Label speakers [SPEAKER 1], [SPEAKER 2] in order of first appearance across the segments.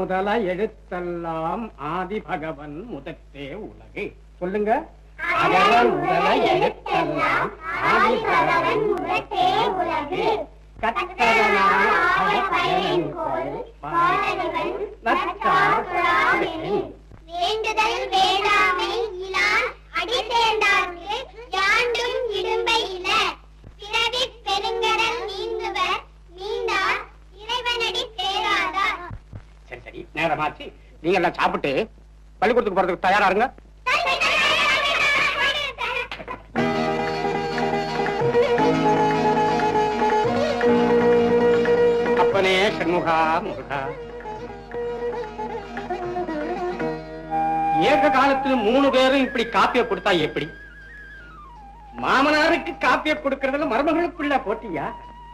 [SPEAKER 1] முதல எழுத்தெல்லாம் ஆதி பகவன் முதற்றே உலகு சொல்லுங்க அகர முதல எழுத்தெல்லாம் ஆதி பகவன் முதற்றே உலகு கத்தவனான அகப்பயனங்கொள் பாடல்கள் நற்றார் புறாவினில்.
[SPEAKER 2] வேண்டுதல் வேளாமை இலான் அடி சேர்ந்தார்க்கு யாண்டும் இடும்பை இல பிறவி பெருங்கடல் நீந்துவர் நீந்தார் இறைவனடி சேராதார்
[SPEAKER 1] சரி சரி நேரமாச்சு நீங்க எல்லாம் சாப்பிட்டு பள்ளிக்கூடத்துக்கு போறதுக்கு தயாரா இருங்க அப்பனே சண்முகா முருகா ஏக காலத்துல மூணு பேரும் இப்படி காப்பிய கொடுத்தா எப்படி மாமனாருக்கு காப்பிய கொடுக்கறதுல மருமகளுக்குள்ள போட்டியா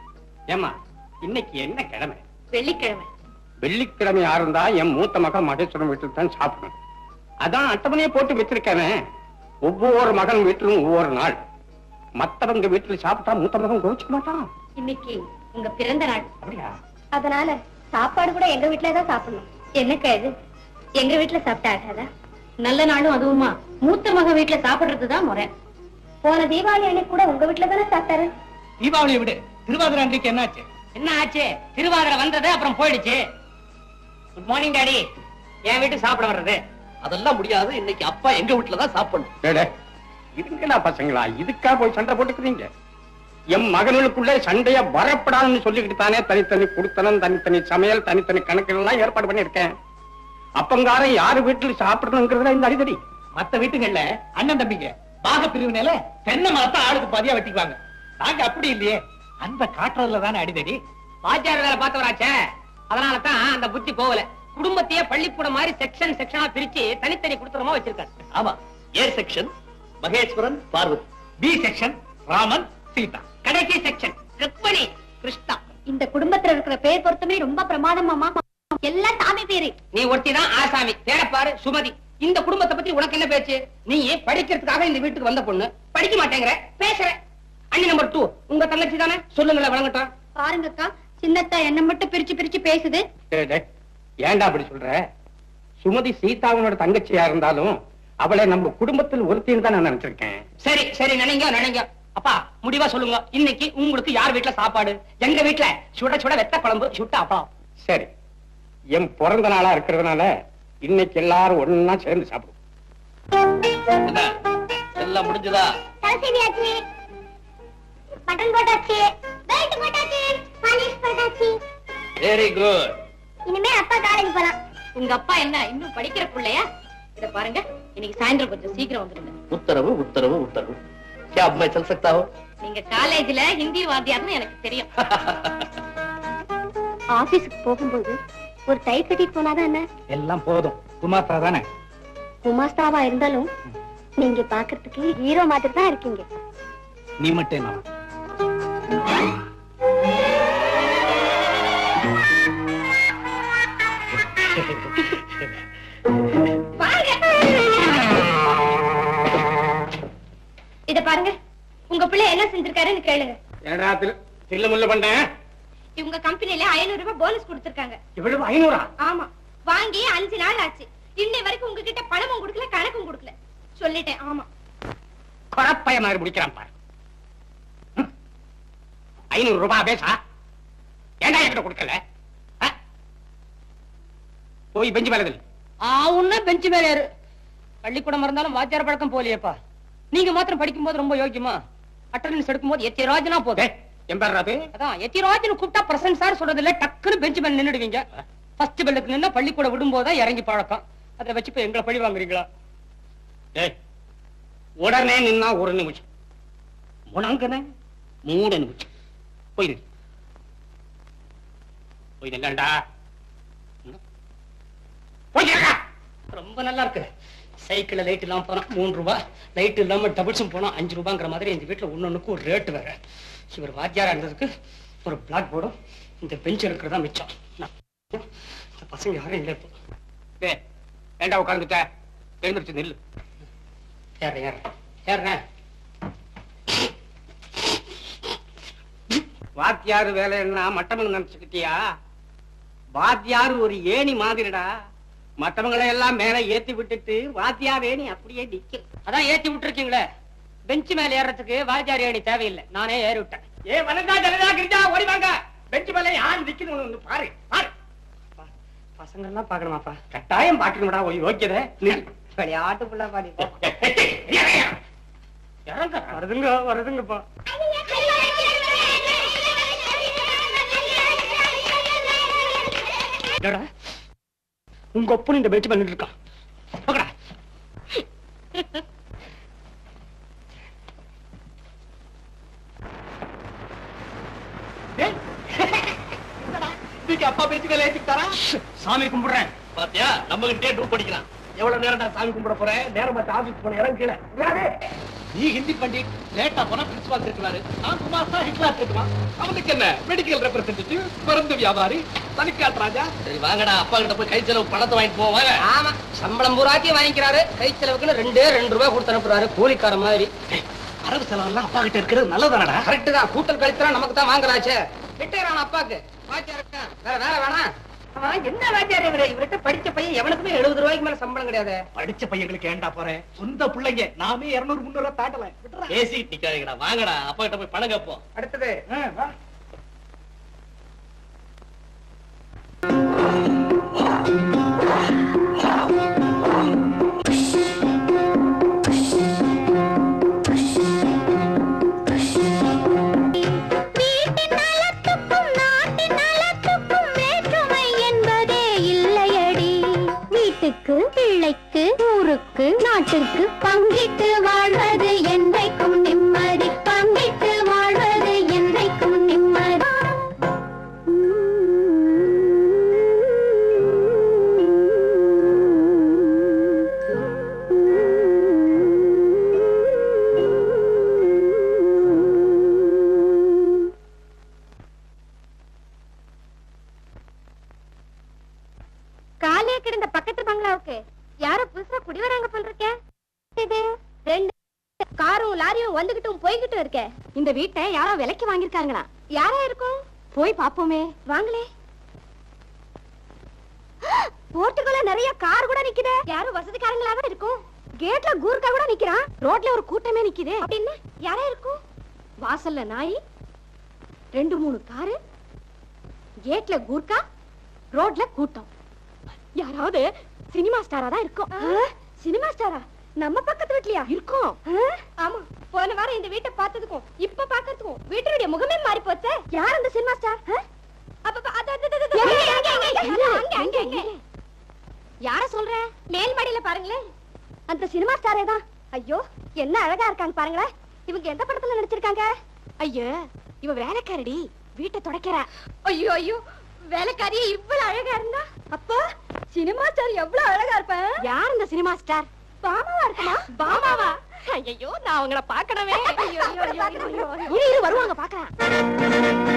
[SPEAKER 1] ஏமா இன்னைக்கு என்ன கிழமை
[SPEAKER 3] வெள்ளிக்கிழமை
[SPEAKER 1] வெள்ளிக்கிழமை இருந்தா என் மூத்த மகன் மகேஸ்வரன் வீட்டில் தான் சாப்பிடணும் அதான் அட்டவணையை போட்டு வச்சிருக்கேனே ஒவ்வொரு மகன் வீட்டிலும் ஒவ்வொரு நாள் மத்தவங்க வீட்டுல சாப்பிட்டா மூத்த மகன் கோவிச்சுக்க மாட்டான்
[SPEAKER 3] இன்னைக்கு உங்க பிறந்த நாள்
[SPEAKER 1] அப்படியா
[SPEAKER 3] அதனால சாப்பாடு கூட எங்க வீட்டுல தான் சாப்பிடணும் என்னக்கா இது எங்க வீட்டுல சாப்பிட்டா ஆகாதா நல்ல நாளும் அதுவுமா மூத்த மக வீட்டுல சாப்பிடுறதுதான் முறை போன தீபாவளி அன்னைக்கு கூட உங்க வீட்டுல தானே சாப்பிட்டாரு
[SPEAKER 4] தீபாவளியை விடு திருவாதிரை அன்றைக்கு என்னாச்சு
[SPEAKER 5] என்ன ஆச்சு திருவாதிரை வந்தது அப்புறம் போயிடுச்சு குட் மார்னிங் டாடி என் வீட்டுக்கு சாப்பிட வர்றது
[SPEAKER 4] அதெல்லாம் முடியாது இன்னைக்கு அப்பா எங்க வீட்டுல தான் சாப்பிடணும்
[SPEAKER 1] டேடே, இதுங்களா பசங்களா இதுக்கா போய் சண்டை போட்டுக்கிறீங்க என் மகன்களுக்குள்ள சண்டைய வரப்படாதுன்னு சொல்லிக்கிட்டு தானே தனித்தனி குடுத்தனம் தனித்தனி சமையல் தனித்தனி கணக்குகள் எல்லாம் ஏற்பாடு பண்ணிருக்கேன் அப்பங்காரன் யாரு வீட்டுல சாப்பிடணுங்கிறதுல இந்த அடிதடி
[SPEAKER 4] மத்த வீட்டுகள்ல அண்ணன் தம்பிங்க பாக பிரிவினையில தென்னை மரத்தை ஆளுக்கு பாதியா வெட்டிக்குவாங்க நாங்க அப்படி இல்லையே அந்த காட்டுறதுல தானே அடிதடி
[SPEAKER 5] வாத்தியார் வேலை பார்த்தவராச்சே அதனால தான் அந்த புத்தி போகல குடும்பத்தையே பள்ளிக்கூடம் மாதிரி செக்ஷன் செக்ஷனா பிரிச்சு தனித்தனி குடுத்தனமா வச்சிருக்காரு
[SPEAKER 4] ஆமா A section Maheswaran Parvathi B section Raman Seetha
[SPEAKER 5] கடைசி செக்ஷன் ருக்மணி கிருஷ்ணா
[SPEAKER 3] இந்த குடும்பத்துல இருக்கிற பேர் பொருத்தமே ரொம்ப பிரமாதமாமா எல்லாம் சாமி பேரு
[SPEAKER 5] நீ ஒருத்தி தான் ஆசாமி பேரப்பாரு சுமதி இந்த குடும்பத்தை பத்தி உனக்கு என்ன பேச்சு நீ படிக்கிறதுக்காக இந்த வீட்டுக்கு வந்த பொண்ணு படிக்க மாட்டேங்கிற பேசுற அண்ணி நம்பர் டூ உங்க தங்கச்சி தானே சொல்லுங்களேன் வழங்கட்டும்
[SPEAKER 3] பாருங்கக்கா சின்னத்தா என்ன மட்டும் பிரிச்சு பிரிச்சு பேசுது
[SPEAKER 1] டேய், டேய், ஏன்டா அப்படி சொல்ற சுமதி சீதாவனோட தங்கச்சியா இருந்தாலும் அவளை நம்ம குடும்பத்தில் ஒருத்தின்னு தான் நான் நினைச்சிருக்கேன்
[SPEAKER 5] சரி சரி நினைங்க நினைங்க அப்பா முடிவா சொல்லுங்க இன்னைக்கு உங்களுக்கு யார் வீட்டுல சாப்பாடு எங்க வீட்டுல சுட சுட வெத்த குழம்பு சுட்ட அப்பா
[SPEAKER 1] சரி என் பிறந்த நாளா இருக்கிறதுனால இன்னைக்கு எல்லாரும் ஒண்ணா சேர்ந்து சாப்பிடுவோம்
[SPEAKER 4] என்ன எல்லாம் முடிஞ்சதா
[SPEAKER 2] தலை சீவியாச்சு பட்டன் போட்டாச்சு பெல்ட் போட்டாச்சு பாலிஷ் போட்டாச்சு
[SPEAKER 4] வெரி குட்
[SPEAKER 2] இனிமே அப்பா காலேஜ் போலாம்
[SPEAKER 3] உங்க அப்பா என்ன இன்னும் படிக்கிற பிள்ளையா இத பாருங்க இன்னைக்கு சாயந்தரம் கொஞ்சம் சீக்கிரம் வந்துருங்க
[SPEAKER 4] உத்தரவு உத்தரவு உத்தரவு क्या अब मैं चल सकता हूँ
[SPEAKER 3] நீங்க காலேஜ்ல ஹிந்தி வாத்தியார்னு எனக்கு தெரியும் ஆபீஸ்க்கு போகும்போது ஒரு டை கட்டிட்டு போனாதான் என்ன
[SPEAKER 4] எல்லாம் போதும் குமாஸ்தா தானே
[SPEAKER 3] குமாஸ்தாவா இருந்தாலும் நீங்க பாக்குறதுக்கு ஹீரோ மாதிரி தான் இருக்கீங்க
[SPEAKER 4] நீ மட்டும் என்ன
[SPEAKER 3] இத பாருங்க உங்க பிள்ளை என்ன செஞ்சிருக்காருன்னு கேளுங்க
[SPEAKER 1] ஏடா திரு தில்லு முள்ளு பண்ணேன்
[SPEAKER 3] இவங்க கம்பெனில ஐநூறு ரூபாய் போனஸ் கொடுத்திருக்காங்க
[SPEAKER 1] இவ்வளவு ஐநூறா
[SPEAKER 3] ஆமா வாங்கி அஞ்சு நாள் ஆச்சு இன்னை வரைக்கும் உங்ககிட்ட பணமும் கொடுக்கல கணக்கும் கொடுக்கல சொல்லிட்டேன் ஆமா
[SPEAKER 1] குழப்பைய மாதிரி முடிக்கிறான் பாரு ம். ஐநூறு ரூபாய் பேசா ஏன்டா என்கிட்ட கொடுக்கல ஆ? போய் பெஞ்சு மேல நில்லு.
[SPEAKER 5] உன்ன பெஞ்சு மேல ஏறு பள்ளிக்கூடம் இருந்தாலும் வாத்தியார் பழக்கம் போலியேப்பா நீங்க மாத்திரம் படிக்கும் போது ரொம்ப யோக்கியமா அட்டண்டன்ஸ் எடுக்கும் போது எத்தி ராஜனா போதும்
[SPEAKER 1] டேய், என் பேர் அது
[SPEAKER 5] அதான் எத்தி ராஜன் கூப்பிட்டா பிரசன்ட் சார் சொல்றது இல்ல டக்குன்னு பெஞ்சு மேல நின்னுடுவீங்க ஃபர்ஸ்ட் பெல்லுக்கு நின்னா பள்ளிக்கூடம் விடும்போது இறங்கி பழக்கம் அதை வச்சு இப்ப எங்களை பழி வாங்குறீங்களா
[SPEAKER 1] டேய், உடனே நின்னா ஒரு நிமிஷம் முணங்கன மூணு நிமிஷம் போய் நில்லு. போய் நில்லண்டா போய் நில்லுடா.
[SPEAKER 5] ரொம்ப நல்லா இருக்கு சைக்கிள்ல லைட் இல்லாம போனா மூணு ரூபாய் லைட் இல்லாம டபுள்ஸும் போனா அஞ்சு ரூபாங்கிற மாதிரி இந்த வீட்டுல ஒன்னொன்னுக்கு ஒரு ரேட் வேற இவர் வாத்தியாரா இருந்ததுக்கு ஒரு பிளாக் போர்டும் இந்த பெஞ்ச் இருக்கிறதா மிச்சம் நான் இந்த பசங்க யாரும் இல்லை இப்போ
[SPEAKER 1] டேய், ஏன்டா உட்கார்ந்துட்ட எழுந்திருச்சு நில்லு
[SPEAKER 5] ஏறேன் ஏறேன் ஏறேன்
[SPEAKER 1] வாத்தியார் வேலை என்ன மட்டம்னு நினைச்சுக்கிட்டியா வாத்தியார் ஒரு ஏணி மாதிரிடா மத்தவங்களை எல்லாம் மேல ஏத்தி விட்டுட்டு வாத்தியார் ஏணி அப்படியே நிக்கும்
[SPEAKER 5] அதான் ஏத்தி விட்டுருக்கீங்களே பெஞ்ச் மேல ஏறதுக்கு வாத்தியார் ஏணி தேவையில்லை நானே ஏறி விட்டேன்
[SPEAKER 1] ஏ வனதா ஜனதா கிரிஜா ஓடி வாங்க பெஞ்சு மேல யார் நிக்கணும் ஒண்ணு பாரு பாரு
[SPEAKER 5] பசங்க எல்லாம் பாக்கணுமாப்பா
[SPEAKER 1] கட்டாயம் பாக்கணும்டா ஒரு யோக்கியதை நில்.
[SPEAKER 5] விளையாட்டு புள்ள பாடி
[SPEAKER 1] இறங்க
[SPEAKER 5] வருதுங்க வருதுங்கப்பா என்னடா உங்க ஒப்பன் இந்த பெஞ்ச் பண்ணிட்டு இருக்கான் போங்கடா.
[SPEAKER 4] இன்னைக்கு அப்பா பேச்சு மேல ஏத்திக்கிட்டாரா
[SPEAKER 5] சாமி கும்பிடுறேன்
[SPEAKER 4] பாத்தியா நம்ம கிட்டே டூப் படிக்கிறான் எவ்வளவு நேரம் நான் சாமி கும்பிட போறேன் நேரம் பார்த்து ஆபீஸ் போன இடம் கீழே விடாதே. நீ ஹிந்தி பண்டிட் லேட்டா போனா பிரின்சிபால் இருக்கிறாரு நான் குமார் தான் ஹிட்லார் இருக்குவான் அவனுக்கு என்ன மெடிக்கல் ரெப்ரசன்டேட்டிவ் பிறந்த வியாபாரி தனிக்காட் ராஜா சரி வாங்கடா அப்பா கிட்ட போய் கை செலவு பணத்தை வாங்கிட்டு போவாங்க
[SPEAKER 5] ஆமா சம்பளம் பூராத்தையும் வாங்கிக்கிறாரு கை செலவுக்குன்னு ரெண்டே ரெண்டு ரூபாய் கொடுத்து அனுப்புறாரு கூலிக்கார மாதிரி
[SPEAKER 4] வரவு செலவெல்லாம் அப்பா கிட்ட இருக்கிறது நல்லதானடா
[SPEAKER 5] கரெக்ட் தான் கூட்டல் கழித்தா நமக்கு தான் வாங்குறாச்சே ரிட்டையர் அப்பாக்கு வாத்தியார் இருக்கான். வேற வேற வேணாம் அவன் என்ன வாத்தியார் இவரு இவர்கிட்ட படிச்ச பையன் எவனுக்குமே எழுபது ரூபாய்க்கு மேல சம்பளம் கிடையாது
[SPEAKER 4] படிச்ச பையங்களுக்கு ஏன்டா போறேன் சொந்த பிள்ளைங்க நாமே இருநூறு முன்னூறு தாட்டல பேசி நிக்காதீங்கடா வாங்கடா அப்பா கிட்ட போய் பணம் கேட்போம்
[SPEAKER 5] அடுத்தது
[SPEAKER 2] வீட்டின் நலத்துக்கும் நாட்டின் நலத்துக்கும் வேற்றுமை என்பதே இல்லையடி வீட்டுக்கு பிள்ளைக்கு ஊருக்கு நாட்டுக்கு பங்கிட்டு வாழ்வது என்றைக்கும் நிம்மதி பங்கிட்டு வாழ்வது என்றைக்கும் நிம்மதி
[SPEAKER 3] காலியா கிடந்த பக்கத்து பங்களாவுக்கு யாரோ புதுசா குடி வராங்க போல இருக்க இது ரெண்டு காரும் லாரியும் வந்துகிட்டும் போய்கிட்டும் இருக்க இந்த வீட்டை யாரோ விலைக்கு வாங்கிருக்காங்களா யாரா இருக்கும் போய் பாப்போமே வாங்களே போர்ட்டுக்குள்ள நிறைய கார் கூட நிக்குதே யாரும் வசதிக்காரங்களா தான் இருக்கும் கேட்ல கூர்க்கா கூட நிக்கிறான் ரோட்ல ஒரு கூட்டமே நிக்குதே அப்படின்னு யாரா இருக்கும் வாசல்ல நாய் ரெண்டு மூணு காரு கேட்ல கூர்க்கா ரோட்ல கூட்டம் யாராவது சினிமா ஸ்டாரா தான் இருக்கும் சினிமா ஸ்டாரா நம்ம பக்கத்து வீட்லயா இருக்கும் ஆமா போன வாரம் இந்த வீட்டை பார்த்ததுக்கும் இப்ப பாக்கிறதுக்கும் வீட்டினுடைய முகமே மாறி போச்சே யார் அந்த சினிமா ஸ்டார் யார சொல்ற மேல் மாடியில பாருங்களேன் அந்த சினிமா ஸ்டாரே தான் ஐயோ என்ன அழகா இருக்காங்க பாருங்களேன் இவங்க எந்த படத்துல நடிச்சிருக்காங்க ஐயோ இவ வேலைக்காரடி வீட்டை துடைக்கிறா ஐயோ ஐயோ வேலைக்காரியே இவ்வளவு அழகா இருந்தா அப்போ சினிமா ஸ்டார் எவ்வளவு அழகா இருப்பேன் யார் இந்த சினிமா ஸ்டார் பாமாவா இருக்குமா பாமாவா ஐயோ நான் அவங்கள பாக்கணுமே ஐயோ ஐயோ ஐயோ, ஐயோ இரு இரு வருவாங்க பாக்கலாம்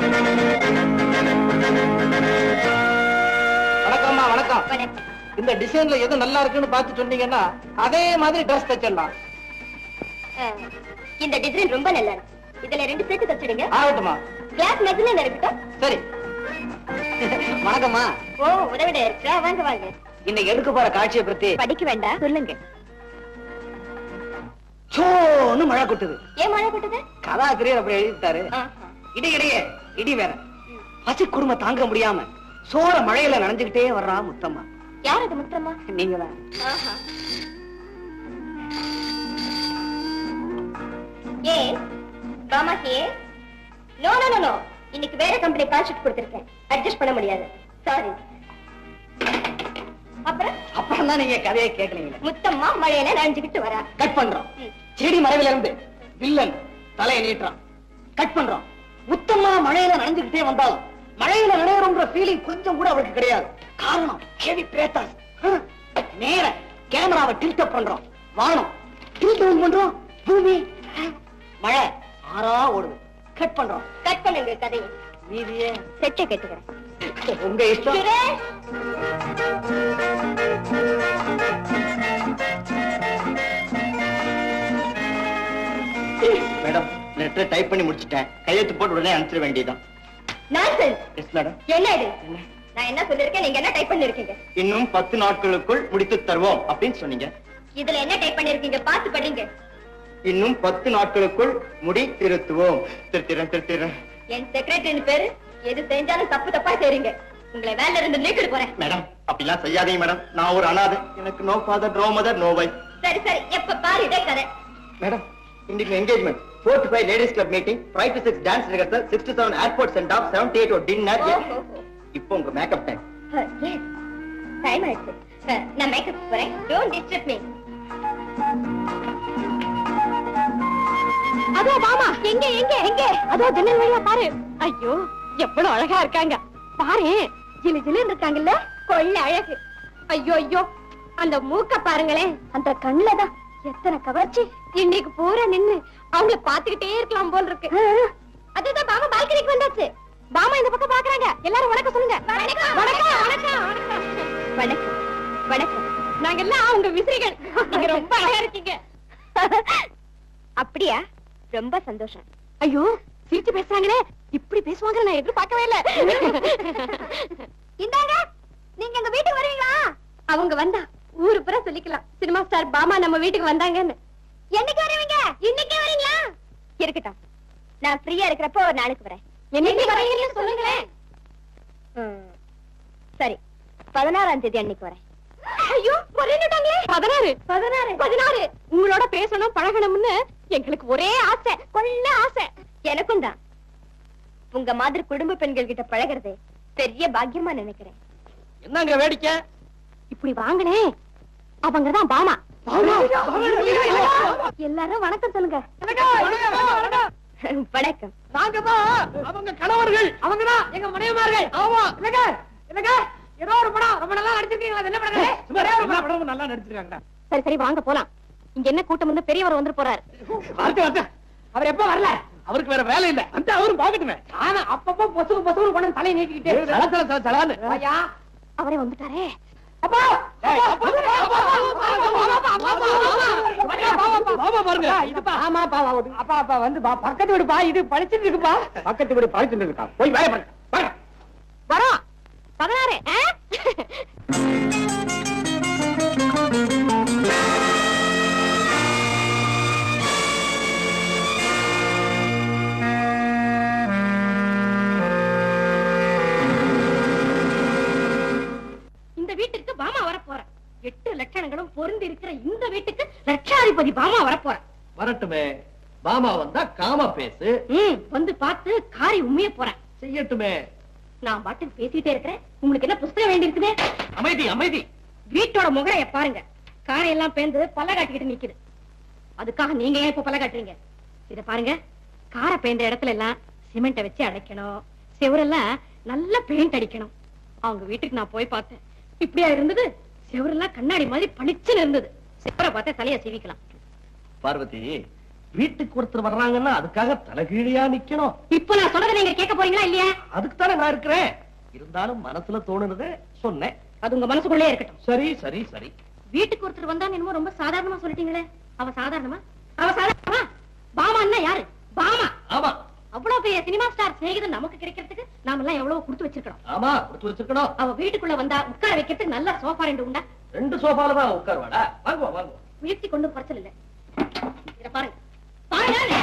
[SPEAKER 4] வணக்கம்மா வணக்கம் இந்த டிசைன்ல எது நல்லா இருக்குன்னு பார்த்து சொன்னீங்கன்னா அதே மாதிரி ட்ரெஸ் தச்சிடலாம்
[SPEAKER 2] இந்த டிசைன் ரொம்ப நல்லா இருக்கு இதுல ரெண்டு செட்டு தச்சிடுங்க
[SPEAKER 4] ஆகட்டுமா
[SPEAKER 2] கிளாஸ் மெஷின் இருக்கட்டும்
[SPEAKER 4] சரி வணக்கம்மா
[SPEAKER 2] ஓ உதவிட இருக்கா வாங்க வாங்க
[SPEAKER 4] இன்னைக்கு எடுக்க போற காட்சியை பத்தி
[SPEAKER 2] படிக்க வேண்டாம் சொல்லுங்க
[SPEAKER 4] சோன்னு மழை கொட்டுது
[SPEAKER 2] ஏன் மழை போட்டது
[SPEAKER 4] கதாசிரியர் அப்படி எழுதிட்டாரு இடி இடையே இடி வேற பசி குடும்பம் தாங்க முடியாம சோற மழையில நனைஞ்சுக்கிட்டே வர்றா முத்தம்மா
[SPEAKER 2] யார் அது முத்தம்மா
[SPEAKER 4] நீங்க தான்
[SPEAKER 2] ஏ பாமா கே நோ நோ நோ நோ இன்னைக்கு வேற கம்பெனி கால் ஷீட் கொடுத்திருக்கேன் அட்ஜஸ்ட் பண்ண முடியாது சாரி அப்புறம்
[SPEAKER 4] அப்புறம் தான் நீங்க கதையை கேட்கலீங்களே
[SPEAKER 2] முத்தம்மா மழையில நனைஞ்சுக்கிட்டு வரா
[SPEAKER 4] கட் பண்றோம் செடி மறைவில இருந்து வில்லன் தலையை நீட்டுறான் கட் பண்றோம் முத்தம்மா மழையில நனைஞ்சுக்கிட்டே வந்தாலும் மழையில நனையறோம்ன்ற ஃபீலிங் கொஞ்சம் கூட அவளுக்கு கிடையாது காரணம் ஹெவி பிரேத்தாஸ் நேர கேமராவை டில்ட் அப் பண்றோம் வானம் டில்ட் டவுன் பண்றோம் பூமி மழை ஆறா ஓடுது கட் பண்றோம்
[SPEAKER 2] கட் பண்ணுங்க கதையை
[SPEAKER 4] மீதியே
[SPEAKER 2] செட்டை கேட்டுக்கிறேன்
[SPEAKER 4] உங்க இஷ்டம் மேடம் லெட்டர் டைப் பண்ணி முடிச்சிட்டேன் கையெழுத்து போட்டு உடனே அனுப்பிச்சிட வேண்டியதுதான்
[SPEAKER 2] நான்சென்ஸ்
[SPEAKER 4] எஸ் மேடம்
[SPEAKER 2] என்ன இது நான் என்ன சொல்லிருக்கேன் நீங்க என்ன டைப் பண்ணிருக்கீங்க
[SPEAKER 6] இன்னும் பத்து நாட்களுக்குள் முடித்து தருவோம் அப்படின்னு சொன்னீங்க
[SPEAKER 2] இதுல என்ன டைப் பண்ணிருக்கீங்க பார்த்து படிங்க
[SPEAKER 6] இன்னும் பத்து நாட்களுக்குள் முடி திருத்துவோம் திருத்திறேன் திருத்திறேன்
[SPEAKER 2] என் செக்ரட்டரின்னு பேரு எது செஞ்சாலும் தப்பு தப்பா செய்றீங்க உங்களை வேலை இருந்து நீக்கிட்டு போறேன்
[SPEAKER 6] மேடம் அப்படிலாம் செய்யாதீங்க மேடம் நான் ஒரு அனாதை எனக்கு no father no mother no wife
[SPEAKER 2] சரி சரி எப்ப பாரு இதே கதை
[SPEAKER 6] மேடம் இன்னைக்கு engagement four to five ladies club meeting five to six dance rehearsal six to seven airport send off seven to eight ஒரு டின்னர்
[SPEAKER 2] ஓஹோ.
[SPEAKER 6] இப்போ உங்க மேக்கப் டைம்
[SPEAKER 2] எஸ் டைம் ஆயிடுச்சு அஹ், நான் மேக்கப் போறேன் டோன்ட் டிஸ்டர்ப் மீ
[SPEAKER 3] அதோ மாமா எங்க எங்க எங்க அதோ ஜன்னல் வழியா பாரு ஐயோ எவ்வளவு அழகா இருக்காங்க பாரு ஜிலு ஜிலுன்னு இருக்காங்கல்ல கொள்ள அழகு ஐயோ ஐயோ அந்த மூக்க பாருங்களேன் அந்த கண்ணுலதான் எத்தனை கவர்ச்சி இன்னைக்கு பூரா நின்னு அவங்கள பாத்துக்கிட்டே இருக்கலாம் போல் இருக்கு அதுதான் பாமா பால்கனிக்கு வந்தாச்சு பாமா இந்த பக்கம் பாக்குறாங்க எல்லாரும் வணக்கம் சொல்லுங்க வணக்கம் வணக்கம் வணக்கம்
[SPEAKER 2] வணக்கம் வணக்கம்
[SPEAKER 3] நாங்க எல்லாம் உங்க விசிறிகள் நீங்க ரொம்ப அழகா இருக்கீங்க
[SPEAKER 2] அப்படியா ரொம்ப சந்தோஷம்
[SPEAKER 3] ஐயோ சிரிச்சு பேசுறாங்களே இப்படி பேசுவாங்க நான் எதிர்பார்க்கவே இல்ல
[SPEAKER 2] இந்தாங்க நீங்க எங்க வீட்டுக்கு வருவீங்களா
[SPEAKER 3] அவங்க வந்தா ஊரு பூரா சொல்லிக்கலாம் சினிமா ஸ்டார் பாமா நம்ம வீட்டுக்கு வந்தாங்கன்னு
[SPEAKER 2] என்னைக்கு வருவீங்க இன்னைக்கே வரீங்களா இருக்கட்டும் நான் ஃப்ரீயா இருக்கிறப்போ ஒரு நாளைக்கு வரேன்
[SPEAKER 3] என்னைக்கு வரீங்கன்னு சொல்லுங்களேன்
[SPEAKER 2] ம், சரி பதினாறாம் தேதி அன்னைக்கு வரேன்
[SPEAKER 3] ஐயோ வரேன்னுட்டாங்களே பதினாறு பதினாறு பதினாறு உங்களோட பேசணும் பழகணும்னு எங்களுக்கு ஒரே ஆசை கொள்ள ஆசை
[SPEAKER 2] எனக்கும் தான் உங்க மாதிரி குடும்ப பெண்கள் கிட்ட பழகுறது பெரிய பாக்கியமா நினைக்கிறேன்
[SPEAKER 5] என்னங்க வேடிக்கை
[SPEAKER 3] இப்படி வாங்கினே அவங்கதான் பாமா எல்லாரும் வணக்கம் சொல்லுங்க
[SPEAKER 2] வணக்கம்
[SPEAKER 5] நாங்கதான் அவங்க கணவர்கள் அவங்கதான் எங்க மனைவிமார்கள் ஆமா இல்லங்க இல்லங்க ஏதோ ஒரு படம் ரொம்ப நல்லா நடிச்சிருக்கீங்களா அது என்ன படம் படம் நல்லா நடிச்சிருக்காங்க
[SPEAKER 3] சரி சரி வாங்க போலாம் இங்க என்ன கூட்டம் வந்து பெரியவர் வந்து போறாரு
[SPEAKER 5] வரட்டு வரட்டு அவர் எப்ப வரல அவருக்கு வேற வேலை இல்ல அந்த அவரும் பாக்கட்டுமே ஆனா அப்பப்போ பொசுக்கு பொசுக்கு கொண்டு தலையை நீக்கிக்கிட்டே சல சல சல சலான்னு ஐயா
[SPEAKER 3] அவரே வந்துட்டாரே
[SPEAKER 5] அப்பா பாருங்க இதுப்பா ஆமா அப்பா அப்பா வந்து பக்கத்து வீடுப்பா இது பழிச்சிட்டு இருக்குப்பா
[SPEAKER 1] பக்கத்து வீடு பழச்சுட்டு இருக்கா போய் வேலை பாருங்க வாங்க.
[SPEAKER 3] வரோம் பதினாறு ஆ? இந்த வீட்டுக்கு பாமா வரப்போற எட்டு லட்சணங்களும் பொருந்தி இருக்கிற இந்த வீட்டுக்கு லட்சாதிபதி பாமா வரப்போற
[SPEAKER 5] வரட்டுமே பாமா வந்தா காம பேசு
[SPEAKER 3] ம் வந்து பார்த்து காரி உண்மைய போறேன்
[SPEAKER 5] செய்யட்டுமே
[SPEAKER 3] நான் பாட்டுக்கு பேசிட்டே இருக்கிறேன் உங்களுக்கு என்ன புஸ்தகம் வேண்டி இருக்குதே
[SPEAKER 5] அமைதி அமைதி
[SPEAKER 3] வீட்டோட முகரைய பாருங்க காரை எல்லாம் பேந்து பல்ல காட்டிக்கிட்டு நிக்குது அதுக்காக நீங்க ஏன் இப்ப பல்ல காட்டுறீங்க இத பாருங்க காரை பேந்த இடத்துல எல்லாம் சிமெண்ட வச்சு அடைக்கணும் செவரெல்லாம் நல்லா பெயிண்ட் அடிக்கணும் அவங்க வீட்டுக்கு நான் போய் பார்த்தேன் இப்படியா இருந்தது செவரெல்லாம் கண்ணாடி மாதிரி பளிச்சுன்னு இருந்தது செவரை பார்த்தா தலைய சீவிக்கலாம்
[SPEAKER 5] பார்வதி வீட்டுக்கு ஒருத்தர் வர்றாங்கன்னா அதுக்காக தலைகீழியா நிக்கணும்
[SPEAKER 3] இப்ப நான் சொல்றதை நீங்க கேட்க போறீங்களா இல்லையா
[SPEAKER 5] அதுக்கு தானே நான் இருக்கிறேன் இருந்தாலும் மனசுல தோணுனதை சொன்னேன்
[SPEAKER 3] அது உங்க மனசுக்குள்ளே இருக்கட்டும்
[SPEAKER 5] சரி சரி சரி
[SPEAKER 3] வீட்டுக்கு ஒருத்தர் வந்தா என்னமோ ரொம்ப சாதாரணமா சொல்லிட்டீங்களே அவ சாதாரணமா அவ சாதாரணமா பாமான்னா யாரு பாமா
[SPEAKER 5] ஆமா
[SPEAKER 3] அவ்வளவு பெரிய சினிமா ஸ்டார் சிநேகிதன் நமக்கு கிடைக்கிறதுக்கு நாம எல்லாம் எவ்வளவு கொடுத்து வச்சிருக்கணும்
[SPEAKER 5] ஆமா கொடுத்து வச்சிருக்கணும்
[SPEAKER 3] அவ வீட்டுக்குள்ள வந்தா உட்கார வைக்கிறதுக்கு நல்ல சோஃபா ரெண்டு உண்டா
[SPEAKER 5] ரெண்டு சோபால தான் உட்காருவாடா வாங்குவோம் வாங்குவோம்
[SPEAKER 3] முயற்சி கொண்டு குறைச்சல் இல்ல இத பாருங்க பாருங்க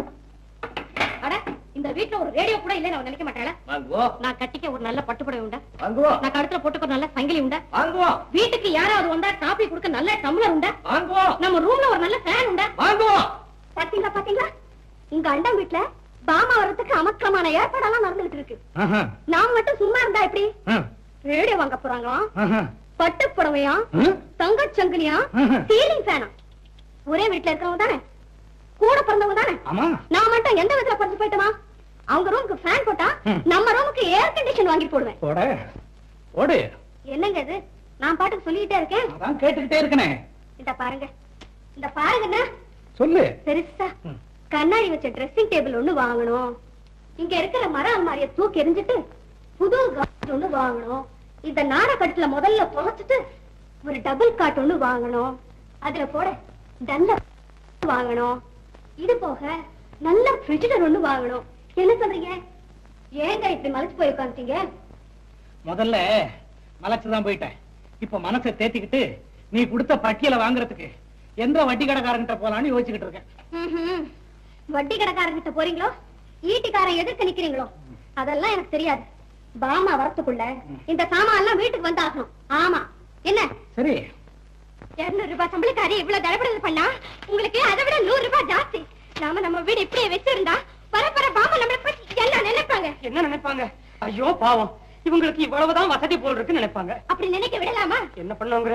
[SPEAKER 3] அட இந்த வீட்டுல ஒரு ரேடியோ கூட இல்ல நான் நினைக்க மாட்டேன்
[SPEAKER 5] வாங்குவோம்
[SPEAKER 3] நான் கட்டிக்க ஒரு நல்ல பட்டுப்புடவை உண்டா
[SPEAKER 5] வாங்குவோம்
[SPEAKER 3] நான் கழுத்துல போட்டுக்க ஒரு நல்ல சங்கிலி உண்டா
[SPEAKER 5] வாங்குவோம்
[SPEAKER 3] வீட்டுக்கு யாராவது வந்தா காபி கொடுக்க நல்ல டம்ளர் உண்டா
[SPEAKER 5] வாங்குவோம்
[SPEAKER 3] நம்ம ரூம்ல ஒரு நல்ல ஃபேன் உண்டா
[SPEAKER 5] வாங்குவோம்
[SPEAKER 3] பாத்தீங்களா பாத்தீங்களா உங்க அண்டம் வீட்டுல பாமா வர்றதுக்கு அமக்கலமான ஏற்பாடெல்லாம் நடந்துகிட்டு இருக்கு
[SPEAKER 1] ஆஹா,
[SPEAKER 3] நாம மட்டும் சும்மா இருந்தா எப்படி
[SPEAKER 1] ஆ,
[SPEAKER 3] ரேடியோ வாங்க போறாங்களாம்
[SPEAKER 1] ஆஹா.
[SPEAKER 3] பட்டு புடவையா
[SPEAKER 1] ம்?
[SPEAKER 3] தங்கச் சங்கிலியா
[SPEAKER 1] ம்ஹும்.
[SPEAKER 3] சீலிங் ஃபேனா ஒரே வீட்டுல இருக்கிறவங்க தானே கூட பிறந்தவங்க தானே
[SPEAKER 1] ஆமா
[SPEAKER 3] நான் மட்டும் எந்த விதத்துல படிச்சு போயிட்டோமா அவங்க ரூமுக்கு ஃபேன் போட்டா
[SPEAKER 1] ம்.
[SPEAKER 3] நம்ம ரூமுக்கு ஏர் கண்டிஷன் வாங்கி போடுவேன்
[SPEAKER 1] ஓட ஓடு
[SPEAKER 3] என்னங்க இது நான் பாட்டுக்கு சொல்லிட்டே இருக்கேன்
[SPEAKER 1] அதான் கேட்டுக்கிட்டே இருக்கனே
[SPEAKER 3] இந்த பாருங்க இந்த பாருங்கண்ணா
[SPEAKER 1] சொல்லு
[SPEAKER 3] பெருசா
[SPEAKER 1] ம்.
[SPEAKER 3] கண்ணாடி வச்ச ட்ரெஸ்ஸிங் டேபிள் ஒண்ணு வாங்கணும் இங்க இருக்கிற மர அல்மாரிய தூக்கி எறிஞ்சிட்டு புது காட் ஒண்ணு வாங்கணும் இந்த நாடகட்டுல முதல்ல புதைச்சிட்டு ஒரு டபுள் காட் ஒண்ணு வாங்கணும் அதுல போட நல்ல வாங்கணும் இது போக நல்ல ஃப்ரிட்ஜர் ஒண்ணு வாங்கணும் என்ன சொல்றீங்க ஏங்க இப்படி மலைச்சு போய் உட்காந்துட்டீங்க
[SPEAKER 7] முதல்ல மலைச்சுதான் போயிட்டேன் இப்ப மனசை தேத்திக்கிட்டு நீ கொடுத்த பட்டியலை வாங்குறதுக்கு எந்த வட்டி கடைக்காரங்கிட்ட போலான்னு யோசிச்சுக்கிட்டு இருக்கேன்
[SPEAKER 2] ம்ஹும். வட்டி கடைக்காரங்கிட்ட போறீங்களோ ஈட்டிக்காரன் எதிர்க்க நிக்கிறீங்களோ அதெல்லாம் எனக்கு தெரியாது பாமா வரத்துக்குள்ள இந்த சாமான் எல்லாம் வீட்டுக்கு வந்து ஆகணும் ஆமா என்ன
[SPEAKER 7] சரி
[SPEAKER 2] இருநூறு ரூபாய் சம்பளக்காரி இவ்வளவு தடபடல் பண்ணா உங்களுக்கு அதை விட நூறு ரூபாய் ஜாஸ்தி நாம நம்ம வீடு இப்படியே வச்சிருந்தா பரப்பர பாமா நம்மளை பத்தி என்ன நினைப்பாங்க
[SPEAKER 5] என்ன நினைப்பாங்க ஐயோ பாவம் இவங்களுக்கு இவ்வளவுதான் வசதி போல் இருக்குன்னு நினைப்பாங்க
[SPEAKER 2] அப்படி நினைக்க விடலாமா
[SPEAKER 5] என்ன பண்ணுவாங்க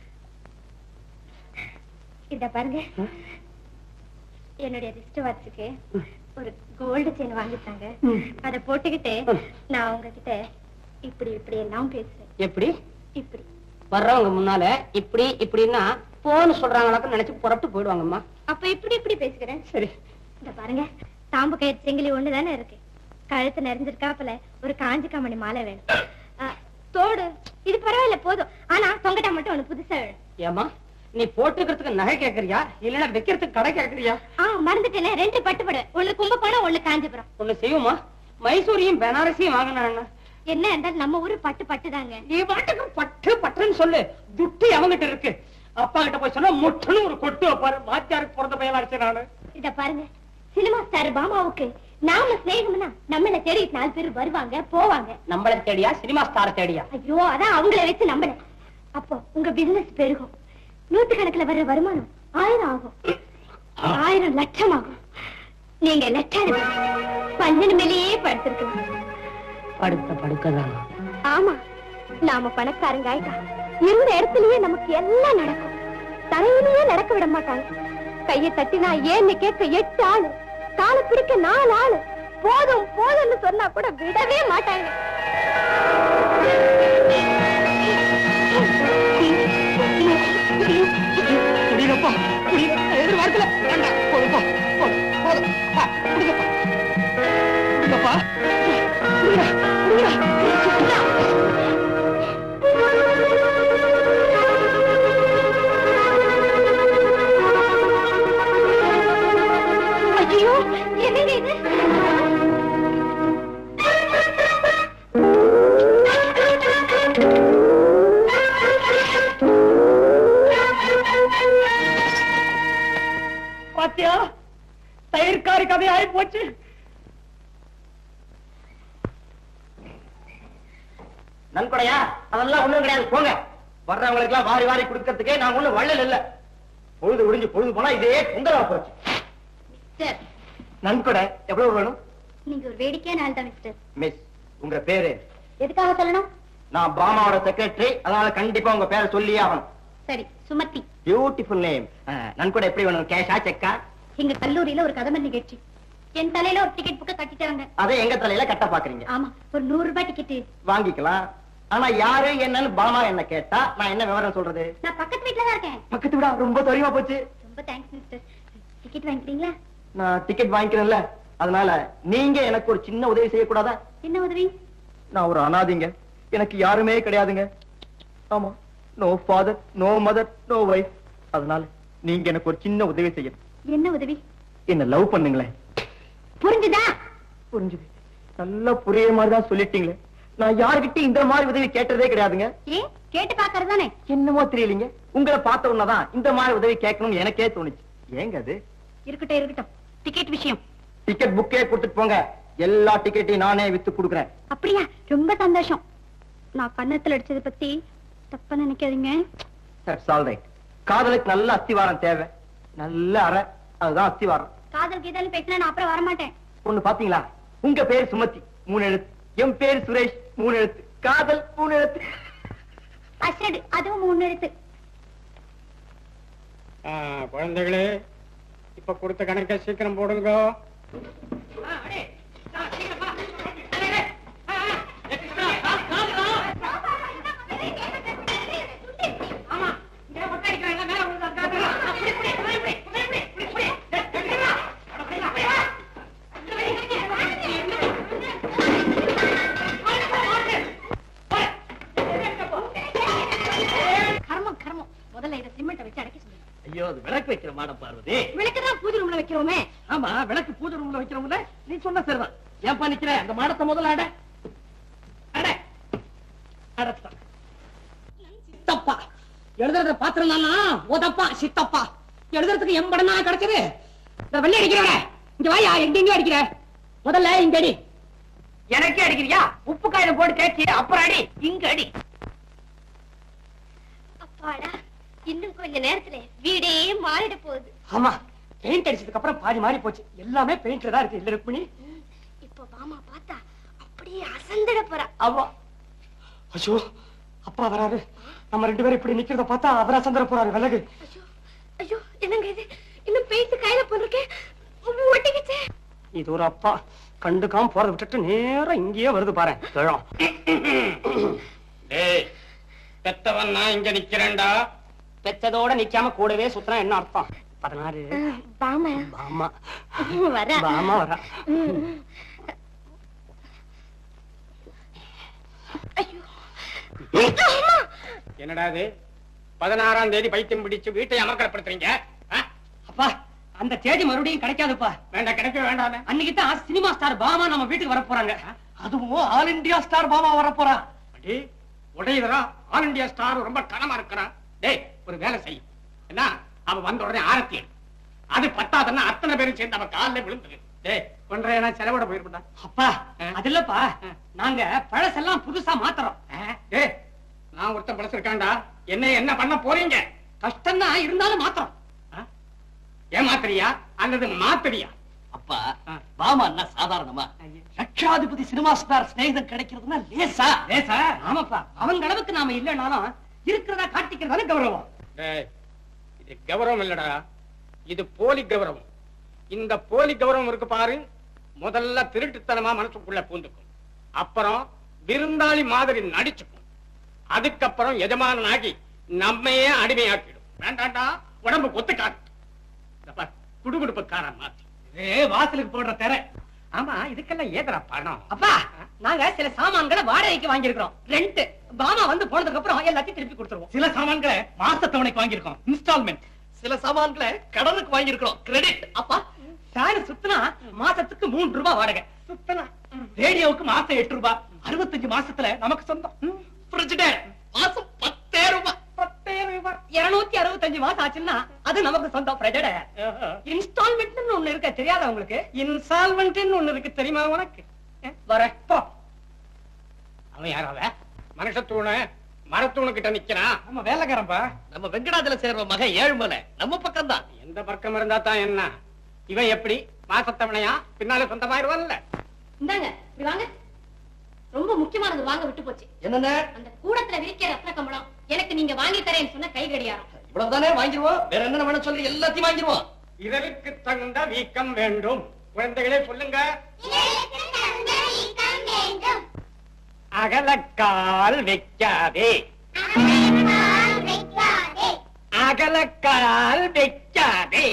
[SPEAKER 2] இத பாருங்க என்னுடைய ரிஸ்ட் வாட்சுக்கு ஒரு கோல்டு செயின் வாங்கிட்டாங்க அத போட்டுக்கிட்டு நான் உங்ககிட்ட இப்படி இப்படி எல்லாம் பேசுறேன்
[SPEAKER 5] எப்படி
[SPEAKER 2] இப்படி
[SPEAKER 5] வர்றவங்க முன்னால இப்படி இப்படின்னா போன்னு சொல்றாங்களாக்க நினைச்சு புறப்பட்டு போயிடுவாங்கம்மா
[SPEAKER 2] அப்ப இப்படி இப்படி பேசுகிறேன்
[SPEAKER 5] சரி
[SPEAKER 2] இந்த பாருங்க தாம்பு கயிறு செங்கிலி ஒண்ணுதானே இருக்கு கழுத்து நிறைஞ்சிருக்காப்புல ஒரு காஞ்சி காமணி மாலை வேணும் ஆ, தோடு இது பரவாயில்ல போதும் ஆனா தொங்கட்டா மட்டும் ஒண்ணு புதுசா வேணும்
[SPEAKER 5] ஏமா நீ போட்டுக்கிறதுக்கு நகை கேக்குறியா இல்லன்னா வைக்கிறதுக்கு கடை கேக்குறியா
[SPEAKER 2] ஆ மறந்துட்டேனே ரெண்டு பட்டு படுவேன் ஒண்ணு கும்பகோணம் ஒண்ணு காஞ்சிபுரம்
[SPEAKER 5] ஒண்ணு செய்வோமா மைசூரியும் பெனாரசியும் வாங்கினா
[SPEAKER 2] என்ன இருந்தாலும் நம்ம ஊரு பட்டு பட்டு தாங்க
[SPEAKER 5] நீ பாட்டுக்கு பட்டு பட்டுன்னு சொல்லு துட்டி அவங்கிட்ட இருக்கு அப்பா கிட்ட போய் சொன்னா முட்டுன்னு ஒரு கொட்டு வைப்பாரு மாத்தியாருக்கு பிறந்த பையனா இருச்சு நானு
[SPEAKER 2] இத பாருங்க சினிமா ஸ்டார் பாமாவுக்கு நாம சிநேகம்னா நம்மள தேடி நாலு பேர் வருவாங்க போவாங்க
[SPEAKER 5] நம்மள தேடியா சினிமா ஸ்டார் தேடியா
[SPEAKER 2] ஐயோ அதான் அவங்கள வச்சு நம்பல அப்போ உங்க பிசினஸ் பெருகும் நூத்து கணக்குல வர்ற வருமானம் ஆயிரம் ஆகும் ஆயிரம் லட்சம் ஆகும் நீங்க லட்சம் பஞ்சனு மேலேயே படுத்திருக்கலாம்
[SPEAKER 5] படுத்த படுக்கதான்
[SPEAKER 2] ஆமா நாம பணக்காரங்க ஆயிட்டா இருந்த இடத்துலயே நமக்கு எல்லாம் நடக்கும் தலையிலேயே நடக்க விட மாட்டாங்க கைய தட்டினா ஏன்னு கேட்க எட்டு ஆளு காலை பிடிக்க நாலு ஆளு போதும் போதும்னு சொன்னா கூட விடவே மாட்டாங்க
[SPEAKER 5] முடியலப்பா முடியல எதிர்பார்க்கல வேண்டாம் போதும் போ போதும் போதும் பா, முடிங்கப்பா முடிங்கப்பா முடிங்க முடிங்க
[SPEAKER 2] ஐயோ என்னங்க இது
[SPEAKER 5] பாத்தியா தயிர்காரி கதை ஆகி போச்சு
[SPEAKER 6] நன்கொடையா அதெல்லாம் ஒண்ணும் கிடையாது போங்க வர்றவங்களுக்கு எல்லாம் வாரி வாரி கொடுக்கறதுக்கே நான் ஒண்ணும் வள்ளல் இல்ல பொழுது விடிஞ்சு பொழுது போனா இதே பொங்கலா போச்சு
[SPEAKER 2] சார்
[SPEAKER 6] நன்கொடை எவ்வளவு வேணும்
[SPEAKER 2] நீங்க ஒரு வேடிக்கையான ஆள் தான் மிஸ்டர்
[SPEAKER 6] மிஸ் உங்க பேரு
[SPEAKER 2] எதுக்காக சொல்லணும்
[SPEAKER 6] நான் பாமாவோட செக்ரட்டரி அதனால கண்டிப்பா உங்க பேரை சொல்லியே ஆகணும்
[SPEAKER 2] சரி சுமத்தி
[SPEAKER 6] பியூட்டிஃபுல் நேம் நன்கொடை எப்படி வேணும் கேஷா செக்கா
[SPEAKER 2] எங்க கல்லூரியில ஒரு கதம நிகழ்ச்சி என் தலையில ஒரு டிக்கெட் புக்க கட்டிட்டாங்க
[SPEAKER 6] அதை எங்க தலையில கட்ட பாக்குறீங்க
[SPEAKER 2] ஆமா ஒரு நூறு ரூபாய் டிக்கெட்
[SPEAKER 6] வாங்கிக்கலாம் ஆனா யாரு என்னன்னு பாமா என்ன கேட்டா நான் என்ன விவரம் சொல்றது
[SPEAKER 2] நான் பக்கத்து வீட்டுல தான் இருக்கேன்
[SPEAKER 6] பக்கத்து விடா ரொம்ப தெரியுமா போச்சு
[SPEAKER 2] ரொம்ப தேங்க்ஸ் மிஸ்டர் டிக்கெட் வாங்கிக்கிறீங்களா
[SPEAKER 6] நான் டிக்கெட் வாங்கிக்கிறேன்ல அதனால நீங்க எனக்கு ஒரு சின்ன உதவி செய்யக்கூடாதா
[SPEAKER 2] என்ன உதவி
[SPEAKER 6] நான் ஒரு அனாதைங்க எனக்கு யாருமே கிடையாதுங்க ஆமா no father no mother no wife அதனால நீங்க எனக்கு ஒரு சின்ன உதவி செய்யணும்
[SPEAKER 2] என்ன உதவி
[SPEAKER 6] என்ன லவ் பண்ணுங்களேன்
[SPEAKER 2] புரிஞ்சுதா
[SPEAKER 6] புரிஞ்சுது நல்லா புரிய மாதிரி தான் சொல்லிட்டீங்களே நான் யாருகிட்ட இந்த மாதிரி உதவி கேட்டதே கிடையாதுங்க
[SPEAKER 2] ஏன் கேட்டு பாக்குறதுதானே
[SPEAKER 6] என்னமோ தெரியலீங்க உங்களை பார்த்த உடனேதான் இந்த மாதிரி உதவி கேட்கணும்னு எனக்கே தோணுச்சு ஏங்க அது
[SPEAKER 2] இருக்கட்டும் இருக்கட்டும் டிக்கெட் விஷயம்
[SPEAKER 6] டிக்கெட் புக்கே கொடுத்துட்டு போங்க எல்லா டிக்கெட்டையும் நானே வித்து கொடுக்குறேன்
[SPEAKER 2] அப்படியா ரொம்ப சந்தோஷம் நான் கன்னத்துல அடிச்சதை பத்தி தப்பா நினைக்காதீங்க
[SPEAKER 6] தட்ஸ் ஆல் ரைட் காதலுக்கு நல்ல அஸ்திவாரம் தேவை நல்ல அறை அதுதான் அஸ்திவாரம்
[SPEAKER 2] காதல் கீதல் பேசினா நான் அப்புறம் வரமாட்டேன்
[SPEAKER 6] ஒண்ணு பாத்தீங்களா உங்க பேர் சுமதி மூணு எழுத்து என் பேர் சுரேஷ் மூணு எழுத்து காதல் மூணு எழுத்து
[SPEAKER 2] அசடு அதுவும் மூணு எழுத்து
[SPEAKER 1] ஆ, குழந்தைகளே இப்ப கொடுத்த கணக்கை சீக்கிரம் போடுங்க
[SPEAKER 2] கர்மம் கர்மம் முதல்ல இதை சிமெண்ட்டை வச்சு அடைக்க சொல்லுங்க
[SPEAKER 7] ஐயோ அது விளக்கு வைக்கிற மாடம் பார்வதி
[SPEAKER 2] விளக்குதான் பூஜை ரூம்ல வைக்கிறோமே
[SPEAKER 7] ஆமா விளக்கு பூஜை ரூம்ல வைக்கிறோம்ல நீ சொன்ன சரிதான் ஏன்பா நிக்கிற அந்த மாடத்தை முதல்ல அட அட
[SPEAKER 5] கிடைச்சிட்டான் சித்தப்பா எழுதுறத பாத்திரம்னா ஓதப்பா சித்தப்பா எழுதுறதுக்கு எம்படம் தான் கிடைச்சது இந்த வெள்ளை அடிக்கிறவன இங்க வாயா எங்க எங்க அடிக்கிற முதல்ல இங்க அடி
[SPEAKER 4] எனக்கே அடிக்கிறியா உப்பு காயில போட்டு தேய்ச்சி அப்புறம் அடி இங்க அடி
[SPEAKER 2] அப்பாடா இன்னும் கொஞ்ச நேரத்துல வீடே மாறிட போகுது
[SPEAKER 5] ஆமா பெயிண்ட் அடிச்சதுக்கு அப்புறம் பாதி மாறி போச்சு எல்லாமே பெயிண்ட்ல தான் இருக்கு இல்ல ருக்மிணி
[SPEAKER 2] இப்ப மாமா பார்த்தா அப்படியே அசந்திட போறா
[SPEAKER 5] அவா ஐயோ அப்பா வராரு நம்ம ரெண்டு பேரும் இப்படி நிக்கிறத பார்த்தா அவரா சந்திர போறாரு விலகு
[SPEAKER 2] ஐயோ ஐயோ என்னங்க இது இன்னும் பேசி கையில போட்டிருக்கேன் ஒட்டிக்கிச்சே
[SPEAKER 5] இது ஒரு அப்பா கண்டுக்காம போறத விட்டுட்டு நேரா இங்கேயே வருது பாரு கிழம்
[SPEAKER 1] டேய் பெத்தவன் நான் இங்க நிக்கிறேன்டா
[SPEAKER 5] பெத்ததோட நிக்காம கூடவே சுத்தினா என்ன அர்த்தம் பதினாறு
[SPEAKER 2] பாமா
[SPEAKER 5] பாமா
[SPEAKER 2] வர
[SPEAKER 5] பாமா வரா
[SPEAKER 1] என்னடா இது பதினாறாம் தேதி பைத்தியம் பிடிச்சு வீட்டை அமர்க்கப்படுத்துறீங்க
[SPEAKER 5] அப்பா அந்த தேதி மறுபடியும் கிடைக்காதுப்பா
[SPEAKER 1] வேண்டாம் கிடைக்க வேண்டாம்
[SPEAKER 5] அன்னைக்கு தான் சினிமா ஸ்டார் பாமா நம்ம வீட்டுக்கு வர போறாங்க
[SPEAKER 4] அதுவும் ஆல் இந்தியா ஸ்டார் பாமா வர போறா
[SPEAKER 1] அடி உடையதரா ஆல் இந்தியா ஸ்டார் ரொம்ப கனமா இருக்கிறான் டேய் ஒரு வேலை செய்யும் என்ன அவன் வந்த உடனே ஆரத்தி எடு. அது பத்தாதுன்னா அத்தனை பேரும் சேர்ந்து அவன் காலில் விழுந்துரு டேய் ஒன்றரை செலவிட போயிருப்பா
[SPEAKER 5] அப்பா
[SPEAKER 1] ஆ.
[SPEAKER 5] அது இல்லப்பா
[SPEAKER 1] ஆ.
[SPEAKER 5] நாங்க பழசெல்லாம் புதுசா மாத்துறோம்
[SPEAKER 1] டேய் நான் ஒருத்தன் பழசிருக்கான்டா என்ன என்ன பண்ண போறீங்க
[SPEAKER 5] கஷ்டம் தான் இருந்தாலும் மாத்துறோம்
[SPEAKER 1] ஏமாத்துறியா அல்லது மாத்துறியா
[SPEAKER 4] அப்பா
[SPEAKER 1] ஆ.
[SPEAKER 4] பாமா என்ன சாதாரணமா லட்சாதிபதி சினிமா ஸ்டார் ஸ்நேகிதம் கிடைக்கிறதுனா லேசா
[SPEAKER 5] லேசா ஆமாப்பா அவங்க அளவுக்கு நாம இல்லைனாலும் இருக்கிறதா காட்டிக்கிறதான கௌரவம்
[SPEAKER 1] டேய் இது கௌரவம் இல்லடா இது போலி கௌரவம் இந்த போலி கௌரவம் இருக்கு பாரு முதல்ல திருட்டுத்தனமா மனசுக்குள்ள பூந்துக்கும் அப்புறம் விருந்தாளி மாதிரி நடிச்சுக்கும் அதுக்கப்புறம் எஜமானனாகி நம்மையே அடிமையாக்கிடும் வேண்டாண்டா உடம்பு கொத்து காட்டு இந்த பார், குடுகுடுப்புக்காரன் மாத்தி
[SPEAKER 5] ஏ வாசலுக்கு போடுற தெர
[SPEAKER 1] ஆமா இதுக்கெல்லாம் ஏதரா பணம்
[SPEAKER 5] அப்பா நாங்க சில சாமான்களை வாடகைக்கு வாங்கியிருக்கிறோம் ரெண்ட் பாமா வந்து போனதுக்கு அப்புறம் எல்லாத்தையும் திருப்பி கொடுத்துருவோம்
[SPEAKER 7] சில சாமான்களை மாச தவணைக்கு வாங்கியிருக்கோம் இன்ஸ்டால்மெண்ட்
[SPEAKER 4] சில சாமான்களை கடனுக்கு வாங்கியிருக்கிறோம் கிரெடிட்
[SPEAKER 5] அப்பா ஃபேன் சுத்தினா மாசத்துக்கு மூன்று ரூபாய் வாடகை
[SPEAKER 7] சுத்தனா ரேடியோவுக்கு மாசம் எட்டு ரூபாய் அறுபத்தஞ்சு மாசத்துல நமக்கு சொந்தம் ம்,
[SPEAKER 4] ஃப்ரிட்ஜிடேர் மாசம் பத்தே ரூபாய்
[SPEAKER 5] பத்தாயிரம் ரூபாய் இருநூத்தி அறுபத்தஞ்சு மாசம் ஆச்சுன்னா அது நமக்கு சொந்தம் பிரஜட இன்ஸ்டால்மெண்ட் ஒண்ணு இருக்க தெரியாதா உங்களுக்கு
[SPEAKER 1] இன்சால்வெண்ட் ஒண்ணு இருக்கு தெரியுமா உனக்கு
[SPEAKER 5] வர போ
[SPEAKER 1] அவன் யாராவ மனுஷத்தூணு மரத்தூணு கிட்ட நிக்கிறான்
[SPEAKER 7] நம்ம வேலைக்காரன்பா
[SPEAKER 4] நம்ம வெங்கடாதுல சேர்ற மகன் ஏழுமலை நம்ம பக்கம் தான்
[SPEAKER 1] எந்த பக்கம் இருந்தா தான் என்ன இவன் எப்படி மாசத்தவணையா பின்னால சொந்தமாயிருவான்ல
[SPEAKER 3] இந்தாங்க இப்படி வாங்க ரொம்ப முக்கியமானது வாங்க விட்டு போச்சு
[SPEAKER 4] என்னென்ன
[SPEAKER 3] அந்த கூடத்துல விரிக்கிற ரத்ன கம்பளம் எனக்கு நீங்க வாங்கி தரேன்னு சொன்ன கை கடியாரம்
[SPEAKER 4] இவ்வளவுதானே வாங்கிருவோம் வேற என்ன வேணும் சொல்லி எல்லாத்தையும் வாங்கிருவோம்
[SPEAKER 1] இதற்கு தகுந்த வீக்கம் வேண்டும் குழந்தைகளே சொல்லுங்க அகலக்கால் வைக்காதே அகலக்கால் வைக்காதே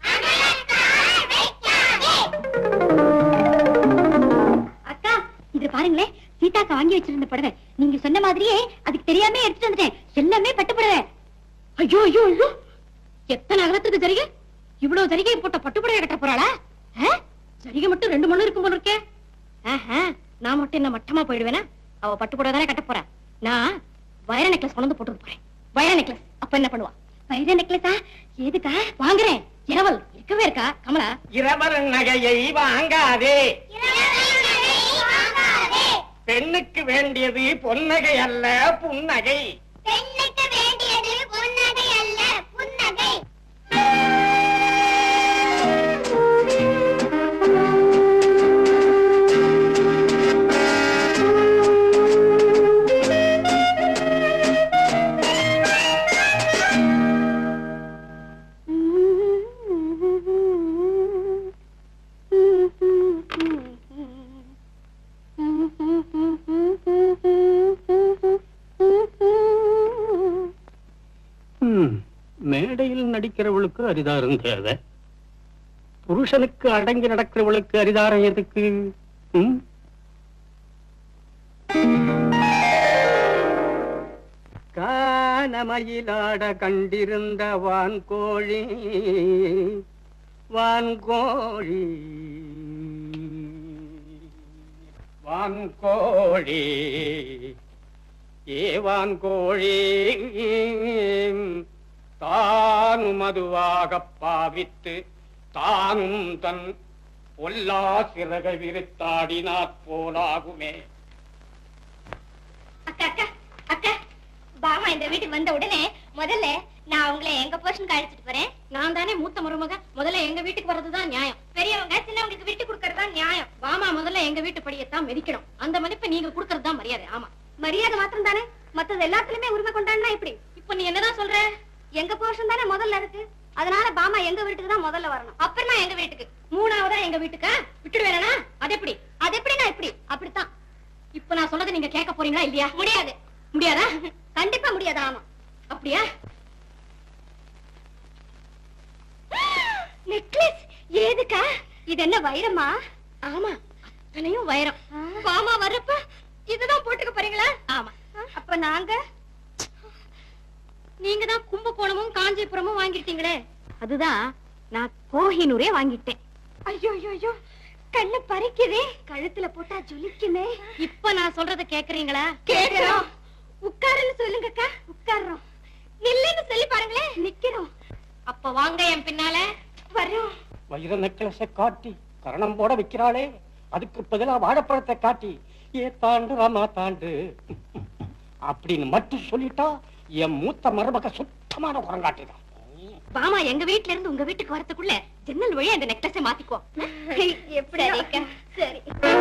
[SPEAKER 2] அக்கா இது பாருங்களேன் சீதாக்கா வாங்கி வச்சிருந்த புடவை நீங்க சொன்ன மாதிரியே அதுக்கு தெரியாம எடுத்துட்டு வந்துட்டேன் எல்லாமே பட்டு புடவை
[SPEAKER 3] ஐயோ ஐயோ ஐயோ எத்தனை அகலத்துக்கு ஜரிகை இவ்வளவு ஜரிகை போட்ட பட்டுப்புடைய கட்ட போறாளா ஆ? ஜரிகை மட்டும் ரெண்டு மணி இருக்கும் போல இருக்கே ஆஹா, நான் மட்டும் என்ன மட்டமா போயிடுவேனா அவ பட்டுப்புடவை தானே கட்ட போறா நான் வைர நெக்லஸ் கொண்டு வந்து போட்டு போறேன் வைர நெக்லஸ் அப்ப என்ன பண்ணுவா
[SPEAKER 2] வைர நெக்லஸா எதுக்கா
[SPEAKER 3] வாங்குறேன் இரவல் இருக்கவே இருக்கா கமலா
[SPEAKER 1] இரவல் நகையை வாங்காதே பெண்ணுக்கு வேண்டியது பொன்னகை அல்ல புன்னகை
[SPEAKER 2] பெண்ணுக்கு வேண்டியது புன்னகை அல்ல புன்னகை
[SPEAKER 1] மேடையில் நடிக்கிறவளுக்கு அரிதாரம் தேவை புருஷனுக்கு அடங்கி நடக்கிறவளுக்கு அரிதாரம் எதுக்கு ம்? கானமயிலாட கண்டிருந்த வான்கோழி வான்கோழி வான்கோழி ஏவான் கோழி தானும் அதுவாக பாவித்து தானும் தன் பொல்லா சிறகை விரித்தாடினாற் போலாகுமே
[SPEAKER 2] அக்கா அக்கா அக்கா பாமா இந்த வீட்டுக்கு வந்த உடனே முதல்ல நான் உங்களை எங்க போர்ஷனுக்கு அழைச்சிட்டு போறேன்
[SPEAKER 3] நான் தானே மூத்த மருமக முதல்ல எங்க வீட்டுக்கு வர்றதுதான் நியாயம்
[SPEAKER 2] பெரியவங்க சின்னவங்களுக்கு விட்டு கொடுக்கறது தான் நியாயம்
[SPEAKER 3] வாமா முதல்ல எங்க வீட்டு படியத்தான் மிதிக்கணும் அந்த மதிப்பை நீங்க கொடுக்கறது தான் மரியாதை ஆமா
[SPEAKER 2] மரியாதை மாத்திரம் தானே மத்தது எல்லாத்துலயுமே உரிமை கொண்டாடினா எப்படி
[SPEAKER 3] இப்ப நீ என்னதான் சொல்ற
[SPEAKER 2] எங்க போர்ஷன் தானே முதல்ல இருக்கு அதனால பாமா எங்க வீட்டுக்கு தான் முதல்ல வரணும் அப்புறமா எங்க வீட்டுக்கு
[SPEAKER 3] மூணாவதா எங்க வீட்டுக்கா விட்டுடுவேனா அது எப்படி
[SPEAKER 2] அது எப்படின்னா எப்படி அப்படித்தான்
[SPEAKER 3] இப்ப நான் சொன்னதை நீங்க கேட்க போறீங்களா இல்லையா
[SPEAKER 2] முடியாது
[SPEAKER 3] முடியாதா
[SPEAKER 2] கண்டிப்பா முடியாது ஆமா
[SPEAKER 3] அப்படியா
[SPEAKER 2] நெக்லஸ் ஏதுக்கா இது என்ன வைரமா
[SPEAKER 3] ஆமா அத்தனையும் வைரம்
[SPEAKER 2] பாமா வர்றப்ப இதுதான் போட்டுக்க போறீங்களா
[SPEAKER 3] ஆமா
[SPEAKER 2] அப்ப நாங்க
[SPEAKER 3] நீங்க தான் கும்பகோணமும் காஞ்சிபுரமும் வாங்கிட்டீங்களே அதுதான் நான் கோஹினூரே வாங்கிட்டேன்
[SPEAKER 2] ஐயோ ஐயோ ஐயோ கண்ணு பறிக்குதே கழுத்துல போட்டா ஜொலிக்குமே
[SPEAKER 3] இப்ப நான் சொல்றத கேக்குறீங்களா
[SPEAKER 2] கேக்குறோம் உட்காருன்னு சொல்லுங்கக்கா உட்கார்றோம் நில்லுன்னு சொல்லி பாருங்களேன் நிக்கிறோம்
[SPEAKER 3] அப்ப வாங்க என் பின்னால
[SPEAKER 2] வர்றோம்
[SPEAKER 1] வைர நெக்லஸை காட்டி கரணம் போட வைக்கிறாளே அதுக்கு பதிலா வாழைப்பழத்தை காட்டி ஏ தாண்டு ராமா தாண்டு அப்படின்னு மட்டும் சொல்லிட்டா என் மூத்த மருமக சுத்தமான குரங்காட்டிதான்
[SPEAKER 3] பாமா எங்க வீட்ல இருந்து உங்க வீட்டுக்கு வரதுக்குள்ள ஜன்னல் வழியா அந்த நெக்லஸை மாத்திக்கோ
[SPEAKER 2] எப்படி அக்கா சரி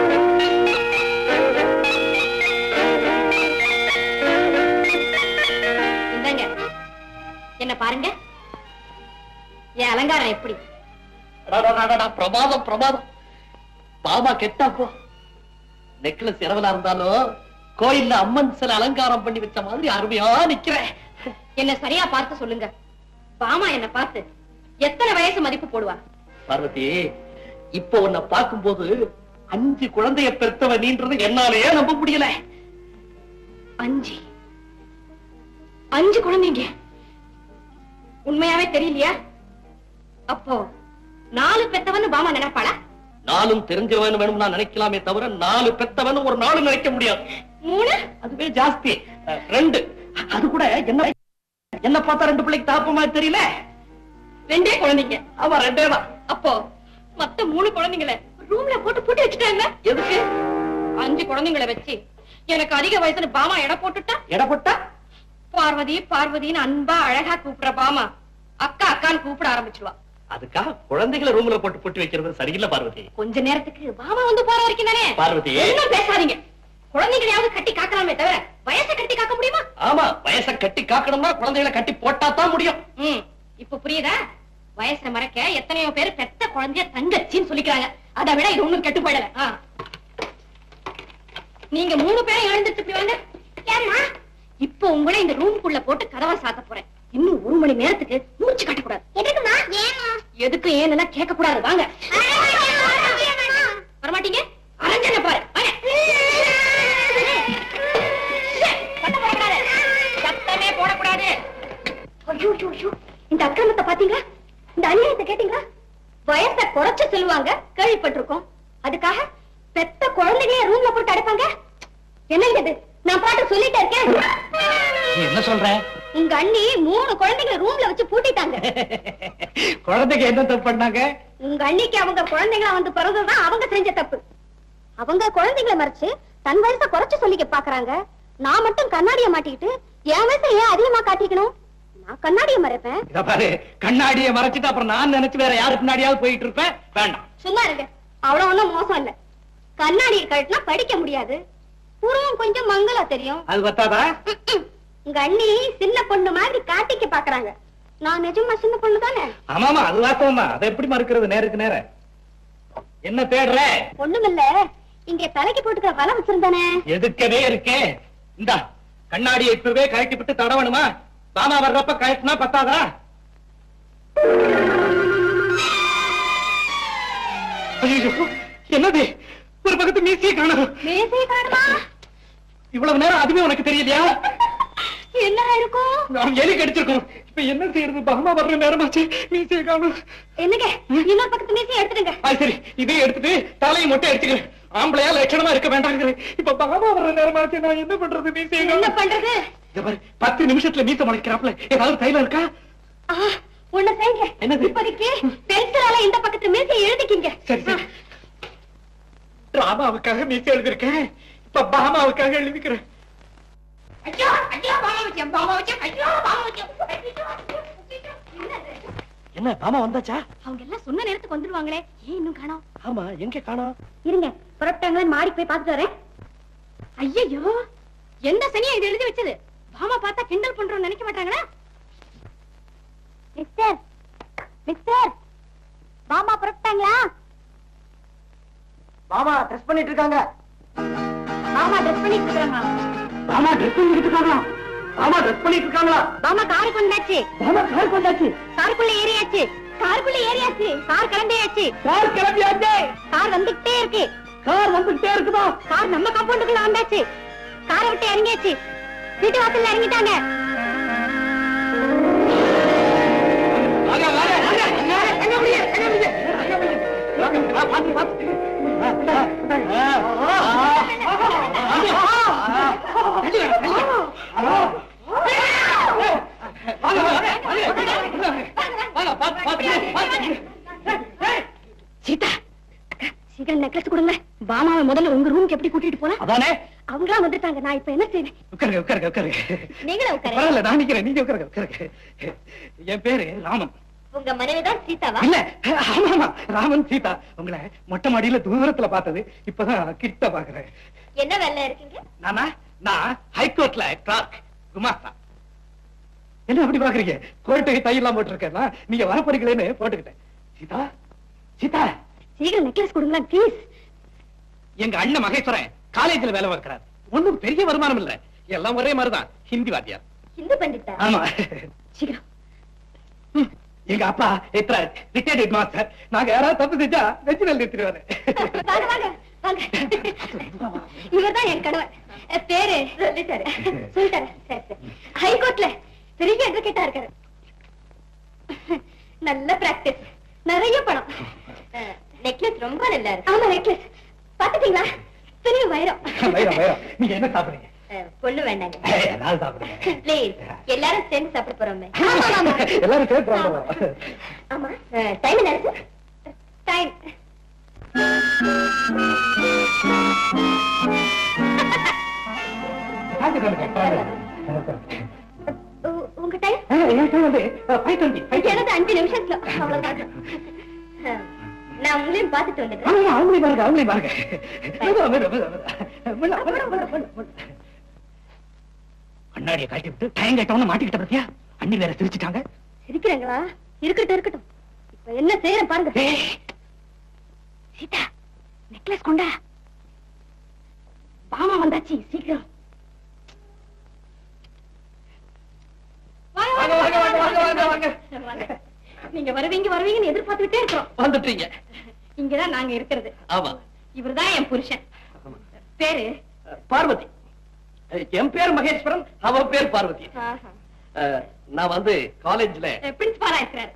[SPEAKER 3] இந்தாங்க என்ன பாருங்க என் அலங்காரம் எப்படி
[SPEAKER 5] அடடடடடா, பிரமாதம் பிரமாதம் பாபா கெட்டா போ நெக்லஸ் இரவலா இருந்தாலும் கோயில்ல அம்மன் சில அலங்காரம் பண்ணி வச்ச மாதிரி அருமையா நிக்கிறேன்
[SPEAKER 3] என்ன சரியா பார்த்து சொல்லுங்க பாமா என்ன பார்த்து எத்தனை வயசு மதிப்பு போடுவா
[SPEAKER 5] பார்வதி இப்ப உன்னை பார்க்கும்போது அஞ்சு குழந்தைய பெருத்தவ நீன்றது என்னாலேயே நம்ப முடியல
[SPEAKER 3] அஞ்சு அஞ்சு குழந்தைங்க உண்மையாவே தெரியலையா அப்போ நாலு பெத்தவன்னு பாமா நினைப்பாளா
[SPEAKER 5] நாலும் தெரிஞ்சவன் வேணும் நான் நினைக்கலாமே தவிர நாலு பெத்தவன் ஒரு நாளும் நினைக்க முடியாது
[SPEAKER 3] மூணு
[SPEAKER 5] அதுவே ஜாஸ்தி அஹ், ரெண்டு அது கூட என்ன என்ன பார்த்தா ரெண்டு பிள்ளைக்கு தாப்பமா தெரியல
[SPEAKER 3] ரெண்டே குழந்தைங்க
[SPEAKER 5] ஆமா ரெண்டே தான்
[SPEAKER 3] அப்போ மொத்த மூணு குழந்தைங்கள ரூம்ல போட்டு பூட்டி வச்சுட்டாங்க
[SPEAKER 5] எதுக்கு
[SPEAKER 3] அஞ்சு குழந்தைங்கள வச்சு எனக்கு அதிக வயசுல பாமா எடை போட்டுட்டா
[SPEAKER 5] எடப்பட்டா
[SPEAKER 3] பார்வதி பார்வதின்னு அன்பா அழகா கூப்பிடுற பாமா அக்கா அக்கான்னு கூப்பிட ஆரம்பிச்சிருவா
[SPEAKER 5] அதுக்காக குழந்தைகளை ரூம்ல போட்டு போட்டு வைக்கிறது சரியில்லை பார்வதி
[SPEAKER 3] கொஞ்ச நேரத்துக்கு பாமா வந்து போற வரைக்கும் தானே
[SPEAKER 5] பார்வதி
[SPEAKER 3] ஒண்ணும் பேசாதீங்க குழந்தைகளையாவது கட்டி காக்கலாமே தவிர வயசை கட்டி காக்க முடியுமா
[SPEAKER 5] ஆமா வயசை கட்டி காக்கணும்னா குழந்தைகளை கட்டி போட்டா தான் முடியும்
[SPEAKER 3] ம் இப்ப புரியுதா வயசை மறைக்க எத்தனையோ பேர் பெத்த குழந்தைய தங்கச்சின்னு சொல்லிக்கிறாங்க அதை விட இது ஒண்ணும் கெட்டு போயிடல ஆ. நீங்க மூணு பேரும் எழுந்துட்டு இப்படி வாங்க ஏம்மா இப்ப உங்களை இந்த ரூம்குள்ள போட்டு கதவை சாத்த போறேன் இன்னும் ஒரு மணி நேரத்துக்கு மூச்சு காட்டக்கூடாது
[SPEAKER 2] எதுக்குமா ஏமா
[SPEAKER 3] எதுக்கு ஏன்னு கேட்க கூடாது வாங்க வரமாட்டீங்க அரஞ்சன பாரு வாங்க. சத்தம் போடக்கூடாது. சத்தமே போடக்கூடாது
[SPEAKER 2] ஐயோ ஐயோ, ஐயோ இந்த அக்கிரமத்தை பாத்தீங்களா இந்த அநியாயத்தை கேட்டீங்களா வயசை குறைச்சு சொல்லுவாங்க கேள்விப்பட்டிருக்கோம் அதுக்காக பெத்த குழந்தைகளே ரூம்ல போட்டு அடைப்பாங்க என்னங்க இது நான் பாட்டு சொல்லிட்டே இருக்கேன்
[SPEAKER 5] என்ன சொல்ற
[SPEAKER 2] உங்க அண்ணி மூணு குழந்தைங்களை ரூம்ல வச்சு பூட்டிட்டாங்க
[SPEAKER 5] குழந்தைக்கு என்ன தப்பு பண்ணாங்க
[SPEAKER 2] உங்க அண்ணிக்கு அவங்க குழந்தைங்களா வந்து பிறந்ததுதான் அவங்க செஞ்ச தப்பு அவங்க குழந்தைங்களை மறைச்சு தன் வயசை குறைச்சு சொல்லிக்க பாக்குறாங்க நான் மட்டும் கண்ணாடிய மாட்டிக்கிட்டு என் வயசை ஏன் அதிகமா காட்டிக்கணும் நான் கண்ணாடிய மறைப்பேன்
[SPEAKER 5] இத பாரு கண்ணாடியை மறைச்சிட்டு அப்புறம் நான் நினைச்சு வேற யாரு பின்னாடியாவது போயிட்டு இருப்பேன் வேண்டாம்
[SPEAKER 2] சும்மா இருங்க அவ்வளவு ஒண்ணும் மோசம் இல்ல கண்ணாடி கழட்டினா படிக்க முடியாது உருவம் கொஞ்சம் மங்களா தெரியும்
[SPEAKER 5] அது பத்தாதா
[SPEAKER 2] ம்ம். உங்க அண்ணி சின்ன பொண்ணு மாதிரி காட்டிக்க பாக்குறாங்க நான் நிஜமா சின்ன பொண்ணு தானே
[SPEAKER 5] ஆமாமா அது வாஸ்தவம் தான் அதை எப்படி மறுக்கிறது நேருக்கு நேர என்ன தேடுற
[SPEAKER 2] ஒண்ணுமில்ல இங்க தலைக்கு போட்டுக்கிற வலை வச்சிருந்தானே
[SPEAKER 5] எதுக்கவே இருக்கே இந்தா கண்ணாடியை இப்பவே கழட்டி விட்டு தடவணுமா பாமா வர்றப்ப கழட்டினா பத்தாதா ஐயோ என்னது ஒரு பக்கத்து மீசியை காணும்
[SPEAKER 2] மேசையை காணுமா
[SPEAKER 5] இவ்வளவு நேரம் அதுவே உனக்கு தெரியலையா
[SPEAKER 3] என்ன இருக்கும்
[SPEAKER 5] நான் எலி கடிச்சிருக்கோம் இப்ப என்ன செய்யறது பகமா வர்ற நேரமாச்சு மீசையை காணும்
[SPEAKER 3] என்னங்க இன்னொரு பக்கத்து மீசையை எடுத்துடுங்க
[SPEAKER 5] அது சரி இதே எடுத்துட்டு தலையை மட்டும் எடுத்துக்கிறேன் ஆம்பளையா லட்சணமா இருக்க வேண்டாங்கிறேன் இப்ப பகமா வர்ற நேரமாச்சு நான் என்ன பண்றது மீசையை
[SPEAKER 3] என்ன
[SPEAKER 5] காணும்
[SPEAKER 3] பண்றது
[SPEAKER 5] இந்த பாரு பத்து நிமிஷத்துல மீசை முளைக்கிறாப்ல ஏதாவது தைலம் இருக்கா
[SPEAKER 3] ஆ, ஒண்ணு செய்யுங்க
[SPEAKER 5] என்னது?
[SPEAKER 3] இப்போதைக்கு பென்சிலால இந்த பக்கத்து மீசையை எழுதிக்கிங்க
[SPEAKER 5] சரி சரி ராமாவுக்காக மீசை எழுதிருக்கேன் இப்ப பாமாவுக்காக எழுதிக்கிறேன்
[SPEAKER 3] ஐயோ ஐயோ பாமா வச்சேன் பாமா வச்சேன் ஐயோ பாமா வச்சேன் ஐயோ, ஐயோ, என்னது?
[SPEAKER 6] என்ன பாமா வந்தாச்சா
[SPEAKER 3] அவங்க எல்லாம் சொன்ன நேரத்துக்கு வந்துடுவாங்களே ஏன் இன்னும் காணோம்
[SPEAKER 6] ஆமா எங்க காணோம்
[SPEAKER 3] இருங்க புறப்பட்டாங்களான்னு மாடி போய் பார்த்துட்டு வரேன் ஐயோ எந்த சனியா இது எழுதி வச்சது பாமா பார்த்தா கிண்டல் பண்றோம்னு நினைக்க மாட்டாங்களா மிஸ்டர் மிஸ்டர் பாமா புறப்பட்டாங்களா
[SPEAKER 6] பாமா ட்ரெஸ் பண்ணிட்டு இருக்காங்க
[SPEAKER 3] பாமா ட்ரெஸ் பண்ணிட்டு இருக்காங்களா
[SPEAKER 6] பாமா ட்ரெஸ் பண்ணிட்டு இருக்காங்களா பாமா ட்ரெஸ் பண்ணிட்டு இருக்காங்களா
[SPEAKER 3] பாமா காருக்கு வந்தாச்சு
[SPEAKER 6] பாமா கார் கொண்டாச்சு
[SPEAKER 3] காருக்குள்ள ஏறியாச்சு காருக்குள்ள ஏறியாச்சு கார் கிளம்பியாச்சு
[SPEAKER 6] கார் கிளம்பியாச்சே
[SPEAKER 3] கார் வந்துகிட்டே இருக்கு
[SPEAKER 6] கார் வந்துட்டே இருக்குதா
[SPEAKER 3] கார் நம்ம காம்பவுண்டுக்குள்ள வந்தாச்சு காரை விட்டு இறங்கியாச்சு வீட்டு வாசல்ல இறங்கிட்டாங்க
[SPEAKER 5] வாங்க வாங்க வாங்க எங்க முடிய எங்க முடிய எங்க முடிய வாங்க பாத்து பாத்து
[SPEAKER 3] சீதா அக்கா, சீக்கிரம் நெக்லஸ் கொடுங்க பாமாவை முதல்ல உங்க ரூமுக்கு எப்படி கூட்டிட்டு போலாம்
[SPEAKER 5] அதானே
[SPEAKER 3] அவங்களா வந்துட்டாங்க நான் இப்ப என்ன செய்வேன்
[SPEAKER 5] உட்காருங்க உட்காருங்க உட்காருங்க
[SPEAKER 3] நீங்களும் உட்காருங்க.
[SPEAKER 5] பரவாயில்ல நான் நிக்கிறேன் நீங்க உட்காருங்க உட்காருங்க என் பேரு ராமன்
[SPEAKER 3] உங்க மனைவி தான் சீதாவா
[SPEAKER 5] இல்ல ஆமா ஆமா ராமன் சீதா உங்களை மொட்டை மாடியில தூரத்துல பார்த்தது இப்பதான் கிட்ட பாக்குறேன்
[SPEAKER 3] என்ன வேலை இருக்கீங்க
[SPEAKER 5] நானா நான் ஹைகோர்ட்ல கிளார்க் குமாஸ்தா என்ன அப்படி பாக்குறீங்க கோட்டை தையெல்லாம் போட்டிருக்கேன் நீங்க வரப்போறீங்களேன்னு போட்டுக்கிட்டேன் சீதா சீதா
[SPEAKER 3] சீக்கிரம் நெக்லஸ் கொடுங்களேன் ப்ளீஸ்
[SPEAKER 5] எங்க அண்ணன் மகேஸ்வரன் காலேஜ்ல வேலை பார்க்கிறார் ஒண்ணும் பெரிய வருமானம் இல்ல எல்லாம் ஒரே மாதிரிதான் ஹிந்தி வாத்தியார்
[SPEAKER 3] ஹிந்து பண்டிதா
[SPEAKER 5] ஆமா
[SPEAKER 3] சீக்கிரம்
[SPEAKER 5] எங்க அப்பா எத்தனை ரிட்டையர்ட் மாஸ்டர் நாங்க யாராவது தப்பு செஞ்சா வெஜினல் நிறுத்திடுவாரு
[SPEAKER 3] வாங்க வாங்க வாங்க இவர்தான் என் கணவர் அஹ், பேரு சொல்லிட்டாரு சொல்லிட்டாரு சரி சரி ஹைகோர்ட்ல பெரிய அட்வொகேட்டா இருக்காரு நல்ல பிராக்டிஸ் நிறைய பணம் நெக்லஸ் ரொம்ப நல்லா இருக்கு ஆமா நெக்லஸ் பாத்துட்டீங்களா பெரிய வைரம்
[SPEAKER 5] வைரம் வைரம் நீங்க என்ன சாப்பிடுறீங்க
[SPEAKER 3] அஹ், பொண்ணு வேண்டாங்க
[SPEAKER 5] ஏய், ஏதாவது சாப்பிடுங்க
[SPEAKER 3] ப்ளீஸ் எல்லாரும் சேர்ந்து சாப்பிட போறோமே
[SPEAKER 5] எல்லாரும் சேர்த்து சாப்பிடுவோம்.
[SPEAKER 3] ஆமா டைம் என்ன இருக்கு டைம்
[SPEAKER 5] வாங்க, வாங்க, வாங்க.
[SPEAKER 3] உங்க டைம்
[SPEAKER 5] ஆ, என் time வந்து, uh, 5:20, 5:20.
[SPEAKER 3] எனது அஞ்சு நிமிஷத்துல அவ்வளவுதான் அஹ், நான் உங்களையும் பார்த்துட்டு வந்துடுறேன்
[SPEAKER 5] ஆமா, அவங்களையும் பாருங்க அவங்களையும் பாருங்க மெதுவா, மெதுவா, மெதுவா, மெதுவா. மெல்ல, மெல்ல, மெல்ல, மெல்ல, மெல்ல. கண்ணாடியை கழட்டி விட்டு டைம் கேட்டவன மாட்டிக்கிட்ட பத்தியா அண்ணி வேற சிரிச்சுட்டாங்க
[SPEAKER 3] இருக்கிறாங்களா இருக்கட்டும் இருக்கட்டும் இப்ப என்ன செய்யறேன் பாருங்க
[SPEAKER 5] ஏய்,
[SPEAKER 3] சீதா நெக்லஸ் கொண்டா பாமா வந்தாச்சு சீக்கிரம் வாங்க,
[SPEAKER 5] வாங்க, வாங்க, வாங்க, வாங்க, வாங்க, வாங்க.
[SPEAKER 3] வாங்க. நீங்க வருவீங்க வருவீங்கன்னு எதிர்பார்த்துக்கிட்டே இருக்கிறோம்
[SPEAKER 5] வந்துட்டீங்க
[SPEAKER 3] இங்கதான் நாங்க இருக்கிறது
[SPEAKER 5] ஆமா
[SPEAKER 3] இவர்தான் என் புருஷன் பேரு
[SPEAKER 5] பார்வதி என் பேர் மகேஸ்வரன் அவ பேர் பார்வதி அஹ், நான் வந்து காலேஜ்ல
[SPEAKER 3] பிரின்சிபாலா இருக்கிறாரு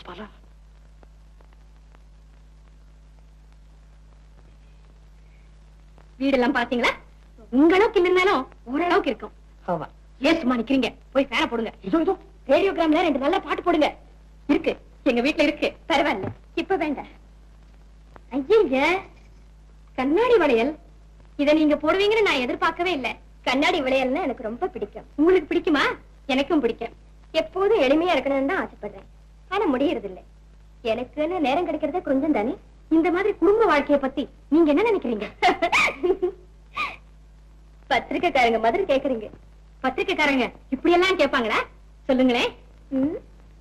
[SPEAKER 3] வீடெல்லாம் பாத்தீங்களா உங்க அளவுக்கு இல்லைன்னாலும் ஓரளவுக்கு இருக்கும்
[SPEAKER 5] ஆமா
[SPEAKER 3] ஏன் சும்மா நிக்கிறீங்க போய் ஃபேன போடுங்க
[SPEAKER 5] இதோ இதோ
[SPEAKER 3] ரேடியோகிராம்ல ரெண்டு நல்ல பாட்டு போடுங்க இருக்கு எங்க வீட்ல இருக்கு பரவாயில்ல இப்ப வேண்டாம் ஐயா கண்ணாடி வளையல் இத நீங்க போடுவீங்கன்னு நான் எதிர்பார்க்கவே இல்ல கண்ணாடி வளையல்னா எனக்கு ரொம்ப பிடிக்கும் உங்களுக்கு பிடிக்குமா எனக்கும் பிடிக்கும் எப்போதும் எளிமையா இருக்கணும்னு தான் ஆசைப்படுறேன் ஆனா முடியறது இல்ல எனக்குன்னு நேரம் கிடைக்கிறதே கொஞ்சம் தானே இந்த மாதிரி குடும்ப வாழ்க்கைய பத்தி நீங்க என்ன நினைக்கிறீங்க பத்திரிக்கைக்காரங்க மாதிரி கேக்குறீங்க பத்திரிக்கைக்காரங்க இப்படி எல்லாம் கேட்பாங்களா சொல்லுங்களேன் ம்?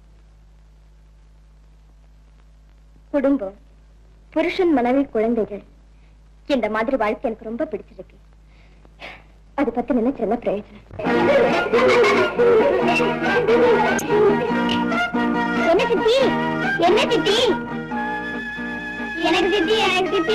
[SPEAKER 3] குடும்பம் புருஷன் மனைவி குழந்தைகள் இந்த மாதிரி வாழ்க்கை எனக்கு ரொம்ப பிடிச்சிருக்கு அது பத்தி நினைச்சு என்ன பிரயோஜனம் என்ன சித்தி என்ன சித்தி எனக்கு சித்தி எனக்கு சித்தி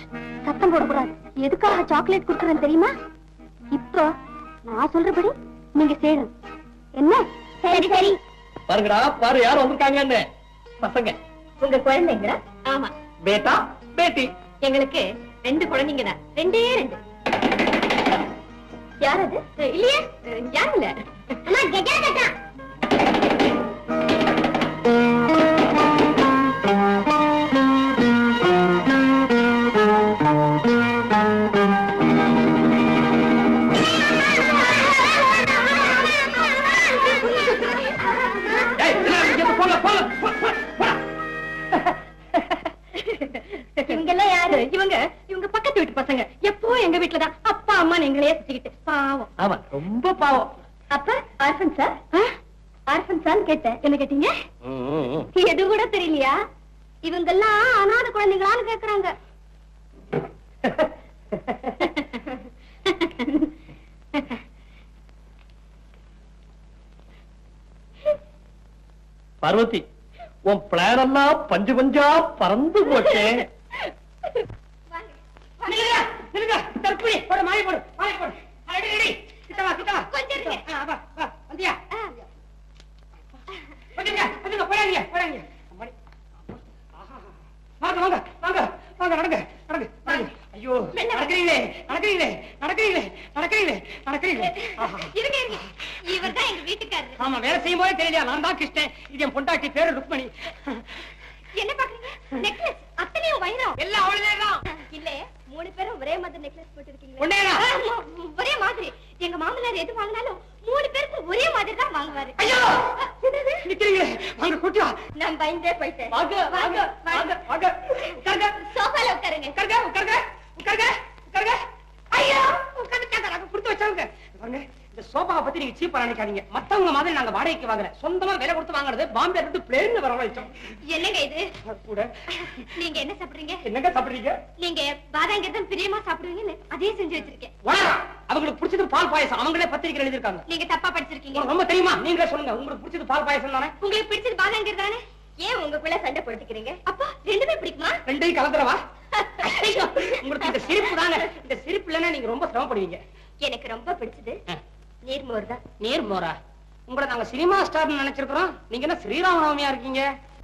[SPEAKER 3] சத்தம் போடக்கூடாது எதுக்காக சாக்லேட் கொடுக்கறேன் தெரியுமா இப்போ நான் சொல்றபடி
[SPEAKER 2] நீங்க செய்யணும் என்ன சரி சரி
[SPEAKER 6] பாருங்கடா பாரு யார் வந்திருக்காங்கன்னு பசங்க
[SPEAKER 2] உங்க குழந்தைங்களா
[SPEAKER 3] ஆமா
[SPEAKER 6] பேட்டா பேட்டி
[SPEAKER 3] எங்களுக்கு ரெண்டு குழந்தைங்க தான் ரெண்டே ரெண்டு
[SPEAKER 2] யார் அது
[SPEAKER 3] அஹ், இல்லையே அஹ், யாரும் இல்ல
[SPEAKER 2] அம்மா கெஜா கட்டா
[SPEAKER 5] ஏய், எல்லாரும் இங்க இருந்து போங்க, போங்க, போ, போ, போடா.
[SPEAKER 2] இவங்க எல்லாம் யாரு
[SPEAKER 3] இவங்க இவங்க பக்கத்து வீட்டு பசங்க எப்போ எங்க வீட்டுல தான் அப்பா அம்மா எங்களையே சுத்திக்கிட்டு பாவம்
[SPEAKER 6] ஆமா ரொம்ப பாவம்
[SPEAKER 2] அப்ப ஆர்ஃபன் சார் ஆர்ஃபன் சார் கேட்டேன்
[SPEAKER 3] என்ன கேட்டீங்க
[SPEAKER 2] எது கூட தெரியலையா இவங்க எல்லாம் அனாதை குழந்தைங்களான்னு கேக்குறாங்க
[SPEAKER 6] பார்வதி உன் பிளான் எல்லாம் பஞ்சு பஞ்சா பறந்து போச்சே
[SPEAKER 5] நில்லுங்க, நில்லுங்க, தற்குறி, போடு, மாலை போடு, மாலை போடு. அடி, அடி, கிட்ட வா, கிட்ட வா.
[SPEAKER 2] கொஞ்சம் இருங்க.
[SPEAKER 5] ஆ, வா, வா, வந்தியா? வந்துருங்க, வந்துருங்க, போடாதீங்க, போடாதீங்க. அம்மாடி. ஆஹா. வாங்க, வாங்க, வாங்க, வாங்க, நடங்க, நடங்க, நடங்க. ஐயோ, நடக்கிறீங்களே, நடக்கிறீங்களே, நடக்கிறீங்களே, நடக்கிறீங்களே, நடக்கிறீங்களே. ஆஹா.
[SPEAKER 2] இருங்க இருங்க இவர் தான் எங்க வீட்டுக்காரரு
[SPEAKER 5] ஆமா வேலை செய்யும் போதே தெரியலையா நான் தான் கிருஷ்ணன் இது என் பொண்டாட்டி பேரு ருக்மணி
[SPEAKER 2] என்ன பாக்குறீங்க நெக்லஸ் அத்தனையும் வைரம்
[SPEAKER 5] எல்லாம் அவளுதான்
[SPEAKER 2] இல்ல மூணு பேரும் ஒரே மாதிரி நெக்லஸ் போட்டுருக்கீங்க
[SPEAKER 5] ஒன்னேதான்.
[SPEAKER 2] ஒரே மாதிரி எங்க மாமனார் எது வாங்கினாலும் மூணு பேருக்கும் ஒரே மாதிரி தான் வாங்குவாரு
[SPEAKER 5] ஐயோ
[SPEAKER 2] என்னது?
[SPEAKER 5] நிக்கிறீங்களே வாங்க கூட்டி வா
[SPEAKER 2] நான் பயந்தே போயிட்டேன்
[SPEAKER 5] வாங்க வாங்க வாங்க வாங்க உட்காருங்க
[SPEAKER 2] சோஃபால உட்காருங்க
[SPEAKER 5] உட்காருங்க உட்காருங்க உட்காருங்க உட்காருங்க ஐயோ உட்கார்ந்துட்டாங்க நாங்க கொடுத்து வச்சவங்க பாருங்க இந்த சோபாவை பத்தி நீங்க சீப்பா நினைக்காதீங்க மத்தவங்க மாதிரி நாங்க வாடகைக்கு வாங்குற சொந்தமா விலை கொடுத்து வாங்குறது பாம்பே ரெண்டு பிளேன் வரவழைச்சோம்
[SPEAKER 2] என்னங்க இது
[SPEAKER 5] கூட
[SPEAKER 2] நீங்க என்ன சாப்பிடுறீங்க
[SPEAKER 5] என்னங்க சாப்பிடுறீங்க
[SPEAKER 2] நீங்க பாதாங்கிருந்தம் பிரியமா சாப்பிடுவீங்கன்னு அதே செஞ்சு வச்சிருக்கேன்
[SPEAKER 5] உணரா அவங்களுக்கு பிடிச்சது பால் பாயசம் அவங்களே பத்திரிக்கை எழுதிருக்காங்க
[SPEAKER 2] நீங்க தப்பா படிச்சிருக்கீங்க
[SPEAKER 5] உங்களுக்கு ரொம்ப தெரியுமா நீங்களே சொல்லுங்க உங்களுக்கு பிடிச்சது பால் பாயசம் தானே
[SPEAKER 2] உங்களுக்கு பிடிச்சது பாதாங்கர் தானே ஏன் உங்களுக்குள்ள சண்டை போட்டுக்கிறீங்க அப்பா ரெண்டுமே பிடிக்குமா
[SPEAKER 5] ரெண்டையும் கலந்துறவா ஐயோ, உங்களுக்கு இந்த சிரிப்பு தாங்க இந்த சிரிப்பு இல்லைன்னா நீங்க ரொம்ப சிரமப்படுவீங்க
[SPEAKER 2] எனக்கு ரொம்ப பிடிச்சது நீர்மோர் தான்
[SPEAKER 5] நீர் மோரா உங்களை நாங்க சினிமா ஸ்டார்னு நினைச்சிருக்கிறோம் நீங்க என்ன ஸ்ரீராமநவமியா இருக்கீங்க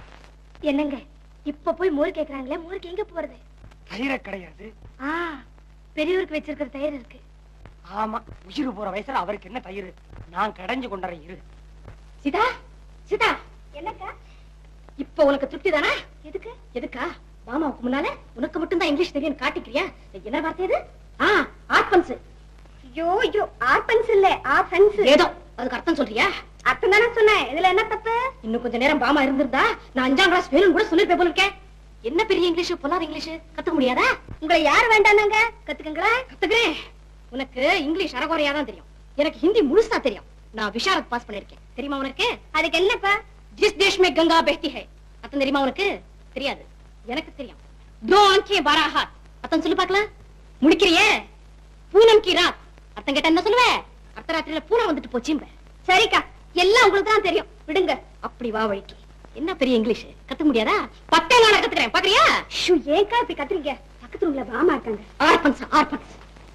[SPEAKER 2] என்னங்க இப்ப போய் மோர் கேக்குறாங்களே மோருக்கு எங்க போறது
[SPEAKER 5] தயிர கிடையாது
[SPEAKER 2] ஆ பெரியவருக்கு வச்சிருக்கிற தயிர் இருக்கு
[SPEAKER 5] ஆமா உயிர் போற வயசுல அவருக்கு என்ன தயிர் நான் கடைஞ்சு கொண்டுறேன் இரு
[SPEAKER 3] சீதா சீதா
[SPEAKER 2] என்னக்கா
[SPEAKER 3] இப்ப உனக்கு திருப்தி தானே
[SPEAKER 2] எதுக்கு
[SPEAKER 3] எதுக்கா மாமாவுக்கு முன்னால உனக்கு மட்டும் தான் இங்கிலீஷ் தெரியும் காட்டிக்கிறியா என்ன வார்த்தை இது ஆ ஆர்பன்ஸ்
[SPEAKER 2] ஐயோ ஐயோ ஆர்பன்ஸ் இல்ல ஆர்பன்ஸ்
[SPEAKER 3] ஏதோ அதுக்கு அர்த்தம் சொல்றியா
[SPEAKER 2] அர்த்தம் தானே சொன்னேன் இதுல என்ன தப்பு
[SPEAKER 3] இன்னும் கொஞ்ச நேரம் பாமா இருந்திருந்தா நான் அஞ்சாம் கிளாஸ் வேணும்னு கூட சொல்லிருப்பேன் போல இருக்கேன் என்ன பெரிய இங்கிலீஷ் பொல்லாத இங்கிலீஷ் கத்துக்க முடியாதா
[SPEAKER 2] உங்களை யார் வேண்டானாங்க கத்துக்கங்களா
[SPEAKER 3] கத்துக்கிறேன் உனக்கு இங்கிலீஷ் அறகுறையா தான் தெரியும் எனக்கு ஹிந்தி முழுசா தெரியும் நான் விஷாரத் பாஸ் பண்ணிருக்கேன் தெரியுமா உனக்கு
[SPEAKER 2] அதுக்கு என்னப்பா
[SPEAKER 3] जिस देश में गंगा बहती है அத்தம் தெரியுமா உனக்கு தெரியாது எனக்கு தெரியும் दो आंखें बारह हाथ அத்தம் சொல்லி பார்க்கலாம் முடிக்கிறியே பூனம் கி ராத் அர்த்தம் கேட்டா என்ன சொல்லுவ அர்த்தராத்திரியில பூனை வந்துட்டு போச்சும்ப
[SPEAKER 2] சரிக்கா எல்லாம் உங்களுக்கு தான் தெரியும் விடுங்க
[SPEAKER 3] அப்படி வா வழிக்கு என்ன பெரிய இங்கிலீஷ் கத்துக்க முடியாதா பத்தே நாள கத்துக்கிறேன் பாக்குறியா
[SPEAKER 2] ஷூ ஏன்க்கா இப்படி கத்துறீங்க பக்கத்து ரூம்ல பாமா இருக்காங்க
[SPEAKER 3] ஆர்பன்ஸ் ஆர்பன்ஸ்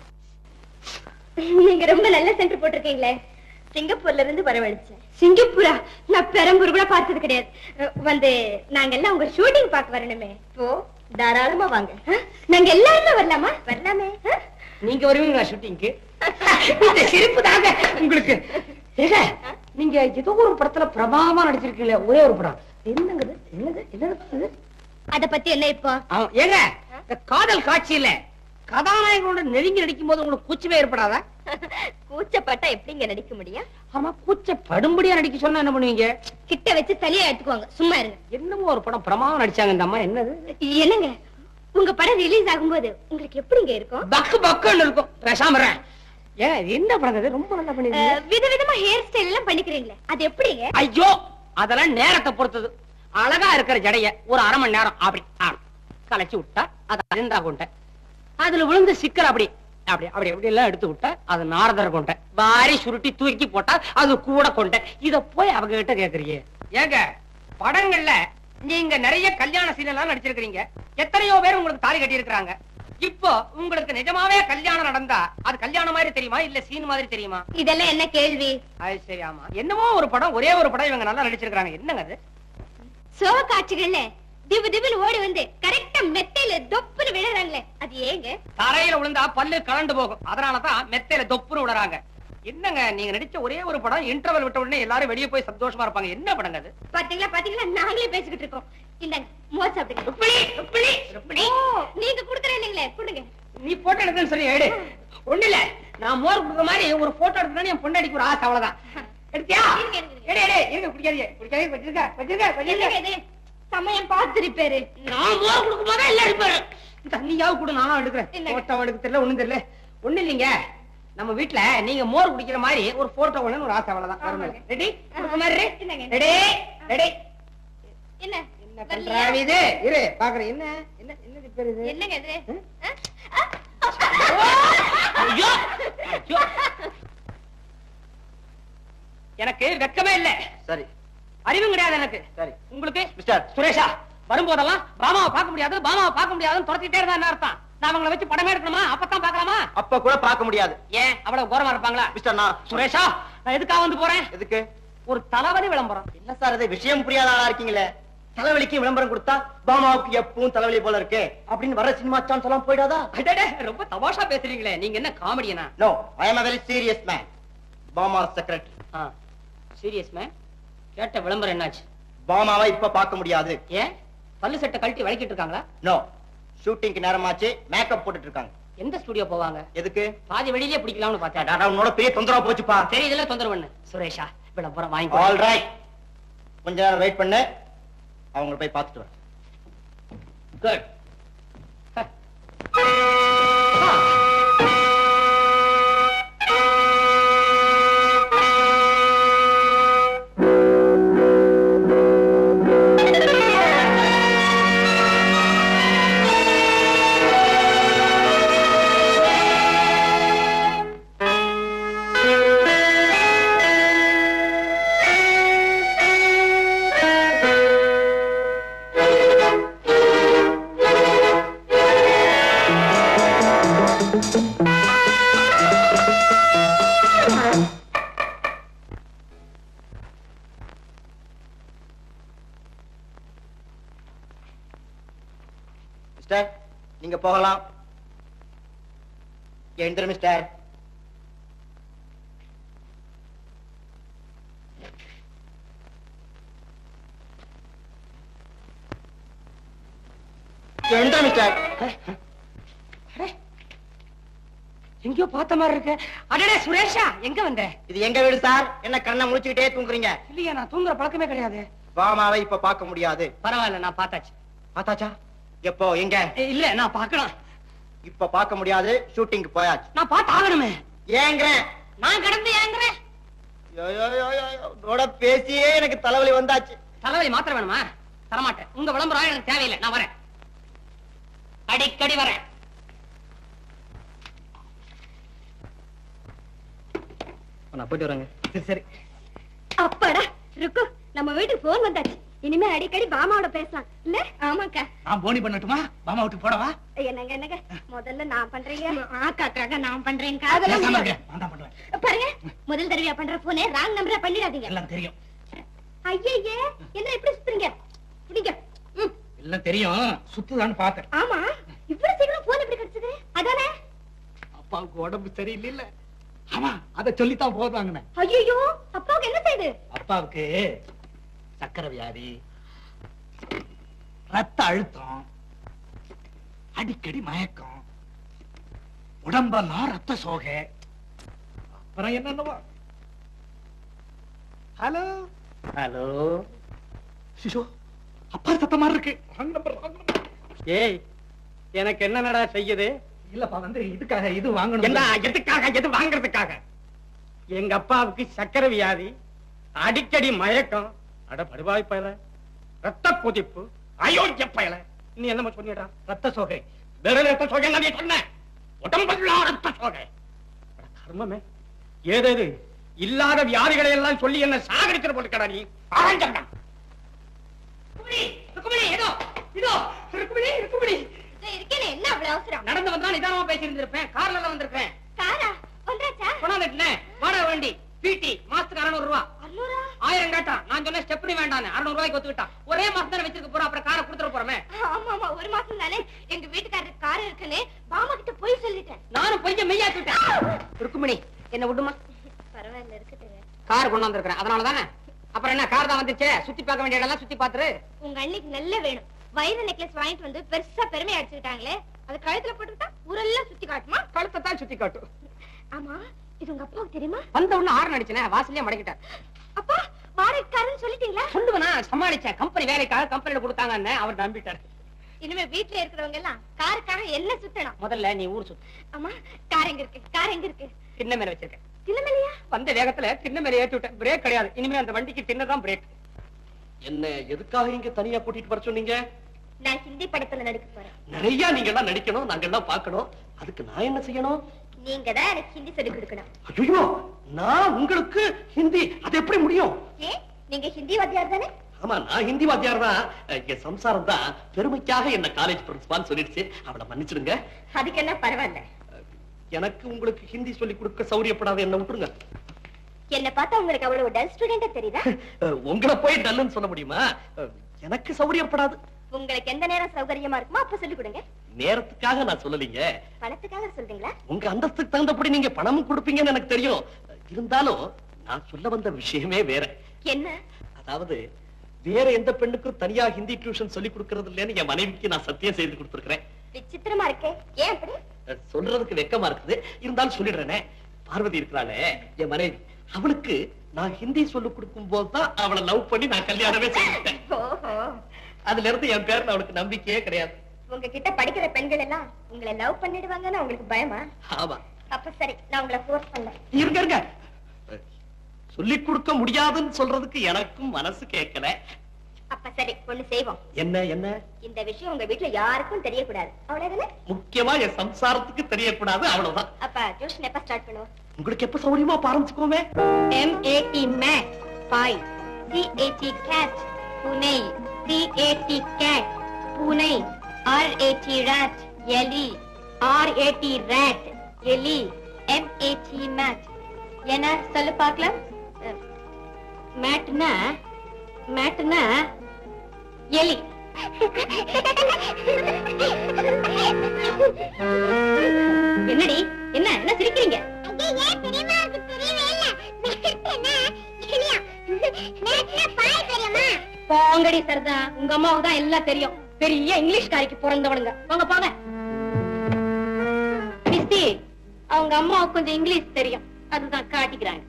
[SPEAKER 2] நீங்க ரொம்ப நல்ல சென்டர் போட்டிருக்கீங்களே சிங்கப்பூர்ல இருந்து வரவழைச்சேன் சிங்கப்பூரா நான் பெரம்பூர் கூட பார்த்தது கிடையாது அஹ், வந்து நாங்க எல்லாம் உங்க ஷூட்டிங் பார்க்க வரணுமே ஓ தாராளமா வாங்க அஹ், நாங்க எல்லாருமே வரலாமா வரலாமே அஹ்?
[SPEAKER 5] நீங்க வருவீங்களா ஷூட்டிங்க்கு இந்த சிரிப்பு தாங்க உங்களுக்கு ஏங்க நீங்க ஏதோ ஒரு படத்துல பிரபாவமா நடிச்சிருக்கீங்களே ஒரே ஒரு படம் என்னங்க இது? என்னது என்னது இது?
[SPEAKER 2] அத பத்தி என்ன இப்போ
[SPEAKER 5] ஆ, ஏங்க இந்த காதல் காட்சியில கதாநாயகனோட நெருங்கி நடிக்கும் போது உங்களுக்கு கூச்சமே ஏற்படாதா
[SPEAKER 2] கூச்சப்பட்டா எப்படிங்க நடிக்க முடியும்
[SPEAKER 5] ஆமா கூச்ச படும்படியா நடிக்க சொன்னா என்ன பண்ணுவீங்க
[SPEAKER 2] கிட்ட வச்சு தலையா எடுத்துக்குவாங்க சும்மா இருங்க
[SPEAKER 5] என்னமோ ஒரு படம் பிரமாவம் நடிச்சாங்க இந்த அம்மா என்னது
[SPEAKER 2] என்னங்க உங்க படம் ரிலீஸ் ஆகும்போது உங்களுக்கு எப்படிங்க இருக்கும்
[SPEAKER 5] பக்கு பக்குன்னு இருக்கும் பேசாம இருங்க. ஏன் இது என்ன படம் இது ரொம்ப நல்லா பண்ணிருக்கீங்க
[SPEAKER 2] அஹ், விதவிதமா ஹேர் ஸ்டைல் எல்லாம் பண்ணிக்கிறீங்களே அது எப்படிங்க
[SPEAKER 5] ஐயோ அதெல்லாம் நேரத்தை பொறுத்தது அழகா இருக்கிற ஜடைய ஒரு அரை மணி நேரம் அப்படி ஆடும் கலைச்சு விட்டா அது அஜந்தா கொண்ட அதுல விழுந்து சிக்கல் அப்படி அப்படி அப்படி அப்படி எல்லாம் எடுத்து விட்டா அது நாரதர் கொண்ட வாரி சுருட்டி தூக்கி போட்டா அது கூட கொண்ட இத போய் அவங்க கிட்ட கேக்குறீங்க ஏங்க படங்கள்ல நீங்க நிறைய கல்யாண சீன் எல்லாம் நடிச்சிருக்கீங்க எத்தனையோ பேர் உங்களுக்கு தாலி கட்டி இருக்கிறாங்க இப்போ உங்களுக்கு நிஜமாவே கல்யாணம் நடந்தா அது கல்யாணம் மாதிரி தெரியுமா இல்ல சீன் மாதிரி தெரியுமா
[SPEAKER 3] இதெல்லாம் என்ன கேள்வி
[SPEAKER 5] அது சரி ஆமா என்னமோ ஒரு படம் ஒரே ஒரு படம் இவங்க நல்லா நடிச்சிருக்காங்க என்னங்க அது
[SPEAKER 3] சோக காட்சிகள்ல திபு திபுன்னு ஓடி வந்து கரெக்டா மெத்தையில தொப்புன்னு விழுறாங்களே அது ஏங்க
[SPEAKER 5] தரையில விழுந்தா பல்லு கலண்டு போகும் அதனாலதான் மெத்தையில தொப்புன்னு விடுறாங்க என்னங்க நீங்க நடிச்ச ஒரே ஒரு படம் இன்டர்வல் விட்ட உடனே எல்லாரும் வெளியே போய் சந்தோஷமா இருப்பாங்க என்ன படங்க அது
[SPEAKER 3] பாத்தீங்களா பாத்தீங்களா நாங்களே பேசிக்கிட்டு இருக்கோம் இந்தாங்க மோர் சாப்பிடுங்க
[SPEAKER 5] ருக்மிணி, ருக்மிணி, ருக்மிணி.
[SPEAKER 3] ஓ, நீங்க குடுக்கறேன் இல்லைங்களே கொடுங்க
[SPEAKER 5] நீ போட்டோ எடுக்கன்னு சொல்லி எடு ஒண்ணு இல்ல நான் மோர் குடுக்குற மாதிரி ஒரு போட்டோ எடுக்கணும்னு என் பொண்டாடிக்கு ஒரு ஆசை அவ்வளவுதான் எடுத்தியா
[SPEAKER 3] இருங்க, இருங்க, இருங்க.
[SPEAKER 5] எடு எடு இருங்க குடிக்காதீங்க குடிக்காதீங்க வச்சிருக்க வச்சிருக்க
[SPEAKER 3] என்னங்க
[SPEAKER 5] வச்சிருக்க
[SPEAKER 3] இது சமயம் பார்த்திருப்பாரு
[SPEAKER 5] நான் மோர் குடுக்கும் போதே எல்லாம் எடுப்பாரு தண்ணியாவது கூட நானும் எடுக்கிறேன்
[SPEAKER 3] இல்லைங்க.
[SPEAKER 5] போட்டோ எடுக்க தெரியல ஒண்ணும் தெரியல ஒண்ணு இல்லைங்க நம்ம வீட்ல நீங்க மோர் குடிக்கிற மாதிரி ஒரு போட்டோ ஒண்ணு ஒரு ஆசை அவ்வளவுதான்
[SPEAKER 3] ஆமாங்க.
[SPEAKER 5] ரெடி குடுக்க மாதிரி
[SPEAKER 3] இல்லைங்க.
[SPEAKER 5] ரெடி ரெடி
[SPEAKER 3] என்ன
[SPEAKER 5] என்ன
[SPEAKER 3] வரலையா?
[SPEAKER 5] பண்றாவி இது இரு பாக்குறேன் என்ன என்ன என்ன பேரு இது
[SPEAKER 3] என்னங்க இது
[SPEAKER 5] ம்?
[SPEAKER 3] ஆ?
[SPEAKER 5] ஐயோ! ஐயோ! எனக்கு வெக்கமே இல்ல
[SPEAKER 6] சரி
[SPEAKER 5] அறிவும் கிடையாது எனக்கு
[SPEAKER 6] சரி
[SPEAKER 5] உங்களுக்கு
[SPEAKER 6] மிஸ்டர்
[SPEAKER 5] சுரேஷா வரும்போதெல்லாம் பாமாவை பார்க்க முடியாது பாமாவை பார்க்க முடியாதுன்னு துரத்திட்டே இருந்தா என்ன அர்த்தம் நான் அவங்கள வச்சு படமே எடுக்கணுமா அப்பதான் பார்க்கலாமா
[SPEAKER 6] அப்ப கூட பார்க்க முடியாது
[SPEAKER 5] ஏன் அவ்வளவு கோரமா இருப்பாங்களா
[SPEAKER 6] மிஸ்டர் நான்
[SPEAKER 5] சுரேஷா நான் எதுக்காக வந்து போறேன்
[SPEAKER 6] எதுக்கு
[SPEAKER 5] ஒரு தளபதி விளம்பரம்
[SPEAKER 6] என்ன சார் இது விஷயம் புரியாத ஆளா இருக்கீங்களே தலைவலிக்கு விளம்பரம் கொடுத்தா பாமாவுக்கு எப்பவும் தலைவலி போல இருக்கு அப்படின்னு வர சினிமா சான்ஸ் எல்லாம் போயிடாதா
[SPEAKER 5] அடடே, ரொம்ப தமாஷா பேசுறீங்களே நீங்க என்ன காமெடியனா
[SPEAKER 6] no I am a very serious man Bama secretary
[SPEAKER 5] serious man கேட்ட விளம்பரம் என்னாச்சு
[SPEAKER 6] பாமாவை இப்ப பார்க்க முடியாது
[SPEAKER 5] ஏன் பல்லு சட்டை கழட்டி வளைக்கிட்டு இருக்காங்களா
[SPEAKER 6] நோ ஷூட்டிங்க்கு நேரமாச்சு மேக்கப் போட்டுட்டு இருக்காங்க
[SPEAKER 5] எந்த ஸ்டுடியோ போவாங்க
[SPEAKER 6] எதுக்கு
[SPEAKER 5] பாதி வெளியிலே பிடிக்கலாம்னு பார்த்தேன்
[SPEAKER 6] டாடா, உன்னோட பெரிய தொந்தரவு போச்சுப்பா
[SPEAKER 5] சரி இதெல்லாம் தொந்தரவு பண்ணு சுரேஷா விளம்பரம் வாங்கி
[SPEAKER 6] ஆல் ரைட் கொஞ்ச நேரம் வெயிட் பண்ணு அவங்கள போய் பார்த்துட்டு வரேன்
[SPEAKER 5] குட்
[SPEAKER 6] மிஸ்டர் நீங்க போகலாம் எழுந்திர மிஸ்டர் எழுந்திர மிஸ்டர்
[SPEAKER 5] எங்கேயோ பார்த்த மாதிரி இருக்கு அடடே சுரேஷா எங்க வந்த
[SPEAKER 6] இது எங்க வீடு சார் என்ன கண்ணை முழிச்சுக்கிட்டே தூங்குறீங்க
[SPEAKER 5] இல்லையா நான் தூங்குற பழக்கமே கிடையாது
[SPEAKER 6] பாமாவை இப்ப பார்க்க முடியாது
[SPEAKER 5] பரவாயில்ல நான் பார்த்தாச்சு
[SPEAKER 6] பார்த்தாச்சா எப்போ எங்க
[SPEAKER 5] ஏய், இல்ல நான் பார்க்கலாம்
[SPEAKER 6] இப்ப பார்க்க முடியாது ஷூட்டிங்க்கு போயாச்சு
[SPEAKER 5] நான் பார்த்து ஆகணுமே
[SPEAKER 6] ஏங்கிறேன்
[SPEAKER 5] நான் கிடந்து ஏங்குறேன்
[SPEAKER 6] யோ, யோ, யோ, யோ, யோ, உன்னோட பேசியே எனக்கு தலைவலி வந்தாச்சு
[SPEAKER 5] தலைவலி மாத்திர வேணுமா தரமாட்டேன் உங்க விளம்பரம் எனக்கு தேவையில்லை நான் வரேன் அடிக்கடி வரேன்
[SPEAKER 6] நான் போயிட்டு வரேங்க
[SPEAKER 5] சரி சரி
[SPEAKER 2] அப்பாடா ருக்கு நம்ம வீட்டுக்கு போன் வந்தாச்சு இனிமே அடிக்கடி பாமாவோட பேசலாம் இல்ல ஆமாக்கா
[SPEAKER 7] நான் போனி பண்ணட்டுமா மாமா விட்டு போடவா
[SPEAKER 2] என்னங்க என்னங்க முதல்ல நான் பண்றீங்க
[SPEAKER 3] ஆக்காக்காக நான் பண்றேன்
[SPEAKER 2] அதெல்லாம்
[SPEAKER 7] பேசாம
[SPEAKER 2] முடியாது.
[SPEAKER 7] இருங்க. நான் தான் பண்றேன்
[SPEAKER 3] பாருங்க முதல் தடவையா பண்ற போனே ராங் நம்பரா பண்ணிடாதீங்க
[SPEAKER 7] எல்லாம் தெரியும்
[SPEAKER 2] ஐயே என்ன எப்படி சுத்துறீங்க பிடிங்க ம்,
[SPEAKER 7] எல்லாம் தெரியும் சுத்துதான்னு பார்த்தேன்
[SPEAKER 2] ஆமா இவ்வளவு சீக்கிரம் போன் எப்படி கிடைச்சது அதானே
[SPEAKER 7] அப்பாவுக்கு உடம்பு சரியில்லை ஆமா அத சொல்லித்தான் போதாங்கண்ணே
[SPEAKER 2] ஐயோ அப்பாவுக்கு என்ன செய்யுது
[SPEAKER 7] அப்பாவுக்கு சக்கரை வியாதி ரத்த அழுத்தம் அடிக்கடி மயக்கம் உடம்பெல்லாம் ரத்த சோகை அப்புறம் என்னென்னவா ஹலோ
[SPEAKER 6] ஹலோ
[SPEAKER 7] சிஷோ அப்பா சத்தமா இருக்கு wrong number, wrong number.
[SPEAKER 1] ஏய் எனக்கு என்னடா செய்யுது
[SPEAKER 7] இல்லப்பா வந்து இதுக்காக இது
[SPEAKER 1] என்ன
[SPEAKER 7] வாங்கணும்
[SPEAKER 1] எதுக்காக எது வாங்குறதுக்காக எங்க அப்பாவுக்கு சக்கரை வியாதி அடிக்கடி மயக்கம் அட படுவாய் பயல ரத்த கொதிப்பு அயோக்கிய பயல நீ என்னமா சொன்னிடா
[SPEAKER 7] ரத்த சோகை
[SPEAKER 1] வேற ரத்த சோகை நான் சொன்னேன் உடம்பெல்லாம் ரத்த சோகை அட கர்மமே ஏதேது இல்லாத வியாதிகளை எல்லாம் சொல்லி என்ன சாகடிக்கிற போட்டுக்கடா நீ ஆரஞ்சண்டா
[SPEAKER 5] ருக்குமணி ருக்குமணி இதோ இதோ ருக்குமணி ருக்குமணி
[SPEAKER 3] இதோ இருக்கேனே
[SPEAKER 2] என்ன அவ்வளவு அவசரம்
[SPEAKER 5] நடந்து வந்தா நிதானமா பேசி இருந்திருப்பேன் கார்ல தான் வந்திருக்கேன்
[SPEAKER 2] காரா வந்தாச்சா
[SPEAKER 5] கொண்டாந்துட்டேன் வாடகை வண்டி பிடி மாசத்துக்கு அறுநூறு ரூபா
[SPEAKER 2] அண்ணூரா
[SPEAKER 5] ஆயிரம் கேட்டான் நான் சொன்னேன் ஸ்டெப்னி வேண்டான்னு அறுநூறு ரூபாய்க்கு ஒத்துக்கிட்டான் ஒரே மாசம் தானே வச்சிருக்க போறோம் அப்புறம் காரை கொடுத்துட போறோமே
[SPEAKER 2] ஆமா ஆமா ஒரு மாசம் தானே எங்க வீட்டுக்காரருக்கு கார் இருக்குன்னு பாமா கிட்ட போய் சொல்லிட்டேன்
[SPEAKER 5] நானும் கொஞ்சம் மெய்யாக்கிட்டேன் ருக்குமணி என்ன விடுமா
[SPEAKER 2] பரவாயில்ல இருக்கட்டுங்க
[SPEAKER 5] கார் கொண்டு வந்திருக்கிறேன் அதனால தானே அப்புறம் என்ன கார் தான் வந்துச்சே சுத்தி பார்க்க வேண்டிய இடம்லாம் சுத்தி பாத்துரு
[SPEAKER 2] உங்க அண்ணிக்கு நல்ல வேணும் வைர நெக்லஸ் வாங்கிட்டு வந்து பெருசா பெருமை அடிச்சுக்கிட்டாங்களே அது கழுத்துல போட்டுக்கிட்டா ஊரெல்லாம் சுத்தி காட்டுமா
[SPEAKER 5] கழுத்தை தான் சுத்தி காட்டு
[SPEAKER 2] ஆமா இது உங்க அப்பாவுக்கு தெரியுமா
[SPEAKER 5] வந்த உடனே ஆறு அடிச்சனே வாசலே மடக்கிட்டார்
[SPEAKER 2] அப்பா வாடகைக்காரன்னு சொல்லிட்டீங்களா
[SPEAKER 5] சொல்லுவனா சமாளிச்சேன் கம்பெனி வேலைக்காக கம்பெனில கொடுத்தாங்கன்னு அவர் நம்பிட்டாரு
[SPEAKER 2] இனிமே வீட்டுல இருக்கிறவங்க எல்லாம் காருக்காக என்ன சுத்தணும்
[SPEAKER 5] முதல்ல நீ ஊர் சுத்து
[SPEAKER 2] ஆமா கார் எங்க இருக்கு கார் எங்க இருக்கு
[SPEAKER 5] திண்ண மேல வச்சிருக்கேன்
[SPEAKER 2] தினமலையா
[SPEAKER 5] வந்த வேகத்துல திண்ண மேல ஏத்தி விட்டேன் பிரேக் கிடையாது இனிமே அந்த வண்டிக்கு தின்னதான் பிரேக்
[SPEAKER 6] என்ன எதுக்காக இங்க தனியா கூட்டிட்டு வர சொன்னீங்க
[SPEAKER 2] நான் ஹிந்தி படத்துல நடிக்க போறேன்
[SPEAKER 6] நிறைய நீங்க எல்லாம் நடிக்கணும் நாங்க எல்லாம் பார்க்கணும் அதுக்கு நான் என்ன செய்யணும்
[SPEAKER 2] நீங்க தான் எனக்கு ஹிந்தி சொல்லி கொடுக்கணும்
[SPEAKER 6] ஐயோ நான் உங்களுக்கு ஹிந்தி அது எப்படி முடியும்
[SPEAKER 2] ஏன் நீங்க ஹிந்தி வாத்தியார் தானே
[SPEAKER 6] ஆமா நான் ஹிந்தி வாத்தியார் தான் என் சம்சாரம் தான் பெருமைக்காக என்ன காலேஜ் பிரின்சிபால் சொல்லிடுச்சு அவளை மன்னிச்சிடுங்க
[SPEAKER 2] அதுக்கு என்ன பரவாயில்ல
[SPEAKER 6] எனக்கு உங்களுக்கு ஹிந்தி சொல்லி கொடுக்க சௌரியப்படாத என்ன விட்டுருங்க
[SPEAKER 2] என்ன பார்த்தா உங்களுக்கு அவ்வளவு டல் ஸ்டூடெண்டா தெரியுதா
[SPEAKER 6] அஹ், உங்களை போய் டல்லுன்னு சொல்ல முடியுமா அஹ், எனக்கு சௌரியப்படாது
[SPEAKER 2] உங்களுக்கு எந்த நேரம் சௌகரியமா இருக்குமோ அப்ப சொல்லி கொடுங்க
[SPEAKER 6] நேரத்துக்காக நான் சொல்லலீங்க
[SPEAKER 2] பணத்துக்காக சொல்றீங்களா
[SPEAKER 6] உங்க அந்தஸ்துக்கு தகுந்தபடி நீங்க பணமும் கொடுப்பீங்கன்னு எனக்கு தெரியும் இருந்தாலும் நான் சொல்ல வந்த விஷயமே வேற
[SPEAKER 2] என்ன
[SPEAKER 6] அதாவது வேற எந்த பெண்ணுக்கும் தனியா ஹிந்தி டியூஷன் சொல்லி கொடுக்கறது இல்லைன்னு என் மனைவிக்கு நான் சத்தியம் செய்து கொடுத்துருக்கிறேன்
[SPEAKER 2] விசித்திரமா இருக்கே ஏன் அப்படி
[SPEAKER 6] அஹ், சொல்றதுக்கு வெக்கமா இருக்குது இருந்தாலும் சொல்லிடுறேனே பார்வதி இருக்கிறாளே என் மனைவி அவளுக்கு நான் ஹிந்தி சொல்லி கொடுக்கும் போதுதான் அவளை லவ் பண்ணி நான் கல்யாணமே செய்துட்டேன்
[SPEAKER 2] ஓஹோ
[SPEAKER 6] அதுல இருந்து என் பேர்ல அவளுக்கு நம்பிக்கையே கிடையாது
[SPEAKER 2] உங்ககிட்ட படிக்கிற பெண்கள் எல்லாம் உங்களை லவ் பண்ணிடுவாங்கன்னு உங்களுக்கு பயமா
[SPEAKER 6] ஆமா
[SPEAKER 2] அப்ப சரி நான் உங்களை ஃபோர்ஸ் பண்ணேன்
[SPEAKER 6] இருங்க இருங்க சொல்லிக் கொடுக்க முடியாதுன்னு சொல்றதுக்கு எனக்கும் மனசு கேட்கல
[SPEAKER 2] அப்ப சரி ஒண்ணு செய்வோம்
[SPEAKER 6] என்ன என்ன
[SPEAKER 2] இந்த விஷயம் உங்க வீட்டுல யாருக்கும் தெரியக்கூடாது அவ்வளவுதானே
[SPEAKER 6] முக்கியமா என் சம்சாரத்துக்கு தெரியக்கூடாது அவ்வளவுதான்
[SPEAKER 2] அப்ப டியூஷன் எப்ப ஸ்டார்ட் பண்ணுவோம்
[SPEAKER 6] உங்களுக்கு எப்ப சௌரியமா ஆரம்பிச்சுக்கோமே
[SPEAKER 2] M A T mat five C A T cat பூனை C A T cat பூனை R A T rat எலி R A T rat எலி M A T mat என்ன சொல்லு பார்க்கலாம் மேட்னா மேட்னா எலி என்னடி என்ன என்ன சிரிக்கிறீங்க போங்கடி சரதா உங்க அம்மாவுக்கு தான் எல்லாம் தெரியும் பெரிய இங்கிலீஷ்காரிக்கு பிறந்தவனுங்க போங்க போங்க மிஸ்டி அவங்க அம்மாவுக்கு கொஞ்சம் இங்கிலீஷ் தெரியும் அதுதான் காட்டிக்கிறாங்க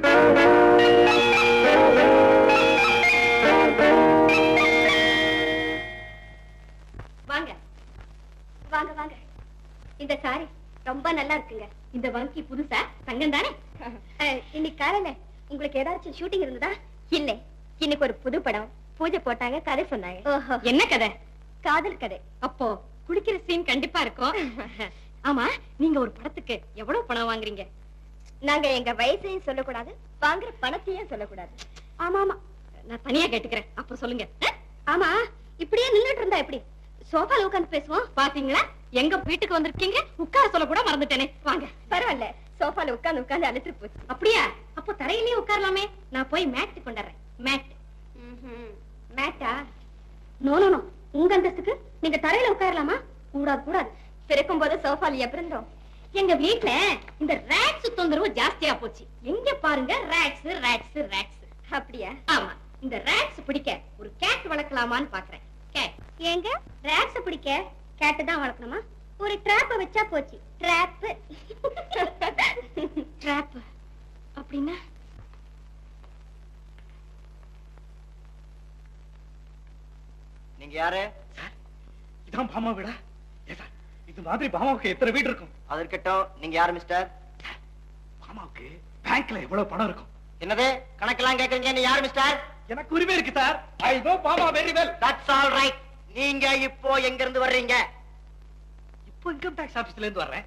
[SPEAKER 2] வாங்க வாங்க வாங்க இந்த சாரி ரொம்ப நல்லா இருக்குங்க இந்த வங்கி புதுசா தங்கம் தானே இன்னைக்கு காலையில உங்களுக்கு ஏதாச்சும் ஷூட்டிங் இருந்ததா இல்ல இன்னைக்கு ஒரு புது படம் பூஜை போட்டாங்க கதை சொன்னாங்க என்ன கதை காதல் கதை அப்போ குளிக்கிற சீன் கண்டிப்பா இருக்கும் ஆமா நீங்க ஒரு படத்துக்கு எவ்வளவு பணம் வாங்குறீங்க நாங்க எங்க வயசையும் சொல்லக்கூடாது வாங்குற பணத்தையும் சொல்லக்கூடாது ஆமா ஆமா நான் தனியா கேட்டுக்கிறேன் அப்புறம் சொல்லுங்க அஹ்? ஆமா இப்படியே நின்னுட்டு இருந்தா எப்படி சோஃபால உட்கார்ந்து பேசுவோம் பாத்தீங்களா எங்க வீட்டுக்கு வந்திருக்கீங்க உட்கார சொல்ல கூட மறந்துட்டேனே வாங்க பரவாயில்ல சோஃபால உட்கார்ந்து உட்கார்ந்து அழுத்து போச்சு அப்படியா அப்போ தரையிலேயே உட்காரலாமே நான் போய் மேட் கொண்டாடுறேன் மேட் மேட்டா நோ நோ நோ உங்க அந்தஸ்துக்கு நீங்க தரையில உட்காரலாமா கூடாது கூடாது பிறக்கும் போது சோஃபால இருந்தோம் எங்க வீட்ல இந்த ரேக்ஸ் தொந்தரவு ஜாஸ்தியா போச்சு எங்க பாருங்க ரேக்ஸ் ரேக்ஸ் ரேக்ஸ் அப்படியா ஆமா இந்த ரேக்ஸ் பிடிக்க ஒரு கேட் வளர்க்கலாமான்னு பாக்குறேன் கேட் ஏங்க ரேக்ஸ் பிடிக்க கேட் தான் வளர்க்கணுமா ஒரு ட்ராப்ப வச்சா போச்சு ட்ராப் ட்ராப் அப்படின்னா
[SPEAKER 4] நீங்க யாரு
[SPEAKER 7] இதான் பாமா வீடா ஏதா இது மாதிரி பாமாவுக்கு எத்தனை வீடு இருக்கும்
[SPEAKER 4] அது இருக்கட்டும் நீங்க யாரு மிஸ்டர்
[SPEAKER 7] பாமாவுக்கு பேங்க்ல எவ்வளவு பணம் இருக்கும்
[SPEAKER 4] என்னது கணக்கெல்லாம் கேக்குறீங்க நீ யாரு மிஸ்டர்
[SPEAKER 7] எனக்கு உரிமை இருக்கு sir I know Bama very well
[SPEAKER 4] that's all right நீங்க இப்போ எங்க இருந்து வர்றீங்க
[SPEAKER 7] இப்போ இன்கம் டாக்ஸ் ஆபீஸ்ல இருந்து வர்றேன்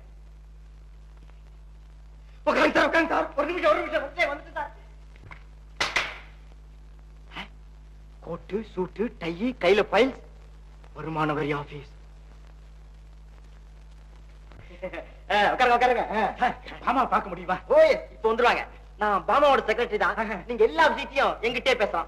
[SPEAKER 7] உட்காருங்க சார் உட்காருங்க சார் ஒரு நிமிஷம் ஒரு நிமிஷம்
[SPEAKER 4] வந்துட்டேன், வந்துட்டேன் சார். கோட்டு சூட்டு டை கையில ஃபைல்ஸ் வருமான வரி ஆபீஸ்
[SPEAKER 6] ஆ, உட்காருங்க உட்காருங்க ஆ.
[SPEAKER 7] மாமா பார்க்க முடியுமா
[SPEAKER 6] ஓய் இப்ப வந்துருவாங்க நான் பாமாவோட செக்ரட்டரி தான் நீங்க எல்லா விஷயத்தையும் எங்கிட்டே பேசலாம்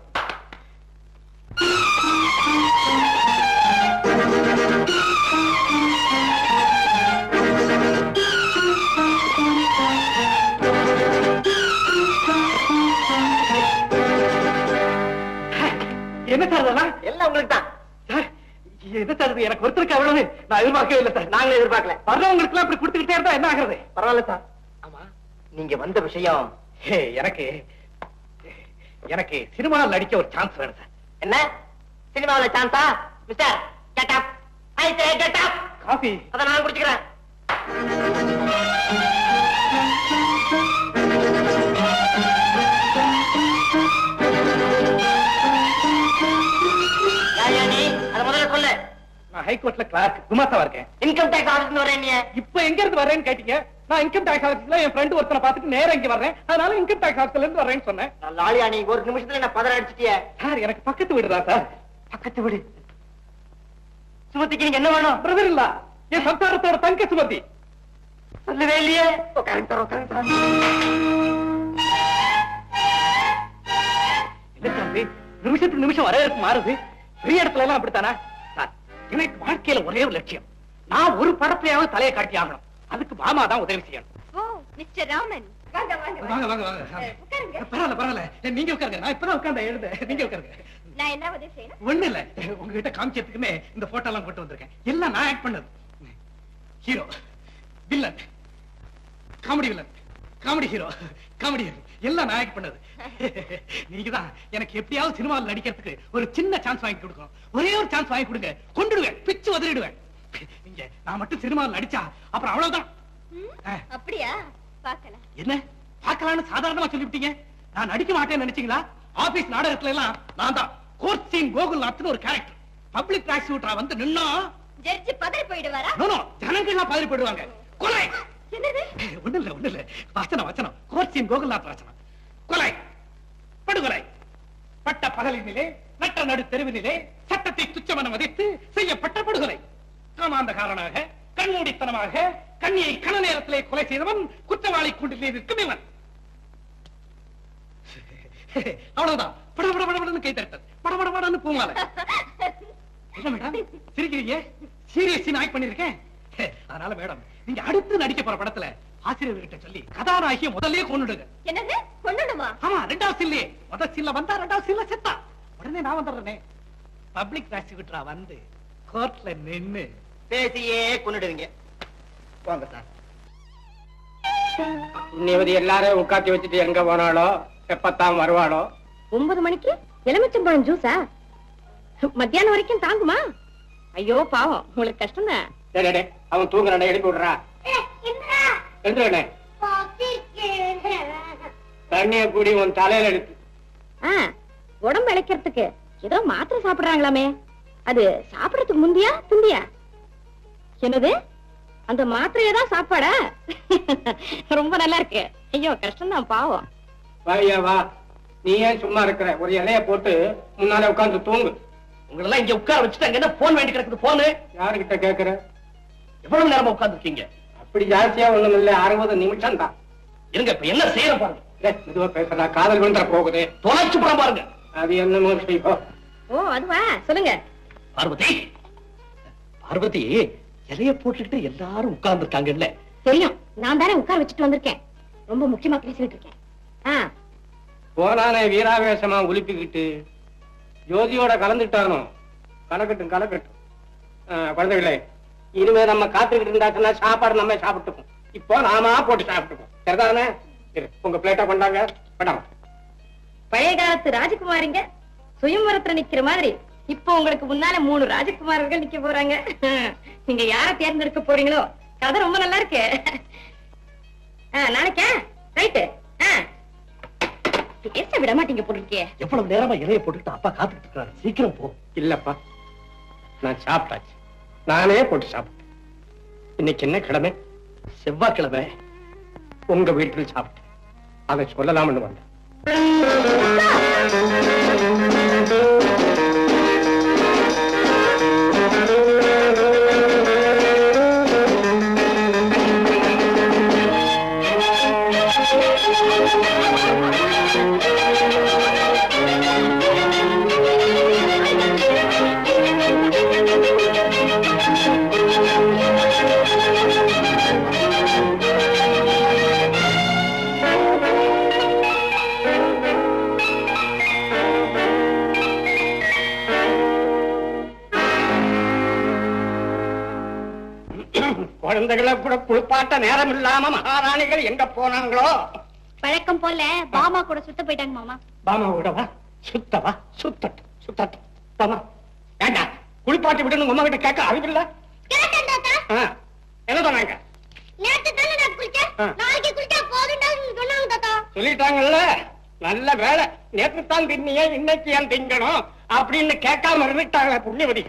[SPEAKER 7] என்ன சார் அதெல்லாம்
[SPEAKER 6] எல்லாம் உங்களுக்கு தான்
[SPEAKER 7] சார் என்ன சார் இது எனக்கு ஒருத்தருக்கு அவ்வளவு நான் எதிர்பார்க்கவே இல்லை சார்
[SPEAKER 6] நாங்களே எதிர்பார்க்கல
[SPEAKER 7] வர்றவங்களுக்கு எல்லாம் இப்படி கொடுத்துக்கிட்டே இருந்தா என்ன ஆகுறது
[SPEAKER 6] பரவாயில்ல சார் ஆமா நீங்க வந்த விஷயம்
[SPEAKER 7] ஹே, எனக்கு எனக்கு சினிமாவில் நடிக்க ஒரு சான்ஸ் வேணும் சார்
[SPEAKER 6] என்ன சினிமாவுல சான்ஸா mister get up I say get up
[SPEAKER 7] coffee
[SPEAKER 6] அத நான் குடிச்சுக்கிறேன் யார் யா நீ அத முதல்ல சொல்லு
[SPEAKER 7] நான் ஹைகோர்ட்ல கிளார்க் குமாஸ்தாவா இருக்கேன்
[SPEAKER 6] இன்கம் டேக்ஸ் ஆஃபீஸ்ல வரேன் நீ
[SPEAKER 7] இப்ப எங்க இருந்து வர்றேன்னு கேட்டீங்க நான் இன்கம் டாக்ஸ் ஆபீஸ்ல என் ஃப்ரெண்ட் ஒருத்தனை பார்த்துட்டு நேரா இங்க வர்றேன் அதனால இன்கம் டாக்ஸ் ஆபீஸ்ல இருந்து வர்றேன்னு சொன்னேன்
[SPEAKER 6] நான் லாலியா நீ ஒரு நிமிஷத்துல என்ன பதற அடிச்சிட்டியே
[SPEAKER 7] சார் எனக்கு பக்கத்து வீடுதா சார்
[SPEAKER 6] பக்கத்து வீடு சுமதிக்கு நீங்க என்ன வேணும்
[SPEAKER 7] பிரதர் இல்ல என் சம்சாரத்தோட தங்க சுமதி
[SPEAKER 6] சொல்லவே இல்லையே உட்காருங்க சார் உட்காருங்க சார்
[SPEAKER 7] இல்ல சாமி நிமிஷத்துக்கு நிமிஷம் வரவேற்பு மாறுது பெரிய இடத்துல எல்லாம் அப்படித்தானா சார் எனக்கு வாழ்க்கையில ஒரே ஒரு லட்சியம் நான் ஒரு படத்தையாவது தலையை காட்டி ஆகணும் அதுக்கு மாமா தான் உதவி செய்யணும்
[SPEAKER 2] ஓ மிஸ்டர் ராமன் வாங்க வாங்க
[SPEAKER 7] வாங்க வாங்க வாங்க
[SPEAKER 2] உட்காருங்க.
[SPEAKER 7] பரவாயில்ல பரவாயில்ல நீங்க உட்காருங்க நான் இப்பதான் உட்கார்ந்த எழுத நீங்க உட்காருங்க
[SPEAKER 2] நான் என்ன உதவி செய்யணும்
[SPEAKER 7] ஒண்ணு இல்ல உங்ககிட்ட காமிச்சதுக்குன்னு இந்த போட்டோ எல்லாம் கொண்டு வந்திருக்கேன் எல்லாம் நான் ஆக்ட் பண்ணது hero villain comedy villain comedy hero comedy hero எல்லாம் நான் ஆக்ட் பண்ணது நீங்க தான் எனக்கு எப்படியாவது சினிமாவில் நடிக்கிறதுக்கு ஒரு சின்ன சான்ஸ் வாங்கி கொடுக்கணும் ஒரே ஒரு சான்ஸ் வாங்கி கொடுங்க கொண்டுடுவேன் பிச்சு உதறிடுவேன் நீங்க நான் மட்டும் சினிமாவில் நடிச்சா அப்புறம் அவ்வளவுதான் ஆ.
[SPEAKER 2] அப்படியா பார்க்கலாம்
[SPEAKER 7] என்ன பார்க்கலாம்னு சாதாரணமா சொல்லிவிட்டீங்க நான் நடிக்க மாட்டேன்னு நினைச்சீங்களா ஆபீஸ் நாடகத்துல எல்லாம் நான் தான் கோர்ட் சீன் கோகுல்நாத்னு ஒரு கேரக்டர் பப்ளிக் ப்ராசிக்யூட்டரா வந்து நின்னா
[SPEAKER 2] ஜட்ஜி பதறி போயிடுவாரா
[SPEAKER 7] நோ நோ ஜனங்கள்லாம் பதறி போயிடுவாங்க கொலை
[SPEAKER 2] என்னது
[SPEAKER 7] ஒண்ணு இல்ல ஒண்ணு இல்ல வச்சனம் வச்சனம் கோர்ட் சீன் கோகுல்நாத் வச்சனம் கொலை படுகொலை பட்ட பகலினிலே நட்ட நடு தெருவினிலே சட்டத்தை துச்சமென மதித்து செய்யப்பட்ட படுகொலை காமாந்தகாரனாக கண்மூடித்தனமாக கண்ணியை கன நேரத்திலே கொலை செய்தவன் குற்றவாளி கூண்டிலே நிற்கும் இவன் அவ்வளவுதான் பட பட படன்னு கை தட்டது பட பட படன்னு பூமால என்ன மேடம் சிரிக்கிறீங்க சீரியஸ் சீன் ஆக்ட் பண்ணிருக்கேன் அதனால மேடம் நீங்க அடுத்து நடிக்க போற படத்துல ஆசிரியர்கிட்ட சொல்லி கதாநாயகியை முதல்லயே கொண்டுடுங்க
[SPEAKER 2] என்னது கொண்டுடுமா
[SPEAKER 7] ஆமா ரெண்டாவது சீன்லயே முதல் சீன்ல வந்தா ரெண்டாவது சீன்ல செத்தா உடனே நான் வந்துடுறேனே பப்ளிக் ப்ராசிக்யூட்டரா வந்து கோர்ட்ல நின்னு
[SPEAKER 6] பேசியே கொண்டுடுவீங்க வாங்க சார்
[SPEAKER 1] இன்னைவது எல்லாரும் உட்காத்தி வச்சுட்டு எங்க போனாலோ எப்பத்தான் வருவாளோ
[SPEAKER 3] ஒன்பது மணிக்கு எலுமிச்சம்பழம் ஜூஸா மத்தியானம் வரைக்கும் தாங்குமா ஐயோ பாவம் உங்களுக்கு கஷ்டம் தான்
[SPEAKER 1] டேய், டேய், டேய், அவன் தூங்குறானே எழுப்பி விடுறா எழுதுறனே தண்ணிய கூடி உன் தலையில எடுத்து
[SPEAKER 3] உடம்பு இழைக்கிறதுக்கு ஏதோ மாத்திரை சாப்பிடுறாங்களாமே அது சாப்பிடறதுக்கு முந்தியா துந்தியா என்னது அந்த மாத்திரையே தான் சாப்பாடா ரொம்ப நல்லா இருக்கு ஐயோ கஷ்டம் தான் பாவம்
[SPEAKER 1] வாயா வா நீ ஏன் சும்மா இருக்கிற ஒரு இலைய போட்டு முன்னாலே உட்கார்ந்து தூங்கு
[SPEAKER 5] உங்களெல்லாம் இங்க உட்கார வச்சுட்டாங்க என்ன போன் வேண்டி கிடக்குது போனு
[SPEAKER 1] யாருகிட்ட கேக்குற
[SPEAKER 5] எவ்வளவு நேரமா உட்கார்ந்து இருக்கீங்க
[SPEAKER 1] அப்படி ஜாஸ்தியா ஒண்ணும் இல்ல அறுபது நிமிஷம் தான்
[SPEAKER 5] இருங்க இப்ப என்ன செய்யற பாருங்க
[SPEAKER 1] மெதுவா பேசுறா காதல் விழுந்துற போகுது
[SPEAKER 5] தொலைச்சு படம் பாருங்க
[SPEAKER 1] அது என்னமோ செய்வோம்
[SPEAKER 3] ஓ அதுவா சொல்லுங்க
[SPEAKER 5] பார்வதி பார்வதி இலைய போட்டுக்கிட்டு எல்லாரும் உட்கார்ந்து இருக்காங்கல்ல
[SPEAKER 3] தெரியும் நான் தானே உட்கார வச்சுட்டு வந்திருக்கேன் ரொம்ப முக்கியமா பேசிட்டு இருக்கேன் ஆ
[SPEAKER 1] போனானே வீராவேசமா உலுப்பிக்கிட்டு ஜோதியோட கலந்துட்டானோ கலக்கட்டும் கலக்கட்டும் ஆ, குழந்தைகளே இனிமே நம்ம காத்துக்கிட்டு இருந்தாச்சுன்னா சாப்பாடு நம்ம சாப்பிட்டுப்போம் இப்போ நாமா போட்டு சாப்பிட்டுப்போம் சரிதானே இரு, உங்க பிளேட்டை கொண்டாங்க படம்
[SPEAKER 3] பழைய காலத்து ராஜகுமாரிங்க சுயம்பரத்துல நிக்கிற மாதிரி இப்போ உங்களுக்கு முன்னால மூணு ராஜகுமாரர்கள் நிக்க போறாங்க நீங்க யார தேர்ந்தெடுக்க போறீங்களோ கதை ரொம்ப நல்லா இருக்கு ஆ, நாளைக்கா ரைட்டு பேச விட மாட்டீங்க போட்டிருக்கே
[SPEAKER 5] எவ்வளவு நேரமா இலைய போட்டுக்கிட்டு அப்பா காத்துக்கிட்டு இருக்காரு சீக்கிரம் போ
[SPEAKER 1] இல்லப்பா நான் சாப்பிட்டாச்சு நானே போட்டு சாப்பிட்டேன் இன்னைக்கு என்ன கிழமை
[SPEAKER 5] செவ்வாய்க்கிழமை
[SPEAKER 1] உங்க வீட்டில் சாப்பிட்டேன் அதை சொல்லலாம்னு வந்தேன் குழந்தைகளை கூட குளிப்பாட்ட நேரம் இல்லாம மகாராணிகள் எங்க போனாங்களோ
[SPEAKER 3] பழக்கம் போல பாமா கூட சுத்த போயிட்டாங்க மாமா
[SPEAKER 1] பாமா விடவா சுத்தவா சுத்தட்டும் சுத்தட்டும் பாமா வேண்டாம் குளிப்பாட்டி விட்டு உங்க அம்மா கிட்ட கேட்க அறிவில்ல ஆ, என்ன சொன்னாங்க
[SPEAKER 3] நேத்து தானே நான் குளிச்சேன்
[SPEAKER 1] ஆ.
[SPEAKER 3] நாளைக்கு குளிச்சா போதும்டா சொன்னாங்க தாத்தா
[SPEAKER 1] சொல்லிட்டாங்கல்ல நல்ல வேலை நேற்று தான் தின்னிய இன்னைக்கு ஏன் திங்கணும் அப்படின்னு கேட்காம இருந்துட்டாங்க புண்ணியவதி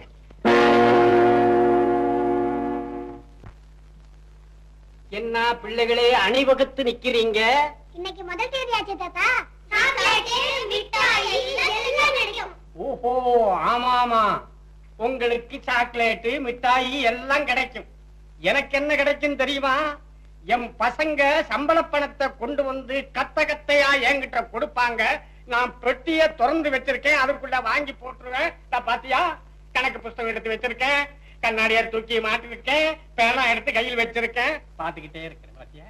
[SPEAKER 1] என்ன பிள்ளைகளே அணிவகுத்து நிக்கிறீங்க
[SPEAKER 3] இன்னைக்கு முதல் தேதி ஆச்சு தாத்தா சாக்லேட் மிட்டாய் எல்லாம் கிடைக்கும்
[SPEAKER 1] ஓஹோ ஆமா ஆமா உங்களுக்கு சாக்லேட்டு மிட்டாயி எல்லாம் கிடைக்கும் எனக்கு என்ன கிடைக்கும் தெரியுமா என் பசங்க சம்பள பணத்தை கொண்டு வந்து கத்த கத்தையா என்கிட்ட கொடுப்பாங்க நான் பெட்டிய திறந்து வச்சிருக்கேன் அதுக்குள்ள வாங்கி போட்டுருவேன் இதா பாத்தியா கணக்கு புஸ்தகம் எடுத்து வச்சிருக்கேன் கண்ணாடியார் தூக்கி மாட்டிருக்கேன் பேனா எடுத்து கையில் வச்சிருக்கேன் பாத்துக்கிட்டே இருக்கிறேன் பாத்தியா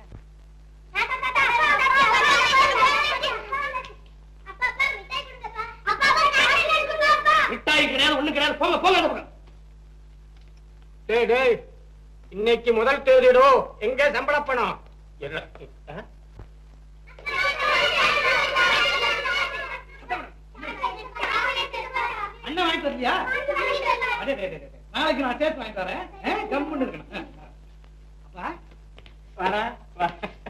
[SPEAKER 1] மிட்டாய் கிடையாது ஒண்ணு கிடையாது போங்க போங்க அந்த பக்கம். டேய் டேய் இன்னைக்கு முதல் தேதிடோ எங்க சம்பள பணம் எல்லாம், ஆ?
[SPEAKER 7] அண்ணன் வாங்கிட்டு வரலையா அடே, டே, டே, டே, டே. நாளைக்கு நான் சேர்த்து வாங்கிட்டு வரேன் ஆ, கம்முன்னு இருக்கணும் ஆ, ஆ. அப்பா
[SPEAKER 1] வர வர.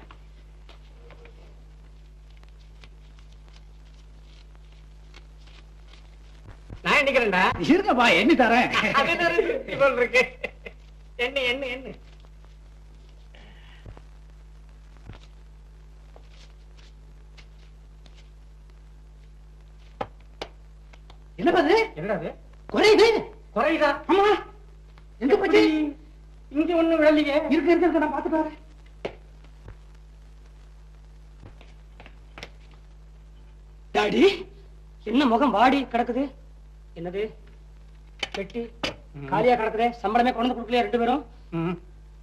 [SPEAKER 1] நான் எண்ணிக்கிறேன்டா
[SPEAKER 7] இருங்கப்பா எண்ணி தரேன்
[SPEAKER 1] அது என்னது திருப்தி போல் இருக்கு என்ன என்ன என்ன
[SPEAKER 7] என்னப்பா அது
[SPEAKER 1] என்னது
[SPEAKER 7] குறையுது
[SPEAKER 1] குறையுதா
[SPEAKER 7] ஆமா எங்க போச்சு
[SPEAKER 1] இங்க ஒண்ணும் விழலையே
[SPEAKER 7] இருக்கு இருக்கு இருக்கு நான் பாத்துட்டு வரேன்
[SPEAKER 5] டாடி என்ன முகம் வாடி கிடக்குது என்னது பெட்டி காலியா கிடக்குது சம்பளமே கொண்டு வந்து கொடுக்கலையா ரெண்டு பேரும்
[SPEAKER 1] ம்.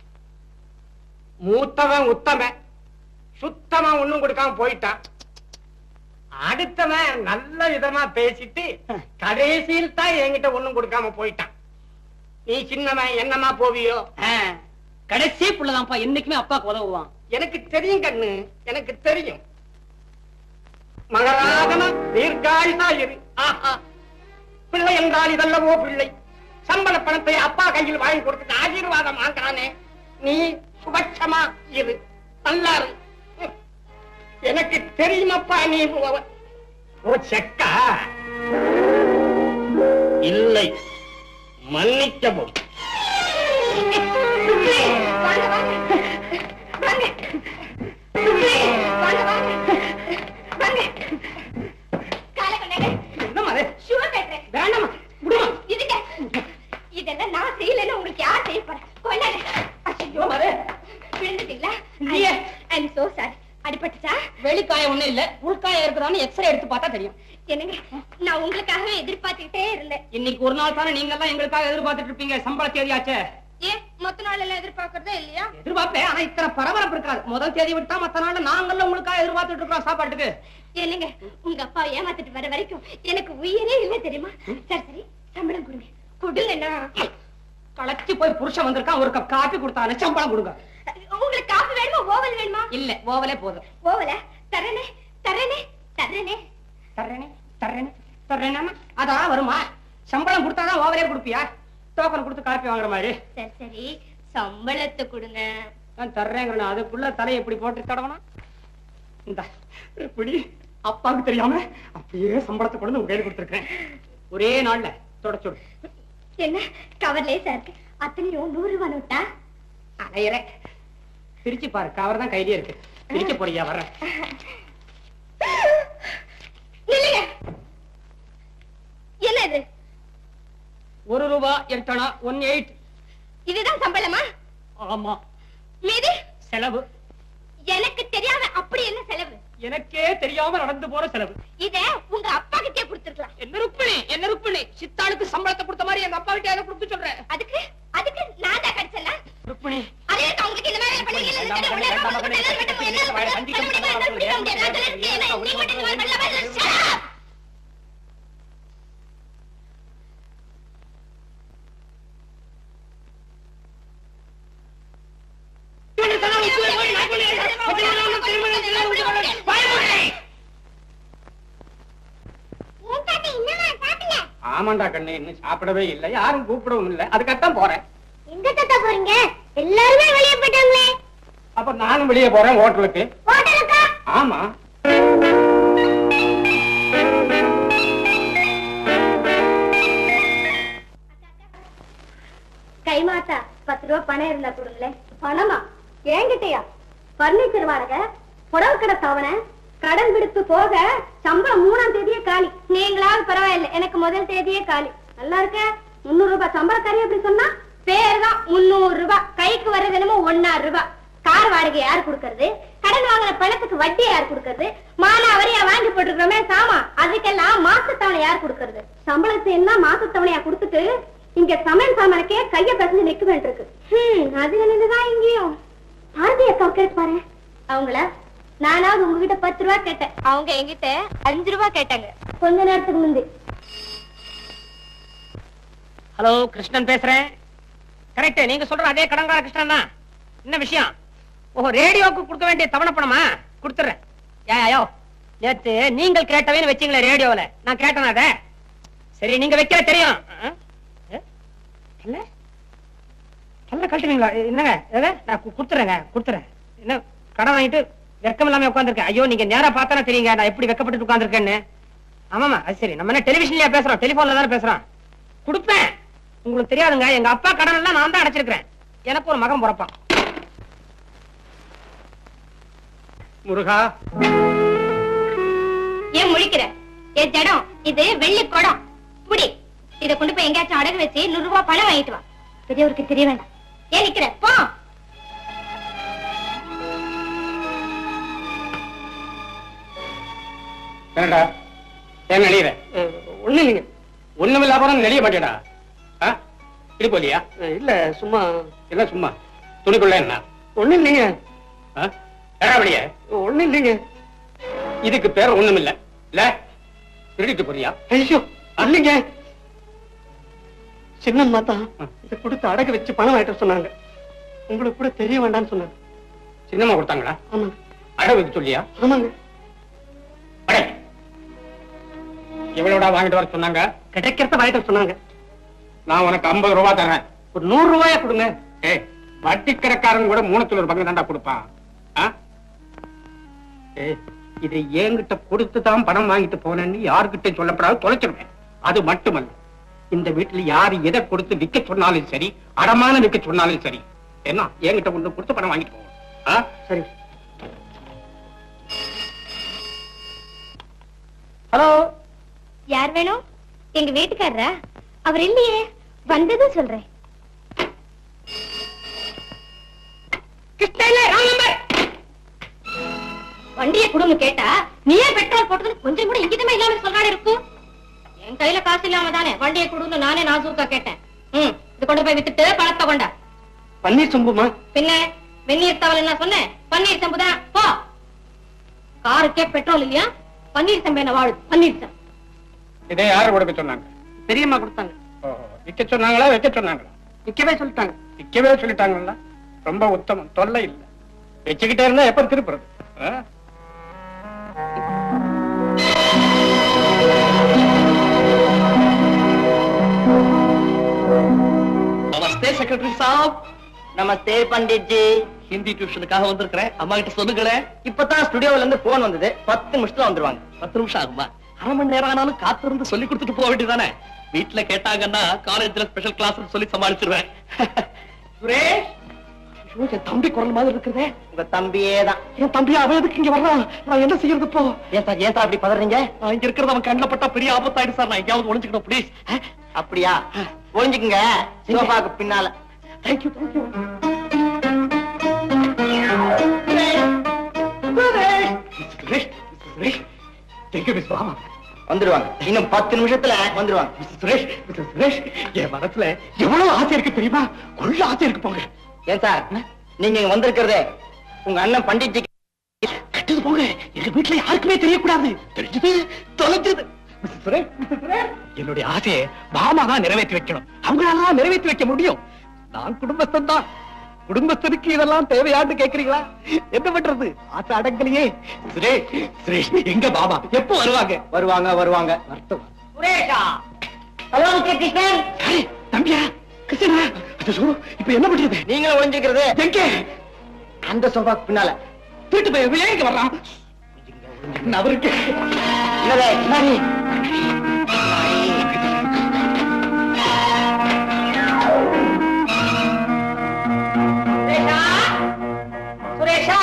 [SPEAKER 1] மூத்தவன் உத்தமன் சுத்தமா ஒண்ணும் கொடுக்காம போயிட்டான் அடுத்தவன் நல்ல விதமா பேசிட்டு கடைசியில் தான் என்கிட்ட ஒண்ணும் கொடுக்காம போயிட்டான் நீ சின்னவன் என்னமா போவியோ
[SPEAKER 5] ஆ, கடைசி புள்ளதான்ப்பா என்னைக்குமே அப்பாக்கு உதவுவான்
[SPEAKER 1] எனக்கு தெரியும் கண்ணு எனக்கு தெரியும் மகராகன தீர்காயுதா இரு ஆஹா பிள்ளை என்றால் இதல்லவோ பிள்ளை சம்பள பணத்தை அப்பா கையில் வாங்கி கொடுத்துட்டு ஆசீர்வாதம் வாங்கானே நீ சுபட்சமா இரு நல்லா இரு ம். எனக்கு தெரியுமப்பா நீ உ- ஓ செக்கா இல்லை மன்னிக்கவும்
[SPEAKER 2] வாங்க வாங்க வாங்க வாங்க வாங்க வாங்க காலை கொண்டாங்க
[SPEAKER 1] என்னம்மா அது?
[SPEAKER 2] ஷூ கட்டுறேன்
[SPEAKER 1] வேண்டாம்மா விடுமா
[SPEAKER 2] இதுங்க இதெல்லாம் நான் செய்யலைன்னு உங்களுக்கு யார் செய்ய போறேன் கொண்டாங்க ஐயோ
[SPEAKER 1] மது.
[SPEAKER 2] விழுந்துட்டீங்களா
[SPEAKER 5] நீயே.
[SPEAKER 2] ஐம் சோ சாரி அடிபட்டுச்சா
[SPEAKER 5] வெளிக்காயம் ஒண்ணும் இல்ல உள்காயம் இருக்குதான்னு எக்ஸ்ரே எடுத்து பார்த்தா தெரியும்
[SPEAKER 2] என்னங்க நான் உங்களுக்காகவே எதிர்பார்த்துக்கிட்டே இருந்தேன்
[SPEAKER 5] இன்னைக்கு ஒரு நாள் தானே நீங்க எல்லாம் எங்களுக்காக எதிர்பார்த்துட்டு இருப்பீங்க சம்பள தேதியாச்சே
[SPEAKER 2] ஏன் மொத்த நாள் எல்லாம் எதிர்பார்க்கறதே இல்லையா
[SPEAKER 5] எதிர்பார்ப்பேன் ஆனா இத்தனை பரபரப்பு இருக்காது முதல் தேதி விட்டா மத்த நாள்ல நாங்கெல்லாம் உங்களுக்காக எதிர்பார்த்துட்டு இருக்கோம் சாப்பாட்டுக்கு
[SPEAKER 2] என்னங்க உங்க அப்பா ஏமாத்திட்டு வர வரைக்கும் எனக்கு உயிரே இல்ல தெரியுமா சரி சரி சம்பளம் கொடுங்க கொடுங்கன்னா
[SPEAKER 5] களைச்சு போய் புருஷன் வந்திருக்கான் ஒரு கப் காப்பி கொடுத்தானே சம்பளம் கொடுங்க
[SPEAKER 2] உங்களுக்கு காஃபி வேணுமா ஓவல் வேணுமா
[SPEAKER 5] இல்ல ஓவலே போதும்
[SPEAKER 2] ஓவல தரனே தரனே தரனே
[SPEAKER 5] தர்றேனே தர்றேனே தர்றேனா அதான் வருமா சம்பளம் கொடுத்தாதான் ஓவரே கொடுப்பியா டோக்கன் கொடுத்து காப்பி வாங்குற மாதிரி
[SPEAKER 2] சரி சரி சம்பளத்தை கொடுங்க
[SPEAKER 5] நான் தர்றேங்கிறேன் அதுக்குள்ள தலையை இப்படி போட்டு தடவனா இந்த இப்படி அப்பாவுக்கு தெரியாம அப்படியே சம்பளத்தை கொண்டு வந்து உங்க கையில கொடுத்துருக்கேன் ஒரே நாள்ல தொடச்சுடு
[SPEAKER 2] என்ன கவர் லேசா இருக்கு அத்தனையும் நூறு ரூபாய் நோட்டா
[SPEAKER 5] அலையிற பிரிச்சு பாரு கவர் தான் கையிலே இருக்கு பிரிக்க போறியா வர்றேன்
[SPEAKER 2] நில்லுங்க என்ன இது
[SPEAKER 5] ஒரு ரூபா எட்டணா ஒன் எயிட்
[SPEAKER 2] இதுதான் சம்பளமா
[SPEAKER 5] ஆமா
[SPEAKER 2] மீதி
[SPEAKER 5] செலவு
[SPEAKER 2] எனக்கு தெரியாம அப்படி என்ன செலவு
[SPEAKER 5] எனக்கே தெரியாம நடந்து போற செலவு
[SPEAKER 2] இத உங்க அப்பா கிட்டே கொடுத்துருக்கலாம்
[SPEAKER 5] என்ன ருக்மிணி என்ன ருக்மிணி சித்தாளுக்கு சம்பளத்தை கொடுத்த மாதிரி எங்க அப்பா கிட்ட கொடுத்து சொல்றேன்
[SPEAKER 2] அதுக்கு அதுக்கு நான் தான் கிடைச்சல
[SPEAKER 5] ருக்மிணி
[SPEAKER 2] அதே தான் உங்களுக்கு இந்த மாதிரி பண்ணீங்க இல்ல தெரியும் உள்ள
[SPEAKER 5] வேண்டாம்,
[SPEAKER 2] ரொம்ப
[SPEAKER 5] வேண்டாம்,
[SPEAKER 2] நல்ல வெட்டம் என்ன
[SPEAKER 5] வேண்டாம்,
[SPEAKER 2] பண்ண முடியுமா என்ன பிடிக்க முடியாது அதுல இருக்கு என்ன நீ மட்டும் இந்த மாதிரி பண்ணல வரல shut up
[SPEAKER 1] ஆமாண்டா கண்ணு இன்னும் சாப்பிடவே இல்லை யாரும் கூப்பிடவும் இல்லை அதுக்காகத்தான் போறேன்
[SPEAKER 2] எங்க தாத்தா போறீங்க எல்லாருமே வெளியே போயிட்டாங்களே
[SPEAKER 1] அப்ப நானும் வெளியே போறேன் ஹோட்டலுக்கு
[SPEAKER 2] ஹோட்டலுக்கா
[SPEAKER 1] ஆமா
[SPEAKER 2] கைமாத்தா பத்து ரூபா பணம் இருந்தா கொடுங்களேன் பணமா என்கிட்டயா பர்னிச்சர் வாடகை புடவை கடை தவணை கடன் விடுத்து போக சம்பளம் மூணாம் தேதியே காலி நீங்களாவது பரவாயில்லை எனக்கு முதல் தேதியே காலி நல்லா இருக்க முன்னூறு ரூபாய் சம்பளக்காரி அப்படி சொன்னா பேர் தான் முன்னூறு ரூபாய் கைக்கு வர்றது என்னமோ ஒன்னாறு ரூபாய் கார் வாடகை யார் கொடுக்கறது கடன் வாங்கின பணத்துக்கு வட்டி யார் கொடுக்கறது மானாவரியா வாங்கி போட்டுருக்கோமே சாமா அதுக்கெல்லாம் மாசத்தவணை யார் கொடுக்கறது சம்பளத்தை என்ன மாசத்தவணையா கொடுத்துட்டு இங்க சமையல் சாமானுக்கே கைய பசங்க நிக்க வேண்டியிருக்கு ஹம், அது என்னதுதான் இங்கேயும் பாரதி அக்கா கேட்டு பாரு அவங்கள நானாவது உங்ககிட்ட பத்து ரூபா கேட்டேன் அவங்க என்கிட்ட அஞ்சு ரூபா கேட்டாங்க கொஞ்ச நேரத்துக்கு முந்தி
[SPEAKER 5] ஹலோ கிருஷ்ணன் பேசுறேன் கரெக்ட் நீங்க சொல்ற அதே கடன்கார கிருஷ்ணன் தான் என்ன விஷயம் ஓஹோ ரேடியோக்கு கொடுக்க வேண்டிய தவணை பணமா கொடுத்துறேன் ஏயோ நேத்து நீங்கள் கேட்டவேன்னு வச்சீங்களே ரேடியோல நான் கேட்டேனா அத சரி நீங்க வைக்கிற தெரியும் ஆ? ஆ? இல்ல நல்ல கழட்டுவீங்களா என்னங்க எதை? நான் கு- கொடுத்துறேங்க கொடுத்துறேன் என்ன கடன் வாங்கிட்டு வெக்கம் இல்லாம உட்காந்துருக்கேன் ஐயோ நீங்க நேரா பார்த்தானே தெரியுங்க நான் எப்படி வெக்கப்பட்டு உட்காந்துருக்கேன்னு ஆமாமா அது சரி நம்ம என்ன டெலிவிஷன்லயா பேசுறோம் டெலிபோன்ல தானே பேசுறோம் கொடுப்பேன் உங்களுக்கு தெரியாதுங்க எங்க அப்பா கடன் எல்லாம் நான் தான் அடைச்சிருக்கிறேன் எனக்கு ஒரு மகன் பிறப்பான்
[SPEAKER 1] முருகா
[SPEAKER 2] ஏன் முழிக்கிற ஏ ஜடம் இது வெள்ளி குடம் புடி இத கொண்டு போய் எங்கேயாச்சும் அடகு வச்சு நூறு ரூபாய் பணம் வாங்கிட்டு வா பெரியவருக்கு தெரிய வேண்டாம் ஏன் நிக்கிற போ
[SPEAKER 1] என்னடா ஏன் நெளியிற
[SPEAKER 5] ஒண்ணு இல்லைங்க
[SPEAKER 1] ஒண்ணுமில்ல அப்புறம் நெளிய மாட்டேடா ஆ? இடுப்பு வலியா
[SPEAKER 5] இல்ல சும்மா
[SPEAKER 1] என்ன சும்மா துணிக்குள்ள என்ன
[SPEAKER 5] ஒண்ணு இல்லைங்க
[SPEAKER 1] ஆ? எடா வெளிய
[SPEAKER 5] ஒண்ணு இல்லைங்க
[SPEAKER 1] இதுக்கு பேர் ஒண்ணுமில்ல இல்ல திருடிட்டு போறியா
[SPEAKER 5] ஐயோ இல்லைங்க சின்னம்மா தான் இதை கொடுத்து அடகு வச்சு பணம் வாங்கிட்டு வர சொன்னாங்க உங்களுக்கு கூட தெரிய வேண்டாம்னு சொன்னாங்க
[SPEAKER 1] சின்னம்மா கொடுத்தாங்களா
[SPEAKER 5] ஆமாங்க
[SPEAKER 1] அடை வைக்க சொல்லியா
[SPEAKER 5] ஆமாங்க
[SPEAKER 1] அடே எவ்வளவுடா வாங்கிட்டு வர சொன்னாங்க
[SPEAKER 5] கிடைக்கிறத வாங்கிட்டு வர சொன்னாங்க
[SPEAKER 1] நான் உனக்கு ஐம்பது ரூபாய் தரேன்
[SPEAKER 5] ஒரு நூறு ரூபாயா கொடுங்க
[SPEAKER 1] ஏய் வட்டிக்கடைக்காரன் கூட மூணத்துல ஒரு பங்கு தாண்டா கொடுப்பான் ஆ? ஏய், இதை என்கிட்ட கொடுத்து தான் பணம் வாங்கிட்டு போனேன்னு யாருக்கிட்ட சொல்லப்படாது தொலைச்சிருவேன் அது மட்டுமல்ல இந்த வீட்டுல யாரு எதை கொடுத்து விக்க சொன்னாலும் சரி அடமான விக்க சொன்னாலும் சரி என்ன என்கிட்ட கொண்டு கொடுத்து பணம் வாங்கிட்டு போவோம் ஆ?
[SPEAKER 5] சரி ஹலோ
[SPEAKER 2] யார் வேணும் எங்க வீட்டுக்காரரா அவர் இல்லையே வந்ததும் சொல்றேன்
[SPEAKER 5] கிருஷ்ணா ராங் நம்பர்
[SPEAKER 2] வண்டியை கொடுன்னு கேட்டா நீயே பெட்ரோல் போட்டது கொஞ்சம் கூட இங்கிதமே இல்லாம சொல்றாரு இருக்கும் என் கையில காசு இல்லாம தானே வண்டியை கொடுன்னு நானே நாசூக்கா கேட்டேன் ம் இது கொண்டு போய் வித்துட்டு பணத்தை கொண்டா
[SPEAKER 5] பன்னீர் சொம்புமா
[SPEAKER 2] பின்ன வெந்நீர் தவள் என்ன சொன்னேன் பன்னீர் சம்பு தான் போ காருக்கே பெட்ரோல் இல்லையா பன்னீர் சம்பு என்ன வாழுது பன்னீர் சம்பு
[SPEAKER 1] இதை யாரு கொடுக்க சொன்னாங்க
[SPEAKER 5] பெரியம்மா கொடுத்தாங்க
[SPEAKER 1] ஓஹோ, விக்க சொன்னாங்களா வைக்க சொன்னாங்களா
[SPEAKER 5] விற்கவே சொல்லிட்டாங்க
[SPEAKER 1] விக்கவே சொல்லிட்டாங்கல்ல ரொம்ப உத்தமம் தொல்லை இல்ல வச்சுக்கிட்டே இருந்தா எப்ப திருப்புறது ஆ?
[SPEAKER 6] நமஸ்தே செக்ரட்டரி சாப் நமஸ்தே பண்டிட் ஜி ஹிந்தி டியூஷனுக்காக வந்திருக்கிறேன் அம்மா கிட்ட சொல்லுங்களேன் இப்பதான் ஸ்டுடியோல இருந்து போன் வந்தது பத்து நிமிஷத்துல வந்துருவாங்க பத்து நிமிஷம் ஆகுமா அரை மணி நேரம் ஆனாலும் காத்திருந்து சொல்லி கொடுத்துட்டு போக வேண்டியதானே வீட்டுல கேட்டாங்கன்னா காலேஜ்ல ஸ்பெஷல் கிளாஸ் சொல்லி சமாளிச்சிருவேன் சுரேஷ் ஐயோ, என் தம்பி குரல் மாதிரி இருக்குதே உங்க தம்பியே தான் என் தம்பி அவன் எதுக்கு இங்க வர்றான் நான் என்ன செய்யறது இப்போ ஏன் சார் ஏன் சார் அப்படி பதறீங்க இங்க இருக்கிறது அவன் கண்ணில் பட்டா பெரிய ஆபத்தாயிடு சார் நான் எங்கேயாவது ஒளிஞ்சுக்கணும் ப்ளீஸ் அப்படியா ஒளிஞ்சுக்குங்க சோஃபாக்கு பின்னால தேங்க்யூ தேங்க்யூ வந்துருவாங்க இன்னும் பத்து நிமிஷத்துல வந்துருவாங்க சுரேஷ் சுரேஷ் என் மனசுல எவ்வளவு ஆசை இருக்கு தெரியுமா கொள்ள ஆசை இருக்கு போங்க ஏன் சார் நீங்க இங்க வந்திருக்கிறதே உங்க அண்ணன் பண்டிட் கட்டுது போங்க எங்க வீட்டுல யாருக்குமே தெரியக்கூடாது தெரிஞ்சது தொலைஞ்சது சுரேஷ், சுரேஷ், என்னுடைய ஆசையை மாமா தான் நிறைவேற்றி வைக்கணும் அவங்களால நிறைவேற்றி வைக்க முடியும் நான் குடும்பஸ்தன் தான் குடும்பத்திற்கு இதெல்லாம் தேவையான்னு கேக்குறீங்களா என்ன பண்றது ஆசை அடங்கலையே சுரேஷ் சுரேஷ் எங்க பாபா எப்போ வருவாங்க வருவாங்க வருவாங்க வரட்டும்
[SPEAKER 5] சுரேஷா
[SPEAKER 6] ஹலோ மிஸ்டர் கிருஷ்ணன்
[SPEAKER 7] யாரு? தம்பியா கிருஷ்ணனா ஐயோ, இப்ப என்ன பண்றது
[SPEAKER 6] நீங்களும் ஒளிஞ்சிருக்கிறது
[SPEAKER 7] எங்க
[SPEAKER 6] அந்த சோஃபாக்கு பின்னால
[SPEAKER 7] திருட்டு போய் இவன் எங்க வர்றான் அவருக்கு
[SPEAKER 6] இல்லவே முன்னாடி
[SPEAKER 5] சுரேஷா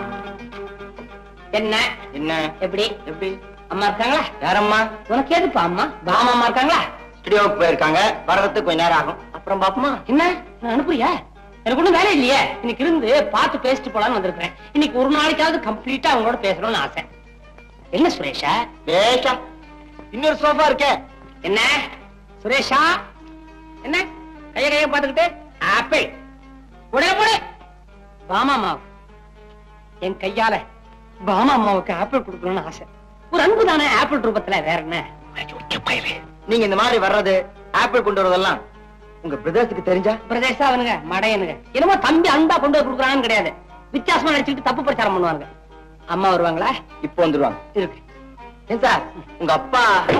[SPEAKER 5] என்ன
[SPEAKER 6] என்ன
[SPEAKER 5] எப்படி
[SPEAKER 6] எப்படி
[SPEAKER 5] அம்மா இருக்காங்களா
[SPEAKER 6] யாரம்மா
[SPEAKER 5] உனக்கு எதுப்பா அம்மா பாமா அம்மா இருக்காங்களா
[SPEAKER 6] ஸ்டுடியோவுக்கு போயிருக்காங்க வர்றதுக்கு கொஞ்ச நேரம் ஆகும் அப்புறம் பாப்போமா
[SPEAKER 5] என்ன நான் அனுப்புறியா எனக்கு ஒண்ணும் வேலை இல்லையே இன்னைக்கு இருந்து பார்த்து பேசிட்டு போலான்னு வந்திருக்கிறேன் இன்னைக்கு ஒரு நாளைக்காவது கம்ப்ளீட்டா அவங்களோட பேசணும்னு ஆசை என்ன சுரேஷா
[SPEAKER 6] பேஷம் இன்னொரு சோஃபா இருக்கே
[SPEAKER 5] என்ன சுரேஷா என்ன கைய கைய பாத்துக்கிட்டு ஆப்பிள் உடனே போடு பாமா அம்மாவுக்கு என் கையால பாமா அம்மாவுக்கு ஆப்பிள் கொடுக்கணும்னு ஆசை ஒரு அன்பு தானே ஆப்பிள் ரூபத்துல வேற என்ன
[SPEAKER 6] நீங்க இந்த மாதிரி வர்றது ஆப்பிள் கொண்டு வரதெல்லாம் உங்க பிரதர்ஸுக்கு தெரிஞ்சா
[SPEAKER 5] பிரதேசா அவனுங்க மடையனுங்க என்னமோ தம்பி அன்பா கொண்டு போய் கொடுக்குறான்னு கிடையாது வித்தியாசமா நடிச்சுட்டு தப்பு பிரச்சாரம் பண்ணுவாங்க அம்மா வருவாங்களா
[SPEAKER 6] இப்போ வந்துருவாங்க
[SPEAKER 5] இருக்கு
[SPEAKER 6] ஏன் சார் உங்க அப்பா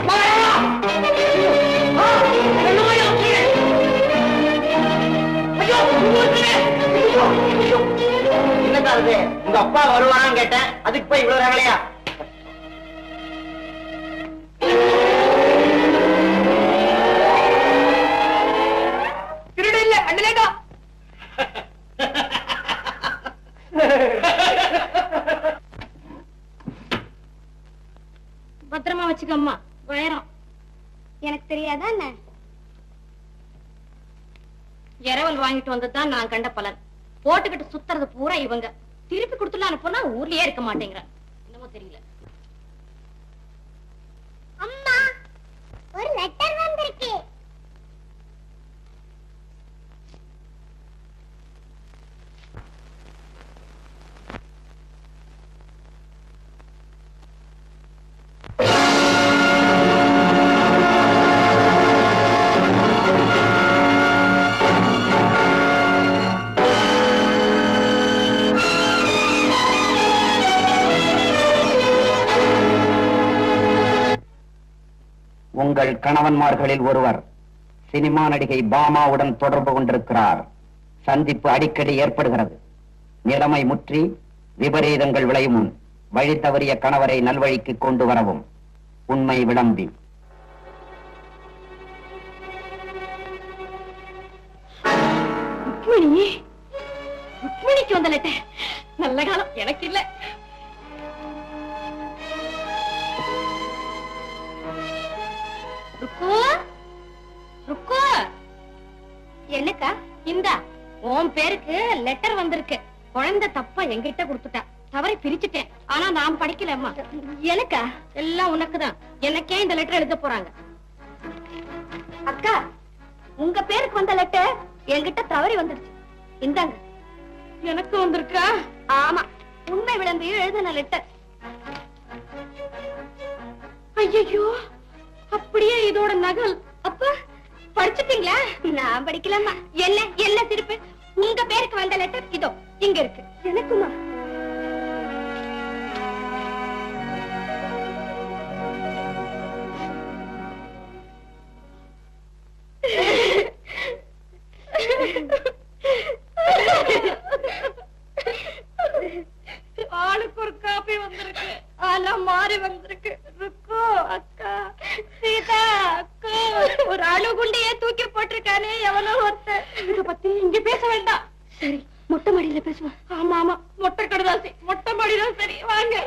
[SPEAKER 6] என்ன சார் இது உங்க அப்பா வருவாரான்னு கேட்டேன் அதுக்கு போய் இவ்வளவு ரகலையா
[SPEAKER 5] திருடு இல்ல அண்ணலேடா
[SPEAKER 3] பத்திரமா வச்சுக்கம்மா வைரம்
[SPEAKER 2] எனக்கு தெரியாதா என்ன
[SPEAKER 3] இரவல் வாங்கிட்டு வந்ததுதான் நான் கண்ட பலன் போட்டுக்கிட்டு சுத்துறது பூரா இவங்க திருப்பி கொடுத்துலான்னு போனா ஊர்லயே இருக்க மாட்டேங்கிற என்னமோ தெரியல
[SPEAKER 2] அம்மா ஒரு லெட்டர் வந்திருக்கு
[SPEAKER 8] உங்கள் கணவன்மார்களில் ஒருவர் சினிமா நடிகை பாமாவுடன் தொடர்பு கொண்டிருக்கிறார் சந்திப்பு அடிக்கடி ஏற்படுகிறது நிலைமை முற்றி விபரீதங்கள் விளையும் முன் வழி தவறிய கணவரை நல்வழிக்கு கொண்டு வரவும் உண்மை விளம்பி
[SPEAKER 3] ருக்மிணி ருக்மிணிக்கு வந்த லெட்டர் நல்ல காலம் எனக்கு இல்ல ருக்கு ருக்கு என்னக்கா இந்தா உன் பேருக்கு லெட்டர் வந்திருக்கு குழந்தை தப்பா என்கிட்ட கொடுத்துட்டா தவறை பிரிச்சுட்டேன் ஆனா நான் படிக்கலம்மா எனக்கா எல்லாம் உனக்குதான் எனக்கே இந்த லெட்டர் எழுத போறாங்க
[SPEAKER 2] அக்கா உங்க பேருக்கு வந்த லெட்டர் என்கிட்ட தவறி வந்துடுச்சு இந்தாங்க
[SPEAKER 3] எனக்கு வந்திருக்கா
[SPEAKER 2] ஆமா உண்மை விளம்பி எழுதின லெட்டர்
[SPEAKER 3] ஐயோ அப்படியே இதோட நகல் அப்ப படிச்சிட்டீங்களா
[SPEAKER 2] நான் படிக்கலாமா
[SPEAKER 3] என்ன என்ன திருப்பு உங்க பேருக்கு வந்த லெட்டர் இதோ இங்க இருக்கு
[SPEAKER 2] எனக்குமா
[SPEAKER 3] ஆளுக்கு ஒரு காப்பி வந்திருக்கு ஆனா மாறி வந்திருக்கு ருக்கு அக்கா சீதா அக்கா ஒரு அணு குண்டையே தூக்கி போட்டிருக்கானே எவனோ ஒருத்தன் இத பத்தி இங்க பேச வேண்டாம் சரி மொட்டை மாடியில பேசுவோம் ஆமா ஆமா மொட்டை கடுதாசி மொட்டை மாடிதான் சரி வாங்க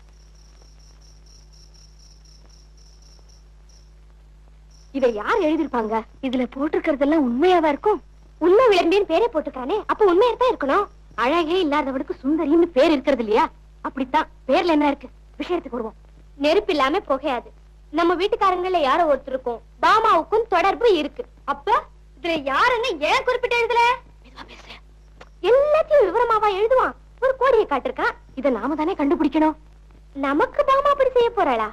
[SPEAKER 2] இதை யார் எழுதிருப்பாங்க இதுல போட்டிருக்கிறதெல்லாம் உண்மையாவா இருக்கும் உண்மை விளம்பின்னு பேரே போட்டிருக்கானே அப்ப உண்மையா தான் இருக்கணும் அழகே இல்லாதவனுக்கு சுந்தரின்னு பேர் இருக்கிறது இல்லையா அப்படித்தான் பேர்ல என்ன இருக்கு விஷயத்துக்கு வருவோம் நெருப்பு இல்லாம புகையாது நம்ம வீட்டுக்காரங்கள்ல யாரோ ஒருத்தருக்கும் பாமாவுக்கும் தொடர்பு இருக்கு அப்ப இதுல யாருன்னு ஏன் குறிப்பிட்டு எழுதல மெதுவா பேசு. எல்லாத்தையும் விவரமாவா எழுதுவான் ஒரு கோடியை காட்டிருக்கான் இத நாம தானே கண்டுபிடிக்கணும் நமக்கு பாமா அப்படி செய்ய போறாளா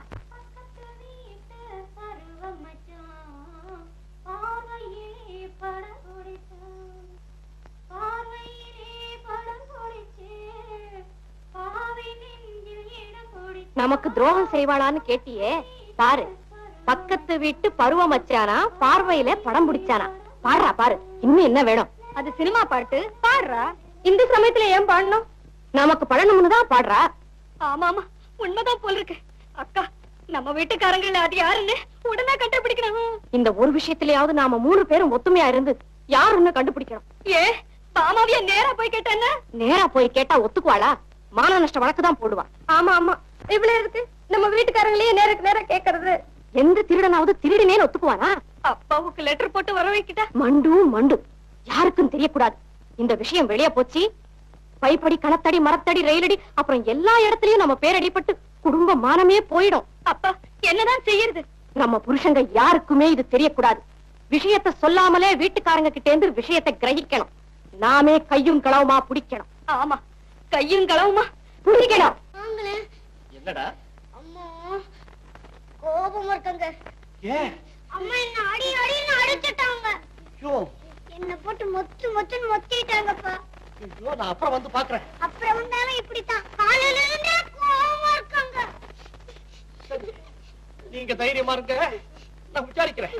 [SPEAKER 2] நமக்கு துரோகம் செய்வாளான்னு கேட்டியே பாரு பக்கத்து வீட்டு பருவ மச்சானா பார்வையில படம் பிடிச்சானா பாடுறா பாரு இன்னும் என்ன வேணும் அது சினிமா பாட்டு பாடுறா இந்த சமயத்துல ஏன் பாடணும் நமக்கு படணும்னு தான் பாடுறா ஆமா ஆமா உண்மைதான் போல இருக்கு அக்கா நம்ம வீட்டுக்காரங்கள அது யாருன்னு உடனே கண்டுபிடிக்கணும் இந்த ஒரு விஷயத்திலயாவது நாம மூணு பேரும் ஒத்துமையா இருந்து யாருன்னு கண்டுபிடிக்கணும் ஏ பாமாவிய நேரா போய் கேட்டேன்னா நேரா போய் கேட்டா ஒத்துக்குவாளா மான நஷ்ட வழக்கு தான் போடுவா ஆமா ஆமா இவ்வளவு இருக்கு நம்ம வீட்டுக்காரங்களையே நேருக்கு நேரா கேக்குறது எந்த திருடனாவது திருடினேன்னு ஒத்துக்குவானா அப்பாவுக்கு லெட்டர் போட்டு வர வைக்கிட்டா மண்டு மண்டு யாருக்கும் தெரியக்கூடாது இந்த விஷயம் வெளிய போச்சு பைப்படி கணத்தடி மரத்தடி ரயிலடி அப்புறம் எல்லா இடத்துலயும் நம்ம பேரடிப்பட்டு குடும்ப மானமே போயிடும் அப்பா என்னதான் செய்யறது நம்ம புருஷங்க யாருக்குமே இது தெரியக்கூடாது விஷயத்தை சொல்லாமலே வீட்டுக்காரங்க கிட்ட இருந்து விஷயத்தை கிரகிக்கணும் நாமே கையும் களவுமா பிடிக்கணும் ஆமா கையும் களவுமா பிடிக்கணும்
[SPEAKER 6] என்னடா
[SPEAKER 3] அம்மா கோபம் இருக்காங்க
[SPEAKER 6] ஏன்
[SPEAKER 3] அம்மா என்ன அடி அடின்னு அடிச்சுட்டாங்க
[SPEAKER 6] ஐயோ
[SPEAKER 3] என்ன போட்டு மொத்து மொத்துன்னு மொத்திட்டாங்கப்பா
[SPEAKER 6] ஐயோ நான் அப்புறம் வந்து பாக்குறேன்
[SPEAKER 3] அப்புறம் வந்தாலும் இப்படித்தான் காலையில இருந்தே கோபமா இருக்காங்க
[SPEAKER 6] சரி நீங்க தைரியமா இருங்க நான் விசாரிக்கிறேன்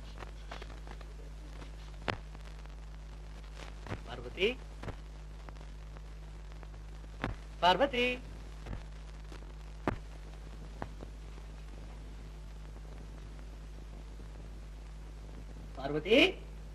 [SPEAKER 6] பார்வதி பார்வதி பார்வதி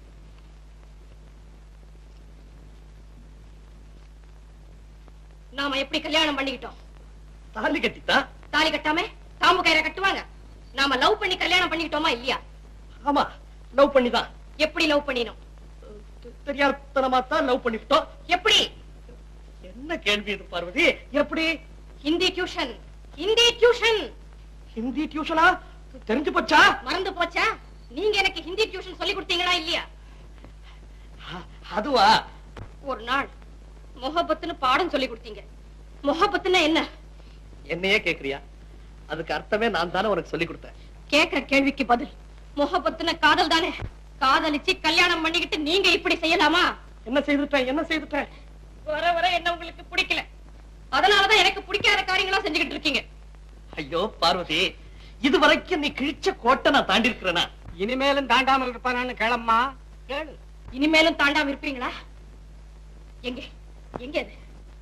[SPEAKER 2] நாம எப்படி கல்யாணம் பண்ணிக்கிட்டோம்
[SPEAKER 6] தாலி கட்டித்தான்
[SPEAKER 2] தாலி கட்டாம தாம்பு கயிறை கட்டுவாங்க நாம லவ் பண்ணி கல்யாணம் பண்ணிக்கிட்டோமா இல்லையா
[SPEAKER 6] ஆமா லவ் பண்ணிதான்
[SPEAKER 2] எப்படி லவ் பண்ணினோம்
[SPEAKER 6] தெரியாதனமா தான் லவ் பண்ணிவிட்டோம்
[SPEAKER 2] எப்படி
[SPEAKER 6] என்ன கேள்வி இது பார்வதி எப்படி
[SPEAKER 2] ஹிந்தி டியூஷன் ஹிந்தி டியூஷன்
[SPEAKER 6] ஹிந்தி டியூஷனா தெரிஞ்சு போச்சா
[SPEAKER 2] மறந்து போச்சா நீங்க எனக்கு ஹிந்தி டியூஷன் சொல்லி கொடுத்தீங்களா இல்லையா
[SPEAKER 6] அ- அதுவா
[SPEAKER 2] ஒரு நாள் முகபத்துன்னு பாடம் சொல்லி கொடுத்தீங்க முகபத்துன்னா என்ன
[SPEAKER 6] என்னையே கேக்குறியா அதுக்கு அர்த்தமே நான் தானே உனக்கு சொல்லி கொடுத்தேன்
[SPEAKER 2] கேக்குற கேள்விக்கு பதில் முகபத்துன காதல் தானே காதலிச்சு கல்யாணம் பண்ணிக்கிட்டு நீங்க இப்படி செய்யலாமா
[SPEAKER 6] என்ன செய்துட்டேன் என்ன செய்துட்டேன்
[SPEAKER 2] வர வர என்ன உங்களுக்கு பிடிக்கல அதனாலதான் எனக்கு பிடிக்காத காரியங்களா செஞ்சுக்கிட்டு இருக்கீங்க
[SPEAKER 6] ஐயோ பார்வதி இது வரைக்கும் நீ கிழிச்ச கோட்டை நான் தாண்டி இருக்கிறேனா
[SPEAKER 1] இனிமேலும் தாண்டாமல் இருப்பானான்னு கிளம்மா கேளு
[SPEAKER 2] இனிமேலும் தாண்டாம இருப்பீங்களா எங்க எங்க அது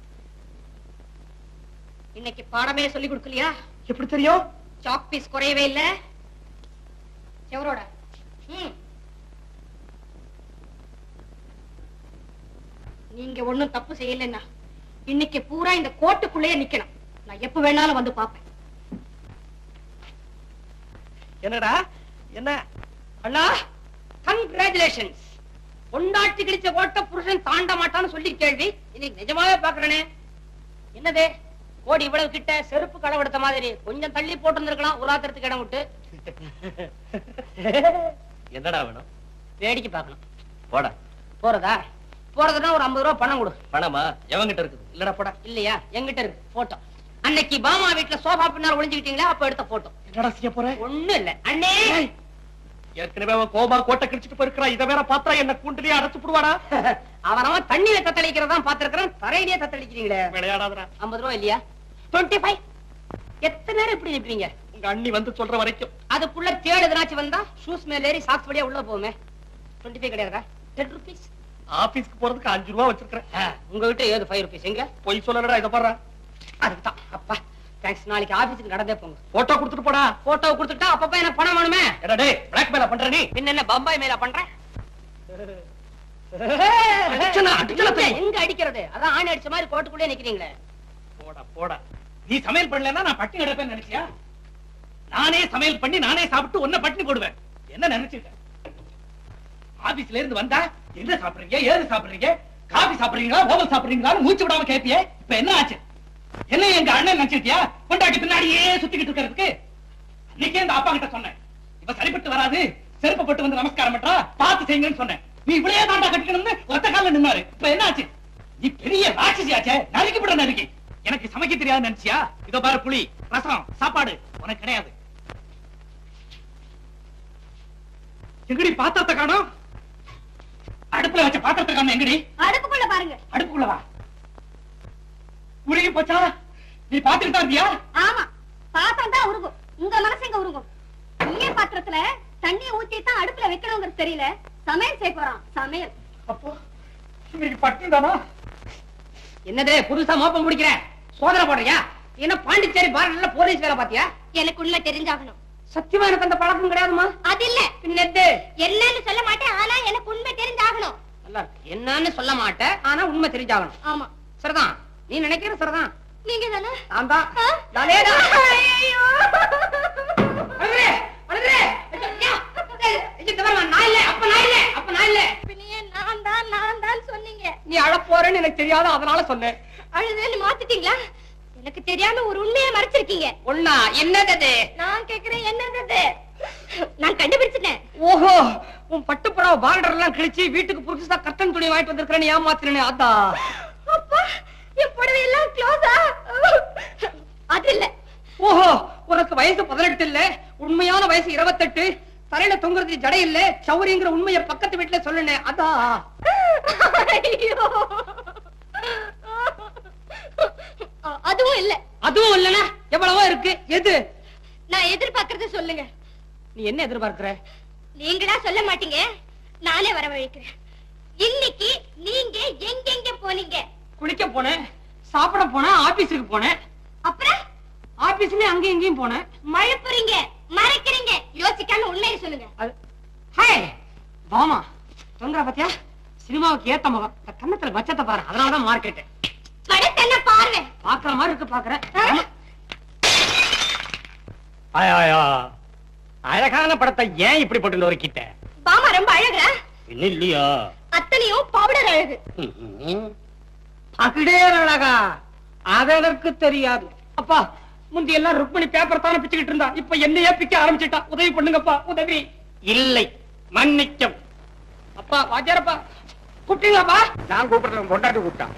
[SPEAKER 2] இன்னைக்கு பாடமே சொல்லி கொடுக்கலையா
[SPEAKER 6] எப்படி தெரியும்
[SPEAKER 2] சாக் பீஸ் குறையவே இல்ல எவரோட ம். நீங்க ஒண்ணும் தப்பு செய்யலன்னா இன்னைக்கு பூரா இந்த கோட்டுக்குள்ளேயே நிக்கணும் நான் எப்ப வேணாலும் வந்து பாப்பேன்
[SPEAKER 6] என்னடா என்ன
[SPEAKER 2] அண்ணா கங்க்ராச்சுலேஷன்ஸ் பொண்டாட்டி கிழிச்ச கோட்டை புருஷன் தாண்ட மாட்டான்னு சொல்லி கேள்வி இன்னைக்கு நிஜமாவே பாக்குறேனே என்னது கோடி இவ்வளவு கிட்ட செருப்பு கடை எடுத்த மாதிரி கொஞ்சம் தள்ளி போட்டு இருந்திருக்கலாம் உலாத்திரத்துக்கு இடம் விட்டு
[SPEAKER 6] என்னடா வேணும்
[SPEAKER 2] வேடிக்கை பார்க்கணும்
[SPEAKER 6] போடா
[SPEAKER 2] போறதா போறதுன்னா ஒரு ஐம்பது ரூபா பணம் கொடு
[SPEAKER 6] பணமா எவங்கிட்ட இருக்குது இல்லடா போடா
[SPEAKER 2] இல்லையா எங்கிட்ட இருக்கு போட்டோ அன்னைக்கு பாமா வீட்டுல சோஃபா பின்னால் ஒளிஞ்சுக்கிட்டீங்களா அப்ப எடுத்த போட்டோ
[SPEAKER 6] என்னடா செய்ய போற
[SPEAKER 2] ஒண்ணும் இல்ல அண்ணே
[SPEAKER 6] ஏற்கனவே அவன் கோபா கோட்டை கிழிச்சிட்டு போயிருக்கிறா இதை வேற பார்த்தா என்ன கூண்டிலேயே அடைச்சு போடுவாடா
[SPEAKER 2] அவனவன் தண்ணியில தத்தளிக்கிறதா பாத்திருக்கிறேன் தரையிலேயே தத்தளிக்கிறீங்களே
[SPEAKER 6] விளையாடாதடா
[SPEAKER 2] ஐம்பது ரூபா இல்லையா டுவெண்ட்டி ஃபைவ் எத்தனை நேரம் இப்படி நிப்பீங்க
[SPEAKER 6] உங்க அண்ணி வந்து சொல்ற வரைக்கும்
[SPEAKER 2] அதுக்குள்ள தேடு எதனாச்சும் வந்தா ஷூஸ் மேல ஏறி சாக்ஸ் வழியா உள்ள போகுமே டுவெண்ட்டி ஃபைவ் கிடையாதா டென் ருபீஸ்
[SPEAKER 6] ஆபீஸ்க்கு போறதுக்கு அஞ்சு ரூபா வச்சிருக்கிறேன்
[SPEAKER 2] உங்க வீட்டு ஏது ஃபைவ் ருபீஸ் எங்க
[SPEAKER 6] பொய் சொல்லலடா இதை பாரு
[SPEAKER 2] அதுதான் அப்பா தேங்க்ஸ் நாளைக்கு ஆபீஸ்க்கு நடந்தே போங்க
[SPEAKER 6] போட்டோ கொடுத்துட்டு போடா
[SPEAKER 2] போட்டோ கொடுத்துட்டா அப்பப்ப எனக்கு பணம் வேணுமே
[SPEAKER 6] எடா டேய் பிளாக் மேல பண்ற நீ
[SPEAKER 2] பின்ன என்ன பம்பாய் மேல பண்றேன்
[SPEAKER 6] அடிச்சனா, அடிச்சனா
[SPEAKER 2] எங்க, எங்க அடிக்கிறது அதான் ஆணி அடிச்ச மாதிரி கோட்டுக்குள்ளே நிக்கிறீங்களே
[SPEAKER 6] போடா போடா
[SPEAKER 7] நீ சமையல் பண்ணலன்னா நான் பட்டினி கிடப்பேன்னு நினைச்சியா நானே சமையல் பண்ணி நானே சாப்பிட்டு உன்னை பட்டினி போடுவேன் என்ன நினைச்சிருக்க ஆபீஸ்ல இருந்து வந்தா என்ன சாப்பிடுறீங்க ஏது சாப்பிடுறீங்க காபி சாப்பிடுறீங்களா ஓவல் சாப்பிடுறீங்களான்னு மூச்சு விடாம கேப்பியே இப்ப என்ன ஆச்சு என்ன எங்க அண்ணன் நினைச்சிட்டியா கொண்டாட்டி பின்னாடியே சுத்திக்கிட்டு இருக்கிறதுக்கு அன்னைக்கே இந்த அப்பா கிட்ட சொன்னேன் இப்ப சரிப்பட்டு வராது செருப்பு போட்டு வந்து நமஸ்காரம் பண்றா பார்த்து செய்யுங்கன்னு சொன்னேன் நீ இவ்வளவே தாண்டா கட்டிக்கணும்னு ஒத்த கால நின்னாரு இப்ப என்ன ஆச்சு நீ பெரிய ராட்சசியாச்சே நறுக்கி விட நறுக்கி எனக்கு சமைக்க தெரியாது நினைச்சியா இதோ பாரு புளி ரசம் சாப்பாடு உனக்கு கிடையாது எங்கடி பாத்திரத்தை காணோம் அடுப்புல வச்ச பாத்திரத்தை காணோம் எங்கடி
[SPEAKER 3] அடுப்புக்குள்ள பாருங்க
[SPEAKER 7] அடுப்புக்குள்ள வா உருகி போச்சா நீ பாத்துக்கிட்டா இருந்தியா
[SPEAKER 3] ஆமா பாத்திரம் தான் உருகும் உங்க மனசு எங்க உருகும் நீயே
[SPEAKER 2] பாத்திரத்துல தண்ணிய ஊத்தி தான் அடுப்புல வைக்கணுங்கிறது தெரியல சமையல் செய்ய போறான் சமையல்
[SPEAKER 7] அப்போ இன்னைக்கு பட்டம் தானா
[SPEAKER 5] என்னது புதுசா மோப்பம் முடிக்கிற சோதனை போடுறியா என்ன பாண்டிச்சேரி பார்டர்ல போலீஸ் வேலை பாத்தியா
[SPEAKER 2] எனக்கு உண்மை தெரிஞ்சாகணும்
[SPEAKER 5] சத்தியமா எனக்கு அந்த பழக்கம் கிடையாதுமா
[SPEAKER 2] அது இல்ல
[SPEAKER 5] பின்னெத்து
[SPEAKER 2] என்னன்னு சொல்ல மாட்டேன் ஆனா எனக்கு உண்மை தெரிஞ்சாகணும்
[SPEAKER 5] நல்லா இருக்கு என்னன்னு சொல்ல மாட்டேன் ஆனா உண்மை தெரிஞ்சாகணும்
[SPEAKER 2] ஆமா
[SPEAKER 5] சரிதான் நீ நினைக்கிற சரிதான்
[SPEAKER 2] நீங்க தானே
[SPEAKER 5] நான் தான் நானே தான். அழுகுறே, அழுகுறே. ஐயா, ஐயா, இந்த பாரும்மா, நான் இல்ல, அப்ப நான் இல்ல, அப்ப நான் இல்ல.
[SPEAKER 2] பின்னையே நான் தான் நான் தான் சொன்னீங்க
[SPEAKER 5] நீ அழப் போறேன்னு எனக்கு தெரியாது அதனால சொன்னேன்
[SPEAKER 2] அழுதுன்னு மாத்திட்டீங்களா எனக்கு தெரியாம ஒரு உண்மையை மறைச்சிருக்கீங்க
[SPEAKER 5] ஒண்ணா என்னது அது?
[SPEAKER 2] நான் கேக்குறேன் என்னது அது? நான் கண்டுபிடிச்சிட்டேன்
[SPEAKER 5] ஓஹோ உன் பட்டு புடவை பார்டர் எல்லாம் கிழிச்சு வீட்டுக்கு புதுசா கட்டன் துணி வாங்கிட்டு வந்திருக்கிறேன்னு ஏமாத்தினே அதான்
[SPEAKER 2] அப்பா என் புடவை எல்லாம் க்ளோஸா அது இல்ல
[SPEAKER 5] ஓஹோ உனக்கு வயசு பதினெட்டு இல்ல உண்மையான வயசு இருபத்தெட்டு தலையில தொங்குறது ஜடை இல்ல சௌரிங்கிற உண்மைய பக்கத்து வீட்டுல சொல்லுனேன் அதான்
[SPEAKER 2] ஐயோ அ- அதுவும் இல்ல
[SPEAKER 5] அதுவும் இல்லனா எவ்வளவோ இருக்கு எது
[SPEAKER 2] நான் எதிர்பார்க்கறத சொல்லுங்க
[SPEAKER 5] நீ என்ன எதிர்பார்க்கிற
[SPEAKER 2] நீங்களா சொல்ல மாட்டீங்க நானே வரவழைக்கிறேன் இன்னைக்கு நீங்க எங்கெங்க போனீங்க
[SPEAKER 5] குளிக்க போனேன் சாப்பிட போனேன் ஆபீஸுக்கு போனேன்
[SPEAKER 2] அப்புறம்
[SPEAKER 5] ஆபீஸ்லயும் அங்கேயும் இங்கேயும் போனேன்
[SPEAKER 2] மழுப்புறீங்க மறைக்கிறீங்க யோசிக்காம உண்மையை சொல்லுங்க
[SPEAKER 5] அது ஹே பாமா தொங்குற பாத்தியா சினிமாவுக்கு ஏத்த முகம் இந்த கன்னத்துல வச்சத்தை பாரு அதனாலதான் மார்க்கெட்
[SPEAKER 2] படத்தை என்ன பார்வை
[SPEAKER 5] பாக்குற மாதிரி இருக்கு பாக்குறேன்
[SPEAKER 1] அழகான படத்தை ஏன் இப்படி போட்டு நொறுக்கிட்ட
[SPEAKER 2] பாமா ரொம்ப அழகா
[SPEAKER 1] இன்னும் இல்லையா
[SPEAKER 2] அத்தனையும் பவுடர் அழகு
[SPEAKER 5] அகிடே அழகா அது எனக்கு தெரியாது அப்பா முந்தி எல்லாம் ருக்மணி பேப்பர் தானே பிச்சுக்கிட்டு இருந்தா இப்ப என்னையே பிக்க ஆரம்பிச்சிட்டா உதவி பண்ணுங்கப்பா உதவி
[SPEAKER 1] இல்லை மன்னிக்கம்
[SPEAKER 5] அப்பா வாத்தியாரப்பா கூப்பிட்டீங்களாப்பா
[SPEAKER 1] நான் கூப்பிடுறேன் கொண்டாட்டி கூப்பிட்டான்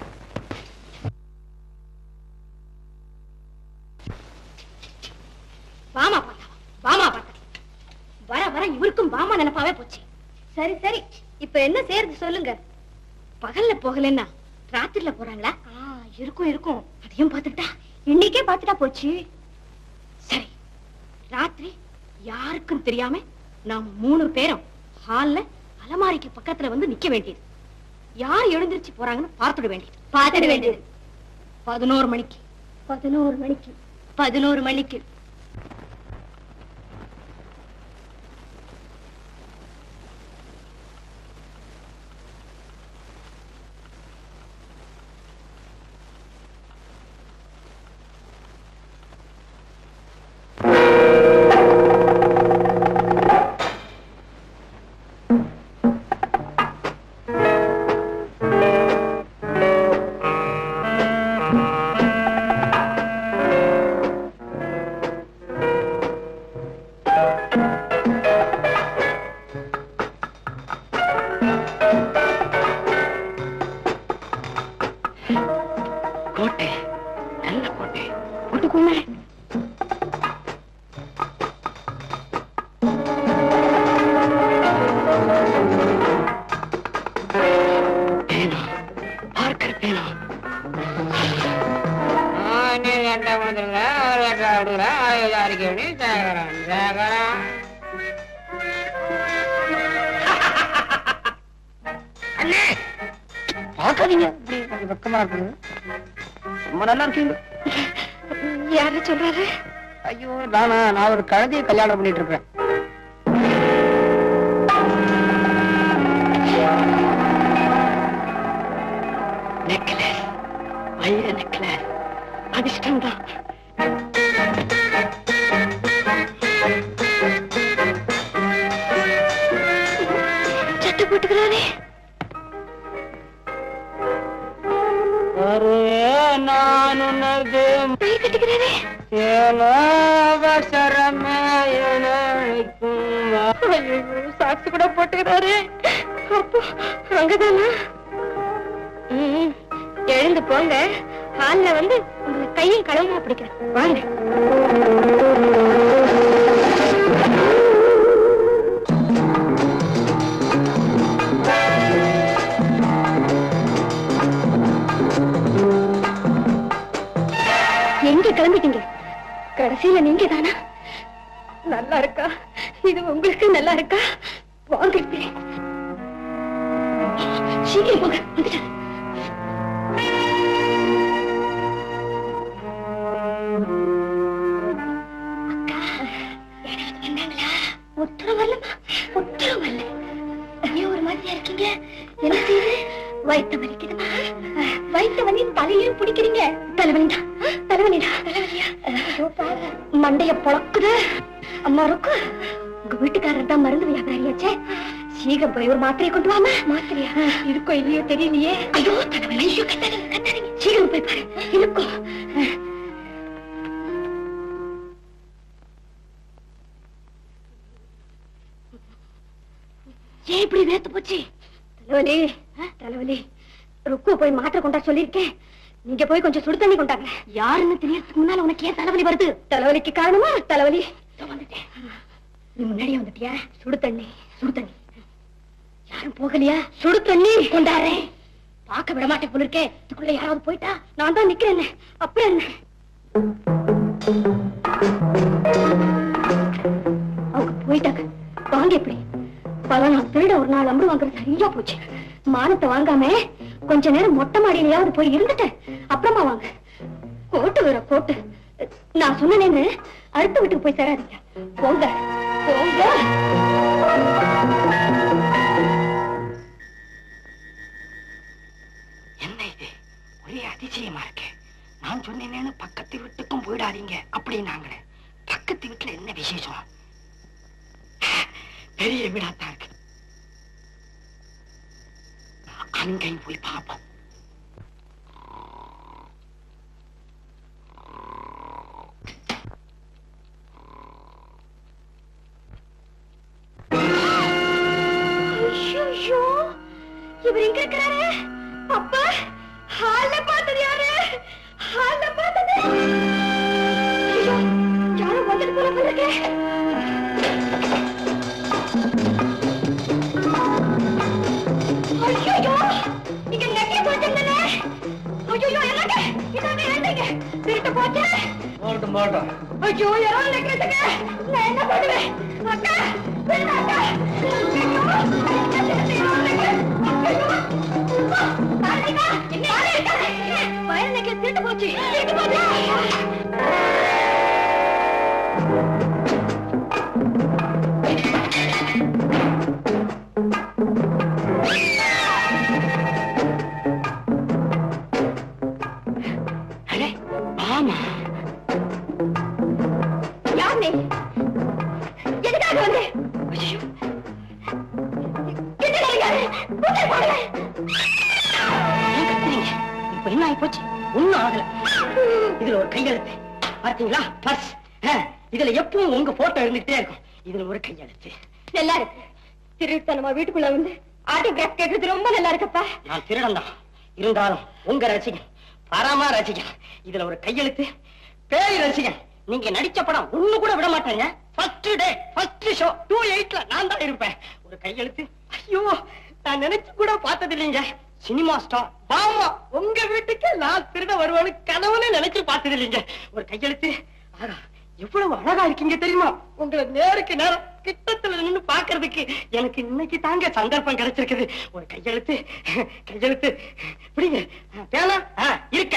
[SPEAKER 2] பாமா பார்த்தா பாமா பார்த்தா வர வர இவருக்கும் பாமா நினைப்பாவே போச்சு சரி சரி இப்ப என்ன செய்யறது சொல்லுங்க பகல்ல போகலன்னா ராத்திரில போறாங்களா இருக்கும் இருக்கும் அதையும் பார்த்துட்டா இன்னைக்கே பார்த்துட்டா போச்சு சரி ராத்திரி யாருக்கும் தெரியாம நாம மூணு பேரும் ஹால்ல அலமாரிக்கு பக்கத்துல வந்து நிக்க வேண்டியது யார் எழுந்திருச்சு போறாங்கன்னு பார்த்துட வேண்டியது பார்த்துட வேண்டியது பதினோரு மணிக்கு பதினோரு மணிக்கு பதினோரு மணிக்கு
[SPEAKER 5] கோட்டை நல்ல கோட்டை
[SPEAKER 2] வீட்டுக்குள்ள
[SPEAKER 5] பேனா பார்க்கிற பேனா அண்ணே பார்க்காதீங்க இப்படி கொஞ்சம் வெக்கமா இருக்குது ரொம்ப நல்லா இருக்கீங்க
[SPEAKER 2] யாரு சொல்றாரு
[SPEAKER 5] ஐயோ நானா நான் ஒரு கழுதையை கல்யாணம் பண்ணிட்டு இருக்கேன் நெக்லஸ் வைர நெக்லஸ் அதிர்ஷ்டம் தான்
[SPEAKER 2] சட்டை போட்டுக்கிறாரே
[SPEAKER 5] நான் உனது
[SPEAKER 2] கை கட்டிக்கிறாரே
[SPEAKER 5] அவசரமே
[SPEAKER 2] சாக்ஸ் கூட போட்டுக்கிறாரு அப்போ அங்கதானா ம், எழுந்து போங்க ஹால்ல வந்து உங்களை கையும் களவுமா பிடிக்கிறேன் வாங்க எங்க கிளம்பிட்டீங்க கடைசியில நீங்க தானா நல்லா இருக்கா இது உங்களுக்கு நல்லா இருக்கா வாங்க இப்படி. சீக்கிரம் போங்க வந்துட்டேன் ஒத்தரம் வரலமா ஒத்தரம் வரல நீ ஒரு மாதிரியா இருக்கீங்க என்ன செய்யுது வயிற்று வலிக்குதுமா வயிற்று வலி தலையிலும் பிடிக்கிறீங்க தலைவலி தான் தலைவலி தலைவலியா மண்டைய பொழக்குது அம்மா இருக்கு உங்க வீட்டுக்காரர் தான் மருந்து வியாபாரியாச்சே சீக்கிரம் போய் ஒரு மாத்திரையை கொண்டு வாமா மாத்திரையா இருக்கோ இல்லையோ தெரியலையே ஐயோ தலைவலி ஐயோ கத்தாதீங்க கத்தாதீங்க சீக்கிரம் போய் பாரு இருக்கும் ஏன் இப்படி வேத்து போச்சு தலைவலி தலைவலி ருக்கு போய் மாத்திரை கொண்டா சொல்லிருக்கேன் நீங்க போய் கொஞ்சம் சுடு தண்ணி கொண்டாங்க யாருன்னு தெரியறதுக்கு முன்னால உனக்கு ஏன் தலைவலி வருது தலைவலிக்கு காரணமா தலைவலி இதோ வந்துட்டேன் நீ முன்னாடியே வந்துட்டியா சுடு தண்ணி சுடு தண்ணி யாரும் போகலையா சுடு தண்ணி கொண்டாடுறேன் பார்க்க விட மாட்டேன் போல இருக்கே இதுக்குள்ள யாராவது போயிட்டா நான் தான் நிக்கிறேன் அப்புறம் என்ன அவங்க போயிட்டாங்க வாங்க எப்படி பல நாள் திருட ஒரு நாள் அம்பு வாங்குறது சரியா போச்சு மானத்தை வாங்காம கொஞ்ச நேரம் மொட்டை மாடியிலயாவது போய் இருந்துட்டேன் அப்புறமா வாங்க கோட்டு வேற கோட்டு நான் சொன்னேன்னு அடுத்த வீட்டுக்கு போய் சேராதீங்க போங்க போங்க
[SPEAKER 5] என்ன இது ஒரே அதிசயமா இருக்கு நான் சொன்னேன்னு பக்கத்து வீட்டுக்கும் போயிடாதீங்க அப்படின்னாங்களே பக்கத்து வீட்டுல என்ன விசேஷம் பெரிய வீடாத்தான் இருக்கு அங்கேயும் போய் பார்ப்போம்
[SPEAKER 2] ஐயோ இவர் எங்க இருக்கிறாரு அப்பா ஹால்ல பார்த்தது யாரு ஹால்ல பார்த்தது ஐயோ யாரும் வந்துட்டு போல போல இருக்கே ஐயோ இங்க நெக்லஸ் வச்சிருந்தனே ஐயோ என்னங்க இதாங்க எழுந்தீங்க திருட்டு போச்சு
[SPEAKER 5] போட்டும் போட்டோம்
[SPEAKER 2] ஐயோ யாரோ நெக்லஸுங்க நான் என்ன பண்ணுவேன் அக்கா வேணாம் அக்கா திருட்டு போச்சு திருட்டு போச்சு
[SPEAKER 5] அடே ஆமா
[SPEAKER 2] யார் நீ எதுக்காக வந்து என்ன நினைக்காரு பூஜை போடுங்க
[SPEAKER 5] ஏன் கத்துறீங்க இப்ப என்ன ஆகி போச்சு ஒண்ணும் ஆகல இதுல ஒரு கையெழுத்து பார்த்தீங்களா பர்ஸ் இதுல எப்பவும் உங்க போட்டோ இருந்துகிட்டே இருக்கும் இதுல ஒரு கையெழுத்து
[SPEAKER 2] நல்லா இருக்கு திருத்தனமா வீட்டுக்குள்ள வந்து ஆட்டோகிராஃப் கேக்குறது ரொம்ப நல்லா இருக்குப்பா
[SPEAKER 5] நான் திருடன் தான் இருந்தாலும் உங்க ரசிகன் பரமா ரசிகன் இதுல ஒரு கையெழுத்து பேய் ரசிகன் நீங்க நடிச்ச படம் ஒண்ணு கூட விட மாட்டேங்க first day first show two எயிட்ல நான் தான் இருப்பேன் ஒரு கையெழுத்து ஐயோ நான் நினைச்சு கூட பார்த்தது இல்லைங்க சினிமா ஸ்டார் பாமா உங்க வீட்டுக்கு நான் திருட வருவேன்னு கனவுல நினைச்சு பார்த்தது இல்லைங்க ஒரு கையெழுத்து ஆனா எவ்வளவு அழகா இருக்கீங்க தெரியுமா உங்களை நேருக்கு நேரம் கிட்டத்துல நின்னு பாக்குறதுக்கு எனக்கு இன்னைக்கு தாங்க சந்தர்ப்பம் கிடைச்சிருக்குது ஒரு கையெழுத்து கையெழுத்து புரியுங்க பேனா ஆ, இருக்க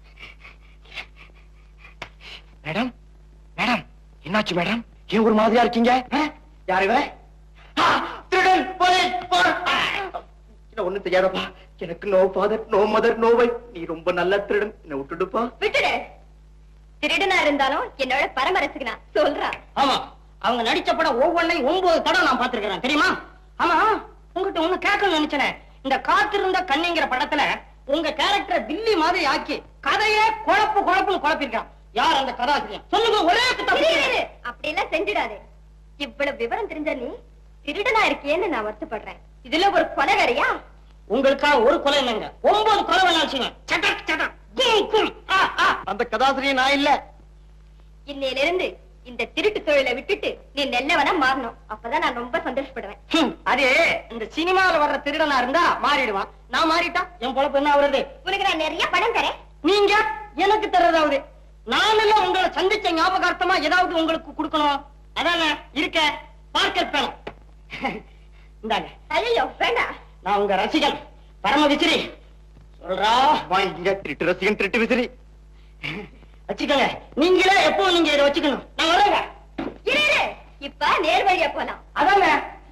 [SPEAKER 5] மேடம் மேடம் என்னாச்சு மேடம் ஏன் ஒரு மாதிரியா இருக்கீங்க ஆ? யாரு இவன்? ஆ, திருடன் போலீஸ் போலீஸ். ஆ, என்ன ஒண்ணு தெரியாதப்பா எனக்கு no father no mother no wife நீ ரொம்ப நல்ல திருடன் என்ன விட்டுடுப்பா
[SPEAKER 2] விட்டுடு திருடனா இருந்தாலும் என்னோட பரமரசுக்கு நான் சொல்றான்
[SPEAKER 5] ஆமா அவங்க நடிச்ச படம் ஒவ்வொன்னையும் ஒன்பது படம் நான் பார்த்திருக்கிறேன் தெரியுமா ஆமா உங்ககிட்ட ஒண்ணு கேட்கணும்னு நினைச்சேன் இந்த காத்திருந்த கண்ணிங்கிற படத்துல உங்க கேரக்டர் தில்லி மாதிரி ஆக்கி கதையே குழப்பு குழப்புன்னு குழப்பிருக்கான் யார் அந்த கதாசிரியர் சொல்லுங்க ஒரே குத்தம்.
[SPEAKER 2] இரு, இரு, இரு. அப்படியெல்லாம் செஞ்சிடாதே இவ்வளவு விவரம் தெரிஞ்ச நீ திருடனா இருக்கேன்னு நான் வருத்தப்படுறேன் இதுல ஒரு கொலகாரியா
[SPEAKER 5] உங்களுக்காக ஒரு கொலை இல்லைங்க ஒன்பது கொலை வேணாலும் செய்வேன் சட்டக் சட்டக் கும் கும் ஆ ஆ
[SPEAKER 6] அந்த கதாசிரியர் நான் இல்ல
[SPEAKER 2] இன்னையிலிருந்து இந்த திருட்டு தொழிலை விட்டுட்டு நீ நல்லவனா மாறணும் அப்பதான் நான் ரொம்ப சந்தோஷப்படுவேன்
[SPEAKER 5] ஹம், அது இந்த சினிமால வர்ற திருடனா இருந்தா மாறிடுவான் நான் மாறிட்டா என் பொழப்பு என்ன ஆகுறது
[SPEAKER 2] உனக்கு நான் நிறைய பணம் தரேன்
[SPEAKER 5] நீங்க எனக்கு தர்றதாவது நான் எல்லாம் உங்களை சந்திச்ச ஞாபகார்த்தமா ஏதாவது உங்களுக்கு கொடுக்கணும்
[SPEAKER 4] அதாங்க இருக்க பார்க்கல் பேலம் இந்தாங்க
[SPEAKER 2] ஐயோ வேண்டாம்
[SPEAKER 4] நான் உங்க ரசிகன் பரம விசிறி சொல்றா
[SPEAKER 6] வாங்கிங்க திருட்டு ரசிகன் திருட்டு விசிறி
[SPEAKER 4] வச்சுக்கோங்க நீங்களே எப்பவும் நீங்க இதை வச்சுக்கணும் நான் வரேங்க
[SPEAKER 2] இரு இரு. இப்ப நேர் வழியா போலாம்
[SPEAKER 4] அதாங்க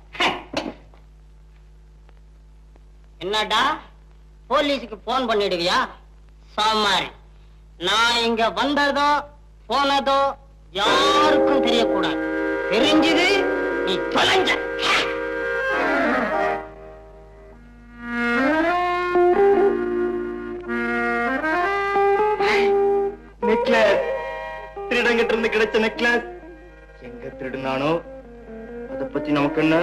[SPEAKER 4] என்னடா போலீஸுக்கு போன் பண்ணிடுவியா சாமாரி நான் இங்க வந்ததோ போனதோ யாருக்கும் தெரியக்கூடாது தெரிஞ்சது நீ தொலைஞ்ச
[SPEAKER 6] நெக்லஸ் திருடங்கிட்ட இருந்து கிடைச்ச நெக்லஸ் எங்க திருடுனானோ அத பத்தி நமக்கு என்ன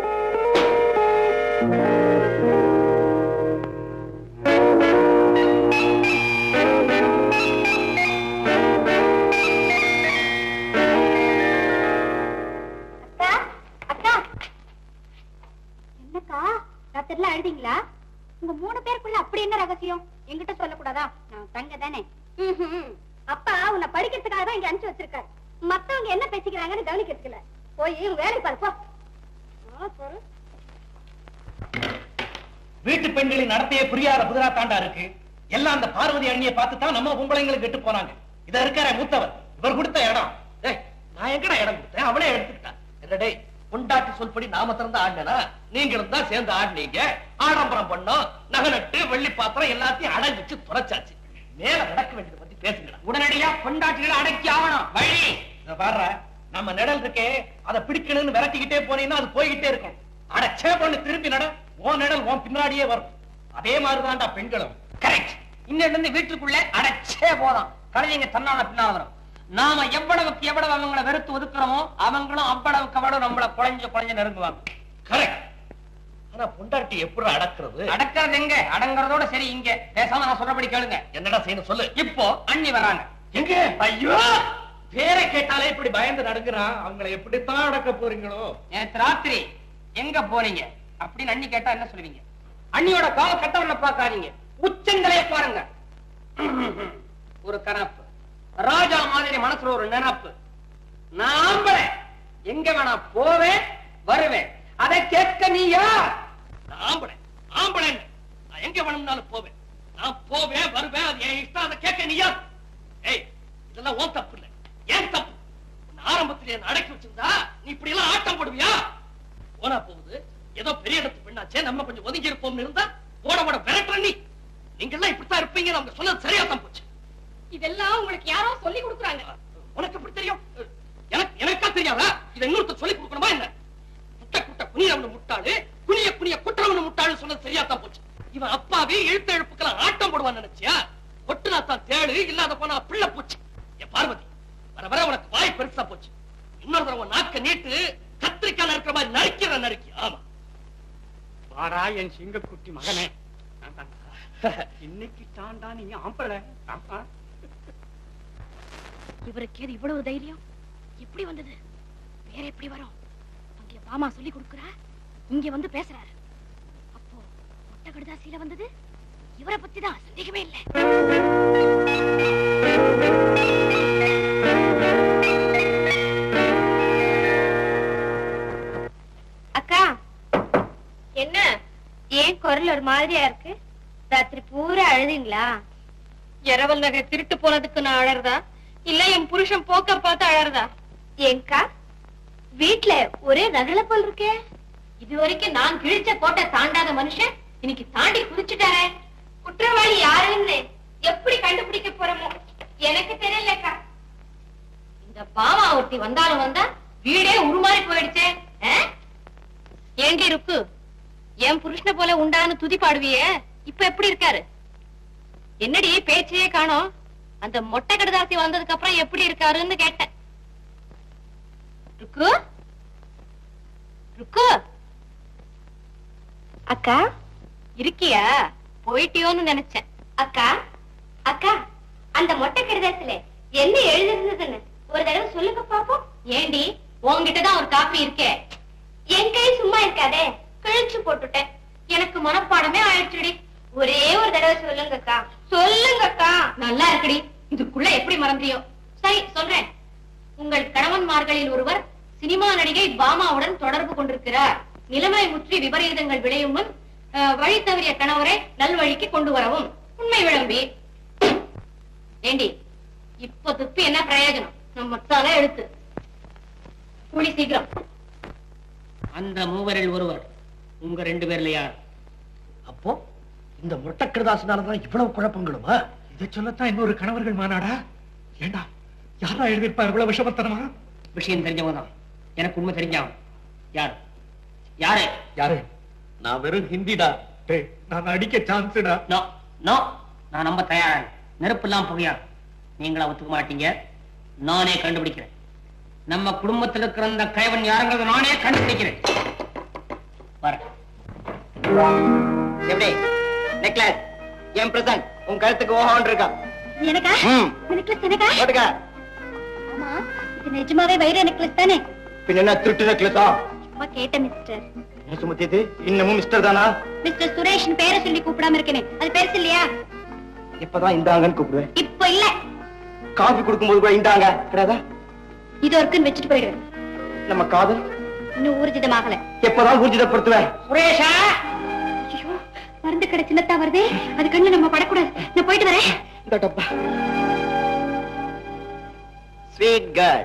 [SPEAKER 2] அக்கா அக்கா என்னக்கா ராத்திரில அழுதீங்களா உங்க மூணு பேருக்குள்ள அப்படி என்ன ரகசியம் என்கிட்ட சொல்லக்கூடாதா நான் தங்க தானே அப்பா உன்னை படிக்கிறதுக்காக தான் இங்க அனுப்பிச்சு வச்சிருக்காரு மத்தவங்க என்ன பேசிக்கிறாங்கன்னு கவனிக்கிறதுக்கு இல்ல போய் உன் வேலைக்கு பாரு போ ஆ, போரு.
[SPEAKER 7] வீட்டு பெண்களின் நடத்தையே புரியாத புதிரா தாண்டா இருக்கு எல்லாம் அந்த பார்வதி அண்ணியை பார்த்து தான் நம்ம பொம்பளைங்களுக்கு கெட்டு போனாங்க இத இருக்கார மூத்தவர் இவர் கொடுத்த இடம் ஏய், நான் எங்கடா இடம் கொடுத்தேன் அவளே எடுத்துக்கிட்டான் என்னடே பொண்டாட்டி சொல்படி நாம திறந்த ஆடினா நீங்களும் தான் சேர்ந்து ஆடினீங்க ஆடம்பரம் பண்ணோம் நகை நட்டு வெள்ளி பாத்திரம் எல்லாத்தையும் அடங்கிச்சு துரைச்சாச்சு மேல நடக்க வேண்டியதை பத்தி பேசுங்கடா
[SPEAKER 1] உடனடியா பொண்டாட்டிகளை அடக்கி ஆகணும் வழி
[SPEAKER 7] இத பாருடா நம்ம நிழல் இருக்கே அதை பிடிக்கணும்னு விரட்டிக்கிட்டே போனீங்கன்னா அது போய்கிட்டே இருக்கும் அடச்சே பண்ணு திருப்பி நட உன் நிழல் உன் பின்னாடியே வரும் அதே மாதிரிதான்டா பெண்களும்
[SPEAKER 1] கரெக்ட் இன்னில இருந்து வீட்டுக்குள்ள அடைச்சே போதும் கழுதைங்க தன்னால பின்னால வரும் நாம எவ்வளவுக்கு எவ்வளவு அவங்களை வெறுத்து ஒதுக்குறோமோ அவங்களும் அவ்வளவுக்கு அவ்வளவு நம்மள குழஞ்சு குழஞ்சு நெருங்குவாங்க
[SPEAKER 7] கரெக்ட் ஆனா பொண்டாட்டி எப்படி அடக்குறது
[SPEAKER 1] அடக்கிறது எங்க அடங்குறதோட சரி இங்க பேசாம நான் சொல்றபடி கேளுங்க
[SPEAKER 7] என்னடா செய்யணும் சொல்லு
[SPEAKER 1] இப்போ அண்ணி வராங்க
[SPEAKER 7] எங்க ஐயோ பேரை கேட்டாலே இப்படி பயந்து நடுங்குறான் அவங்கள எப்படித்தான் அடக்க போறீங்களோ
[SPEAKER 1] நேத்து ராத்திரி எங்க போறீங்க அப்படின்னு அண்ணி கேட்டா என்ன சொல்லுவீங்க அண்ணியோட கால கட்டவர்ல பாக்காதீங்க உச்சங்களைய பாருங்க ஒரு கனப்பு ராஜா மாதிரி மனசுல ஒரு நினப்பு நான் ஆம்பளை எங்க வேணா போவேன் வருவேன் அதை கேட்க நீ யார்
[SPEAKER 7] நான் ஆம்பளை ஆம்பளை நான் எங்க வேணும்னாலும் போவேன் நான் போவேன் வருவேன் அது என் இஷ்டம் அதை கேட்க நீ யார் ஏய் இதெல்லாம் உன் தப்பு இல்ல ஏன் தப்பு உன்னை ஆரம்பத்திலே என்னை அடக்கி வச்சிருந்தா நீ இப்படி எல்லாம் ஆட்டம் போடுவியா போனா போகுது ஏதோ பெரிய இடத்து பெண்ணாச்சே நம்ம கொஞ்சம் ஒதுங்கி இருப்போம்னு இருந்தா போட போட விரட்டுற நீ நீங்க எல்லாம் இப்படித்தான் இருப்பீங்க அவங்க சொன்னது சரியா தான் போச்சு
[SPEAKER 3] இதெல்லாம் உங்களுக்கு யாரோ சொல்லி கொடுக்குறாங்க
[SPEAKER 7] உனக்கு எப்படி தெரியும் எனக்கு எனக்கா தெரியாதா இதை இன்னொருத்தர் சொல்லி கொடுக்கணுமா என்ன குட்ட குட்ட குனியவனு முட்டாளு குனிய குனிய குற்றவனு முட்டாளு சொன்னது சரியா தான் போச்சு இவன் அப்பாவே எழுத்த எழுப்புக்கெல்லாம் ஆட்டம் போடுவான்னு நினைச்சியா ஒட்டுனா தான் தேடு இல்லாத போனா பிள்ளை போச்சு என் பார்வதி வர வர உனக்கு வாய் பெருசா போச்சு இன்னொரு தடவை நாக்க நீட்டு கத்திரிக்கால இருக்கிற மாதிரி நறுக்கிற நறுக்கி ஆமா
[SPEAKER 1] வாடா என் சிங்கக்குட்டி மகனே நான் தான். இன்னைக்கு தாண்டா நீ ஆம்பளை ஆமா.
[SPEAKER 3] இவருக்கு ஏது இவ்வளவு தைரியம் எப்படி வந்தது வேற எப்படி வரும் அங்க பாமா சொல்லி கொடுக்குறா இங்க வந்து பேசுறாரு அப்போ மொட்டை கடுதாசியில வந்தது இவரை பத்தி தான் சந்தேகமே இல்ல
[SPEAKER 2] அக்கா என்ன ஏன் குரல் ஒரு மாதிரியா இருக்கு ராத்திரி பூரா அழுதுங்களா
[SPEAKER 3] இரவல் நகை திருட்டு போனதுக்கு நான் அழறதா இல்ல என் புருஷன் போக்க பார்த்து அழறதா
[SPEAKER 2] ஏங்கா வீட்ல ஒரே ரகல போல் இருக்கே
[SPEAKER 3] இது வரைக்கும் நான் கிழிச்ச கோட்டை தாண்டாத மனுஷன் இன்னைக்கு தாண்டி குதிச்சுட்டாரே குற்றவாளி யாருன்னு எப்படி கண்டுபிடிக்க போறோமோ எனக்கு தெரியலக்கா இந்த பாமா ஒருத்தி வந்தாலும் வந்தா வீடே உருமாறி போயிடுச்சே ஆ? ஏண்டி இருக்கு என் புருஷனை போல உண்டான்னு துதி பாடுவியே இப்ப எப்படி இருக்காரு என்னடி பேச்சையே காணோம் அந்த மொட்டை கடுதாசி வந்ததுக்கு அப்புறம் எப்படி இருக்காருன்னு கேட்டேன் ருக்கு ருக்கு
[SPEAKER 2] அக்கா
[SPEAKER 3] இருக்கியா போயிட்டியோன்னு நினைச்சேன்
[SPEAKER 2] அக்கா அக்கா அந்த மொட்டை கடிதத்துல என்ன எழுதிருந்ததுன்னு ஒரு தடவை சொல்லுங்க பாப்போம்
[SPEAKER 3] ஏண்டி உன்கிட்டதான் ஒரு காப்பி இருக்கே
[SPEAKER 2] என் கை சும்மா இருக்காதே கிழிச்சு போட்டுட்டேன்
[SPEAKER 3] எனக்கு மனப்பாடமே ஆயிடுச்சுடி
[SPEAKER 2] ஒரே ஒரு தடவை சொல்லுங்கக்கா சொல்லுங்கக்கா
[SPEAKER 3] நல்லா இருக்குடி இதுக்குள்ள எப்படி மறந்தியோ சரி சொல்றேன் உங்கள் கணவன்மார்களில் ஒருவர் சினிமா நடிகை பாமாவுடன் தொடர்பு கொண்டிருக்கிறார் நிலைமை முற்றி விபரீதங்கள் விளையும் முன் அஹ், வழி தவறிய கணவரை நல்வழிக்கு கொண்டு வரவும் உண்மை விளம்பி ஏண்டி இப்ப துப்பி என்ன பிரயோஜனம் நம்ம தலை எழுத்து கூலி சீக்கிரம்
[SPEAKER 5] அந்த மூவரில் ஒருவர் உங்க ரெண்டு பேர்ல யார்
[SPEAKER 7] அப்போ இந்த முட்டக்கிரதாசனாலதான் இவ்வளவு குழப்பங்களுமா இதை சொல்லத்தான் இன்னொரு கணவர்கள் மாநாடா ஏண்டா யாரா எழுதியிருப்பா இவ்வளவு விஷமத்தனமா
[SPEAKER 5] விஷயம் தெரிஞ்சவங்க தான் எனக்கு உண்மை தெரிஞ்சவன் யார் யாரு
[SPEAKER 7] யாரு நான் வெறும் ஹிந்திடா டேய் நான் அடிக்க சான்ஸ்டா
[SPEAKER 5] நோ நோ நான் நம்ப தயாரா இல்லை. நெருப்பு எல்லாம் புகையா நீங்களா ஒத்துக்க மாட்டீங்க நானே கண்டுபிடிக்கிறேன் நம்ம குடும்பத்தில் இருக்கிற அந்த கைவன் யாருங்கிறத நானே கண்டுபிடிக்கிறேன் வரேன்
[SPEAKER 6] எப்படி நெக்லஸ் என் பிரசன்ட் உன் கழுத்துக்கு ஓஹோன் இருக்கா
[SPEAKER 3] எனக்கா
[SPEAKER 6] ம்.
[SPEAKER 3] நெக்லஸ் எனக்கா
[SPEAKER 6] போட்டுக்க
[SPEAKER 3] ஆமா இது நிஜமாவே வைர நெக்லஸ் தானே
[SPEAKER 6] பின்ன என்ன திருட்டு நெக்லஸா
[SPEAKER 3] சும்மா கேட்டேன் மிஸ்டர்
[SPEAKER 6] என்ன சுமத்தி இது இன்னமும் மிஸ்டர் தானா
[SPEAKER 3] மிஸ்டர் சுரேஷ் பேரை சொல்லி கூப்பிடாம இருக்கேனே அது பெருசு இல்லையா
[SPEAKER 6] இப்பதான் இந்தாங்கன்னு கூப்பிடுவேன்
[SPEAKER 3] இப்போ இல்ல
[SPEAKER 6] காஃபி கொடுக்கும்போது கூட இந்தாங்க கிடையாதா
[SPEAKER 3] இது வரைக்கும் வச்சுட்டு போயிடுவேன்
[SPEAKER 6] நம்ம காதல்
[SPEAKER 3] இன்னும் ஊர்ஜிதமாகல
[SPEAKER 6] எப்பதான் ஊர்ஜிதப்படுத்துவேன்
[SPEAKER 5] சுரேஷா
[SPEAKER 3] ஐயோ மருந்து கடை சின்னத்தா வருதே அது கண்ணு நம்ம படக்கூடாது நான் போயிட்டு வரேன்
[SPEAKER 6] இந்த டப்பா ஸ்வீட் கேர்ள்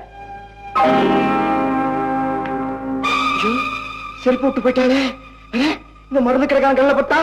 [SPEAKER 6] செருப்பு விட்டு போயிட்டாளே அடே, இந்த மருந்து கிடைக்கான கல்ல பட்டா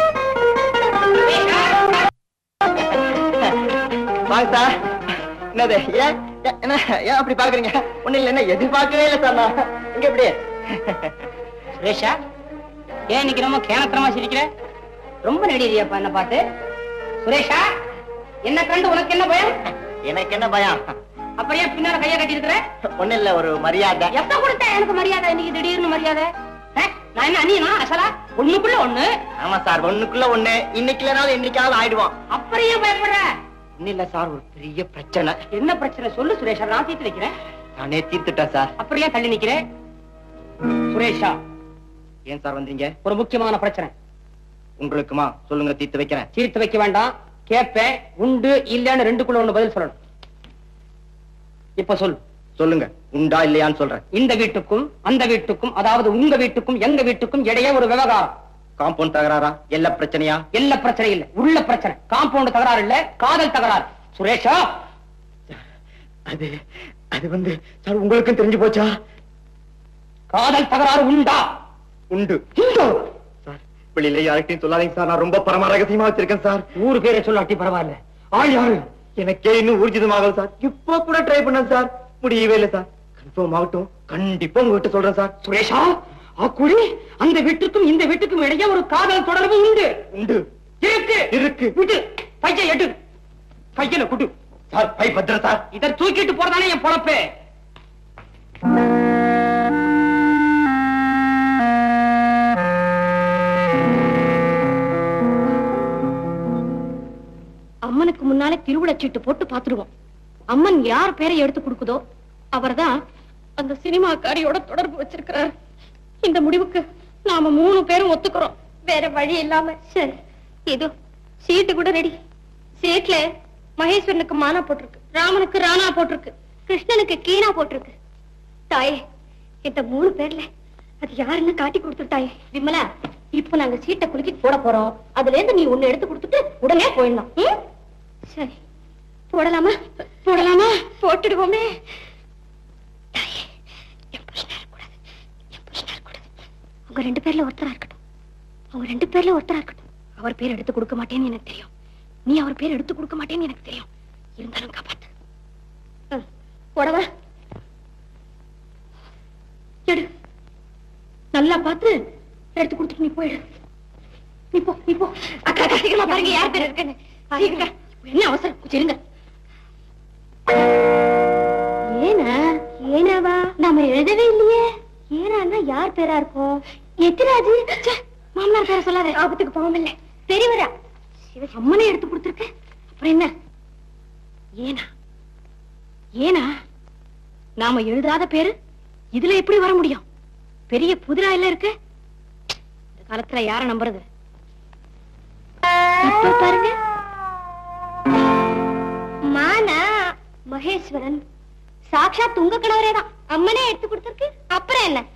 [SPEAKER 6] வாங்க சார் என்னது ஏன் ஏன், என்ன ஏன் அப்படி பாக்குறீங்க ஒண்ணு இல்ல என்ன எதிர்பார்க்கவே இல்லை சார் நான் இங்க எப்படி
[SPEAKER 5] சுரேஷா ஏன் இன்னைக்கு ரொம்ப கேனத்தனமா சிரிக்கிற ரொம்ப நடிகரியாப்பா என்ன பார்த்து சுரேஷா என்ன கண்டு உனக்கு என்ன பயம்
[SPEAKER 6] எனக்கு என்ன பயம்
[SPEAKER 5] அப்புறம் ஏன் பின்னால கைய கட்டி இருக்கிற
[SPEAKER 6] ஒண்ணு இல்ல ஒரு மரியாதை
[SPEAKER 5] எப்ப கொடுத்த எனக்கு மரியாதை இன்னைக்கு திடீர்னு மரியாதை ஆ? நான் என்ன அண்ணியனா அசலா ஒண்ணுக்குள்ள ஒண்ணு
[SPEAKER 6] ஆமா சார் ஒண்ணுக்குள்ள ஒண்ணு இன்னைக்கு இல்லைனாலும் என்னைக்காவது ஆயிடுவான்
[SPEAKER 5] அப்புறம் ஏன் பயப்படுற
[SPEAKER 6] ஒண்ணு இல்ல சார் ஒரு பெரிய பிரச்சனை
[SPEAKER 5] என்ன பிரச்சனை சொல்லு சுரேஷா நான் தீர்த்து வைக்கிறேன்
[SPEAKER 6] நானே தீர்த்துட்டேன் சார்
[SPEAKER 5] அப்புறம் ஏன் தள்ளி நிக்கிறேன் சுரேஷா
[SPEAKER 6] ஏன் சார் வந்தீங்க
[SPEAKER 5] ஒரு முக்கியமான பிரச்சனை
[SPEAKER 6] உங்களுக்குமா சொல்லுங்க தீர்த்து வைக்கிறேன்
[SPEAKER 5] தீர்த்து வைக்க வேண்டாம் கேட்பேன் உண்டு இல்லன்னு ரெண்டுக்குள்ள ஒண்ணு பதில் சொல்லணும் இப்ப சொல்லு
[SPEAKER 6] சொல்லுங்க உண்டா இல்லையான்னு சொல்றேன்
[SPEAKER 5] இந்த வீட்டுக்கும் அந்த வீட்டுக்கும் அதாவது உங்க வீட்டுக்கும் எங்க வீட்டுக்கும் இடையே ஒரு விவகாரம்
[SPEAKER 6] காம்பவுண்ட் தகராறா எல்லா பிரச்சனையா
[SPEAKER 5] எல்லா பிரச்சனை இல்ல உள்ள பிரச்சனை காம்பவுண்ட் தகராறு இல்ல காதல் தகராறு சுரேஷா
[SPEAKER 6] அது அது வந்து சார் உங்களுக்கும் தெரிஞ்சு போச்சா
[SPEAKER 5] காதல் தகராறு உண்டா
[SPEAKER 6] உண்டு சார் வெளியில யார்கிட்டயும் சொல்லாதீங்க சார் நான் ரொம்ப பரம ரகசியமா வச்சிருக்கேன் சார்
[SPEAKER 5] ஊரு பேரை சொல்லாட்டி பரவாயில்ல
[SPEAKER 6] ஆள் யாரு எனக்கே இன்னும் ஊர்ஜிதமாகல சார் இப்போ கூட ட்ரை பண்ணேன் சார் முடியவே இல்லை சார் கன்ஃபார்ம் ஆகட்டும் கண்டிப்பா உங்ககிட்ட சொல்றேன் சார்
[SPEAKER 5] சுரேஷா அக்குடி அந்த வீட்டுக்கும் இந்த வீட்டுக்கும் இடையே ஒரு காதல் தொடர்பு உண்டு
[SPEAKER 6] உண்டு
[SPEAKER 5] இருக்கு
[SPEAKER 6] இருக்கு
[SPEAKER 5] விட்டு பையன் எட்டு பையனை குடு
[SPEAKER 6] சார் பை பத்திர சார்
[SPEAKER 5] இதை தூக்கிட்டு போறதானே என் பொழப்பே
[SPEAKER 3] அம்மனுக்கு முன்னாலே திருவிழா சீட்டு போட்டு பாத்துருவோம் அம்மன் யார் பேரை எடுத்து கொடுக்குதோ அவர்தான் அந்த சினிமாக்காரியோட தொடர்பு வச்சிருக்கிறார் இந்த முடிவுக்கு நாம மூணு பேரும் ஒத்துக்கிறோம் வேற வழி இல்லாம சரி இதோ சீட்டு கூட ரெடி சீட்ல மகேஸ்வரனுக்கு மானா போட்டிருக்கு ராமனுக்கு ராணா போட்டிருக்கு கிருஷ்ணனுக்கு கீனா போட்டிருக்கு தாயே இந்த மூணு பேர்ல அது யாருன்னு காட்டி கொடுத்துட்டாயே விமலா இப்போ நாங்க சீட்டை குலுக்கி போட போறோம் அதுல இருந்து நீ ஒண்ணு எடுத்து கொடுத்துட்டு உடனே போயிடலாம் ம்? சரி போடலாமா போடலாமா போட்டுடுவோமே தாயே, என் புருஷனா இருக்கக்கூடாது. என் புருஷனா இருக்கக்கூடாது. அவங்க ரெண்டு பேர்ல ஒருத்தரா இருக்கட்டும் அவங்க ரெண்டு பேர்ல ஒருத்தரா இருக்கட்டும் அவர் பேர் எடுத்து கொடுக்க மாட்டேன்னு எனக்கு தெரியும் நீ அவர் பேர் எடுத்து கொடுக்க மாட்டேன்னு எனக்கு தெரியும் இருந்தாலும் காப்பாத்து ம், போடவா எடு நல்லா பார்த்து எடுத்து கொடுத்துட்டு நீ போயிடு நீ போ நீ போ அக்கா அக்கா, சீக்கிரமா பாருங்க யார் பேர் இருக்குன்னு சீக்கிரம் என்ன அவசரம் கொஞ்சம் இருங்க ஏனா ஏனாவா நாம எழுதவே இல்லையே ஏனான்னா யார் பேரா இருக்கும் எத்திராஜு ச்சே, மாமனார் பேரை சொல்லாத ஆபத்துக்கு பாவம் இல்ல பெரியவரா சிவ அம்மனே எடுத்து கொடுத்துருக்க அப்புறம் என்ன ஏனா ஏனா நாம எழுதாத பேரு இதுல எப்படி வர முடியும் பெரிய புதிரா இல்ல இருக்கு இந்த காலத்துல யார நம்புறது இப்ப பாருங்க மானா மகேஸ்வரன் சாக்ஷாத் உங்க கணவரே தான்
[SPEAKER 2] அம்மனே எடுத்து கொடுத்துருக்கு அப்புறம் என்ன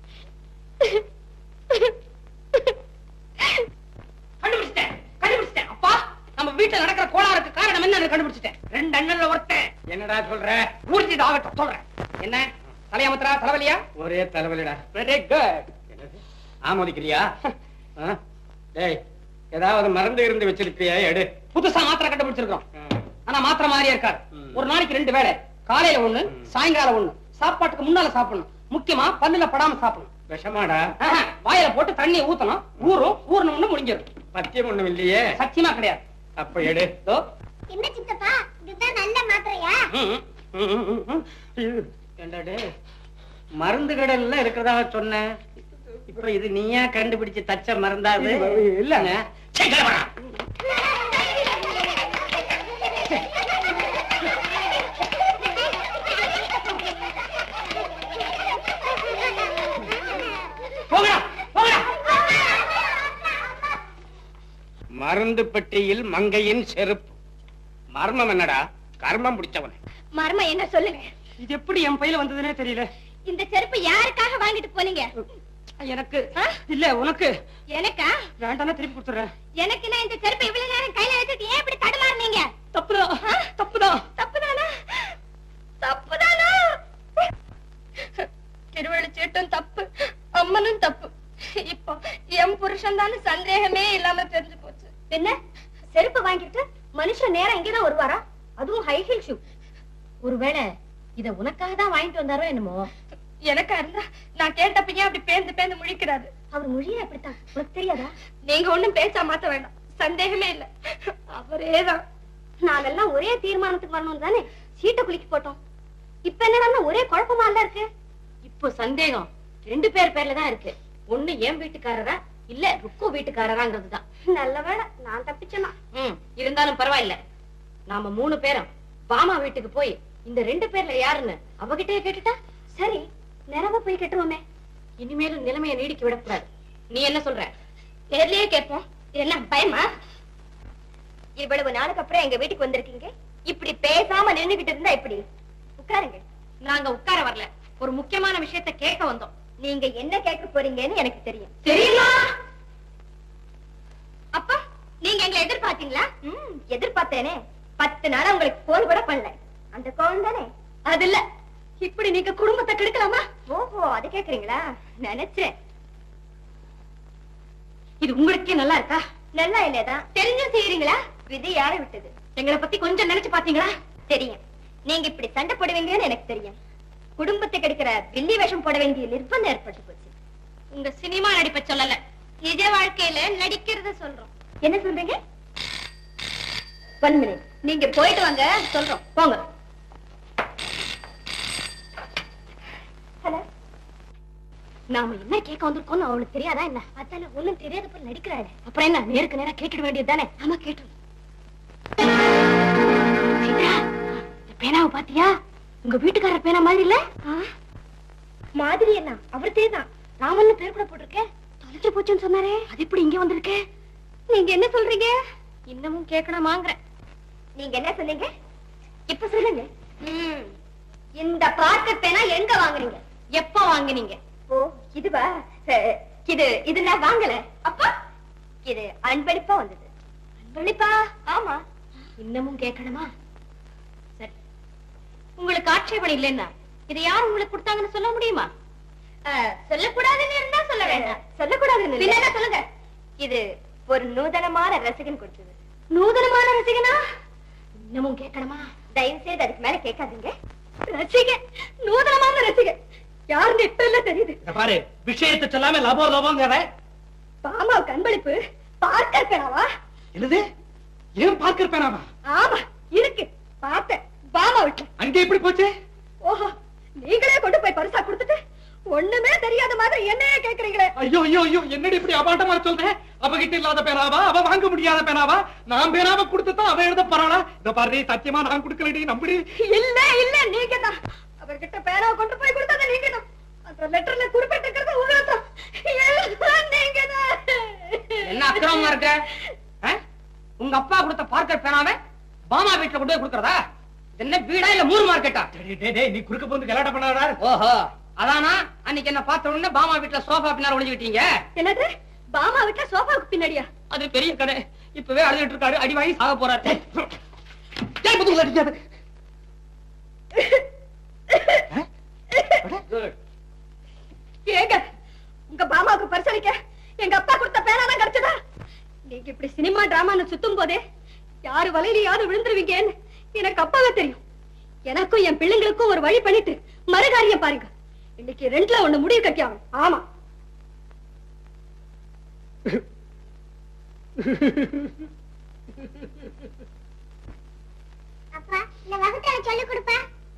[SPEAKER 5] கண்டுபிடிச்சிட்டேன் கண்டுபிடிச்சிட்டேன் அப்பா நம்ம வீட்டுல நடக்கிற கோளாறுக்கு காரணம் என்ன கண்டுபிடிச்சிட்டேன் ரெண்டு அண்ணன்ல ஒருத்தன்
[SPEAKER 1] என்னடா சொல்ற
[SPEAKER 5] ஊர்ஜி ஆகட்டும் சொல்றேன் என்ன தலையாமத்திரா தலைவலியா
[SPEAKER 1] ஒரே தலைவலிடா
[SPEAKER 5] வெரி குட்
[SPEAKER 1] என்னது? ஆமோதிக்கிறியா ஆ? டேய் ஏதாவது மருந்து இருந்து வச்சிருக்கியா எடு
[SPEAKER 5] புதுசா மாத்திரை கண்டுபிடிச்சிருக்கோம்
[SPEAKER 1] ம்.
[SPEAKER 5] ஆனா மாத்திரை மாதிரியே இருக்காது
[SPEAKER 1] ம்.
[SPEAKER 5] ஒரு நாளைக்கு ரெண்டு வேளை காலையில ஒண்ணு சாயங்காலம் ஒண்ணு சாப்பாட்டுக்கு முன்னால சாப்பிடணும் முக்கியமா பல்லுல படாம சாப்பிடணும்
[SPEAKER 1] விஷமாடா
[SPEAKER 5] ஆஹா, வாயில போட்டு தண்ணியை ஊத்தணும் ஊறும் ஊறணும்னு முடிஞ்சிடும்
[SPEAKER 1] பத்தியம் ஒண்ணும் இல்லையே
[SPEAKER 5] சத்தியமா கிடையாது
[SPEAKER 1] அப்ப எடு
[SPEAKER 5] இதோ.
[SPEAKER 2] என்ன சித்தப்பா இதுதான் நல்ல மாத்திரையா
[SPEAKER 5] ம், ம், ம், ம், ம். ஐயோ, ஏண்டா டேய், மருந்து கடையில இருக்கிறதா சொன்னேன் இப்ப இது நீயா கண்டுபிடிச்சு தச்ச மருந்தா அது
[SPEAKER 1] இல்லங்க.
[SPEAKER 5] சே, கிளம்புடா. போங்கடா, போங்கடா.
[SPEAKER 1] மருந்து பெட்டியில் மங்கையின் செருப்பு மர்மம் என்னடா கர்மம் பிடிச்சவன்
[SPEAKER 2] மர்மம் என்ன சொல்லுங்க
[SPEAKER 5] இது எப்படி என் பையில வந்ததுன்னே தெரியல
[SPEAKER 2] இந்த செருப்பு யாருக்காக வாங்கிட்டு போனீங்க
[SPEAKER 5] எனக்கு இல்ல உனக்கு
[SPEAKER 2] எனக்கா
[SPEAKER 5] வேண்டாம்னா திருப்பி கொடுத்துறேன்
[SPEAKER 2] எனக்கு நான் இந்த செருப்பு இவ்வளவு நேரம் கையில வச்சுட்டு ஏன் இப்படி தடுமாறுனீங்க
[SPEAKER 5] தப்புதான் தப்புதான்
[SPEAKER 2] தப்புதானா தப்புதானா திருவள்ளுச்சீட்டும் தப்பு அம்மனும் தப்பு இப்போ என் புருஷன் தானே சந்தேகமே இல்லாம தெரிஞ்சு போச்சு என்ன செருப்பு வாங்கிட்டு மனுஷன் நேரம் இங்கதான் வருவாரா அதுவும் ஹை ஹீல் ஷூ
[SPEAKER 3] ஒருவேளை இத உனக்காக தான் வாங்கிட்டு வந்தாரோ என்னமோ
[SPEAKER 2] எனக்கா இருந்தா நான் கேட்டப்ப ஏன் அப்படி பேந்து பேந்து முழிக்கிறாரு
[SPEAKER 3] அவர் மொழியே அப்படித்தான் உனக்கு தெரியாதா
[SPEAKER 2] நீங்க ஒண்ணும் பேச்சா மாத்த வேண்டாம் சந்தேகமே இல்ல அவரேதான் நாமெல்லாம் ஒரே தீர்மானத்துக்கு வரணும் தானே சீட்டை குலுக்கி போட்டோம் இப்ப என்னடா ஒரே குழப்பமா இல்ல இருக்கு
[SPEAKER 3] இப்போ சந்தேகம் ரெண்டு பேர் பேர்ல தான் இருக்கு ஒண்ணு என் வீட்டுக்காரரா இல்ல ருக்கு வீட்டுக்காரராங்கிறது தான்
[SPEAKER 2] நல்ல வேளை நான் தப்பிச்சேனா
[SPEAKER 3] ம், இருந்தாலும் பரவாயில்ல நாம மூணு பேரும் பாமா வீட்டுக்கு போய் இந்த ரெண்டு பேர்ல யாருன்னு அவகிட்டயே கேட்டுட்டா
[SPEAKER 2] சரி நிறவ போய் கட்டுவோமே
[SPEAKER 3] இனிமேலும் நிலைமையை நீடிக்க விடக்கூடாது நீ என்ன சொல்ற
[SPEAKER 2] நேர்லயே கேட்போம் என்ன பயமா இவ்வளவு நாளுக்கு அப்புறம் எங்க வீட்டுக்கு வந்திருக்கீங்க இப்படி பேசாம நின்னுகிட்டு இருந்தா இப்படி உட்காருங்க
[SPEAKER 3] நாங்க உட்கார வரல ஒரு முக்கியமான விஷயத்த கேட்க வந்தோம்
[SPEAKER 2] நீங்க என்ன கேட்க போறீங்கன்னு எனக்கு தெரியும்
[SPEAKER 3] தெரியுமா
[SPEAKER 2] அப்பா நீங்க எங்களை எதிர்பார்த்தீங்களா ம் எதிர்பார்த்தேனே பத்து நாளா உங்களுக்கு போன் கூட பண்ணல அந்த கோவம் தானே அது இல்ல இப்படி நீங்க குடும்பத்தை கெடுக்கலாமா ஓஹோ அது கேக்குறீங்களா நினைச்சேன்
[SPEAKER 3] இது உங்களுக்கே நல்லா இருக்கா
[SPEAKER 2] நல்லா இல்லையதான் தெரிஞ்சும் செய்யறீங்களா விதி யார விட்டது
[SPEAKER 3] எங்களை பத்தி கொஞ்சம் நினைச்சு பாத்தீங்களா
[SPEAKER 2] தெரியும் நீங்க இப்படி சண்டை போடுவீங்கன்னு எனக்கு தெரியும் குடும்பத்தை கெடுக்கிற வில்லி வேஷம் போட வேண்டிய நிர்பந்தம் ஏற்பட்டு போச்சு
[SPEAKER 3] உங்க சினிமா நடிப்பை சொல்லல
[SPEAKER 2] நிஜ வாழ்க்கையில நடிக்கிறத சொல்றோம் என்ன சொல்றீங்க ஒன் மினிட் நீங்க போயிட்டு வாங்க சொல்றோம் போங்க ஹலோ
[SPEAKER 3] நாம என்ன கேட்க வந்திருக்கோம்னு அவளுக்கு தெரியாதா என்ன
[SPEAKER 2] அதால ஒண்ணும் தெரியாத போல நடிக்கிறாரு
[SPEAKER 3] அப்புறம் என்ன நேருக்கு நேரா கேட்டுட வேண்டியது தானே
[SPEAKER 2] ஆமா கேட்டு
[SPEAKER 3] சீதா, இந்த பேனாவை பாத்தியா உங்க வீட்டுக்காரர் பேனா மாதிரி இல்ல
[SPEAKER 2] மாதிரி என்ன அவர்தே தான்
[SPEAKER 3] ராமன் பேர் கூட போட்டிருக்கேன்
[SPEAKER 2] தொலைச்சு போச்சுன்னு சொன்னாரே
[SPEAKER 3] அது எப்படி இங்க வந்திருக்கே
[SPEAKER 2] நீங்க என்ன சொல்றீங்க
[SPEAKER 3] இன்னமும் கேட்கணுமாங்கிறேன்
[SPEAKER 2] நீங்க என்ன சொன்னீங்க இப்ப சொல்லுங்க ம், இந்த பார்க்க பேனா எங்க வாங்குறீங்க
[SPEAKER 3] எப்ப வாங்குனீங்க
[SPEAKER 2] ஓ இதுவா அஹ், இது இது நான் வாங்கல அப்பா இது அன்பளிப்பா வந்தது அன்பளிப்பா ஆமா
[SPEAKER 3] இன்னமும் கேட்கணுமா சரி உங்களுக்கு ஆட்சேபணம் இல்லைன்னா இதை யார் உங்களுக்கு கொடுத்தாங்கன்னு சொல்ல முடியுமா
[SPEAKER 2] அஹ், சொல்லக்கூடாதுன்னு இருந்தா சொல்ல வேண்டாம் சொல்லக்கூடாதுன்னு பின்ன என்ன சொல்லுங்க இது ஒரு நூதனமான ரசிகன் கொடுத்தது நூதனமான ரசிகனா
[SPEAKER 3] இன்னமும் கேட்கணுமா
[SPEAKER 2] தயவு செய்து அதுக்கு மேல கேட்காதீங்க ரசிகன் நூதனமான ரசிகன் யாருன்னு இப்ப எல்லாம் தெரியுது
[SPEAKER 7] இத பாரு விஷயத்தை சொல்லாம லபோ லபோங்கிற
[SPEAKER 2] பாமாவுக்கு அன்பளிப்பு பார்க்கர் பேனாவா
[SPEAKER 7] என்னது ஏன் பார்க்கர் பேனாவா
[SPEAKER 2] ஆமா இருக்கு பார்த்தேன் பாமா விட்டு
[SPEAKER 7] அங்க எப்படி போச்சு
[SPEAKER 2] ஓஹோ நீங்களே கொண்டு போய் பரிசா கொடுத்துட்டு ஒண்ணுமே தெரியாத மாதிரி என்னையே கேக்குறீங்களே
[SPEAKER 7] ஐயோ ஐயோ ஐயோ என்னடி இப்படி அபாண்டமா சொல்றேன் அவகிட்ட இல்லாத பேனாவா அவ வாங்க முடியாத பேனாவா நான் பேனாவை கொடுத்துதான் அவ எழுத போறாளா இத பாரு சத்தியமா நான் கொடுக்கலடி நம்புடி
[SPEAKER 2] இல்ல இல்ல நீங்க தான் அவர்கிட்ட பேனாவை கொண்டு போய் கொடுத்தது நீங்க தான் அந்த லெட்டர்ல குறிப்பிட்டிருக்கிறது உங்களை தான் எல்லாம் நீங்க
[SPEAKER 5] என்ன அக்கிரமமா இருக்க ஆ? உங்க அப்பா கொடுத்த பார்க்கர் பேனாவை பாமா வீட்டுல கொண்டு போய் கொடுக்கறதா இது என்ன வீடா இல்ல மூணு மார்க்கெட்டா
[SPEAKER 7] டேய், டேய், டேய், நீ குறுக்க போந்து கலாட்ட பண்ணாடா
[SPEAKER 5] ஓஹோ அதானா அன்னைக்கு என்ன பார்த்த உடனே பாமா வீட்டுல சோஃபா பின்னால ஒளிஞ்சுக்கிட்டீங்க
[SPEAKER 2] என்னது பாமா வீட்டுல சோஃபாவுக்கு பின்னாடியா
[SPEAKER 5] அது பெரிய கதை இப்பவே அழுதுட்டு இருக்காரு அடி வாங்கி சாக போறாரு
[SPEAKER 7] ஏன் முதுகுல அடிக்காத?
[SPEAKER 5] Good.
[SPEAKER 2] ஏங்க உங்க பாமாவுக்கு பரிசளிக்க எங்க அப்பா கொடுத்த பேனா தான் கிடைச்சதா நீங்க இப்படி சினிமா டிராமான்னு சுத்தும் போதே யாரு வலையிலயாவது விழுந்துருவீங்கன்னு எனக்கு அப்பாவே தெரியும் எனக்கும் என் பிள்ளைங்களுக்கும் ஒரு வழி பண்ணிட்டு மறுகாரியம் பாருங்க இன்னைக்கு ரெண்டுல ஒண்ணு முடிவு கட்டி ஆகணும் ஆமா
[SPEAKER 3] அப்பா இந்த வகுத்தல சொல்லி கொடுப்பா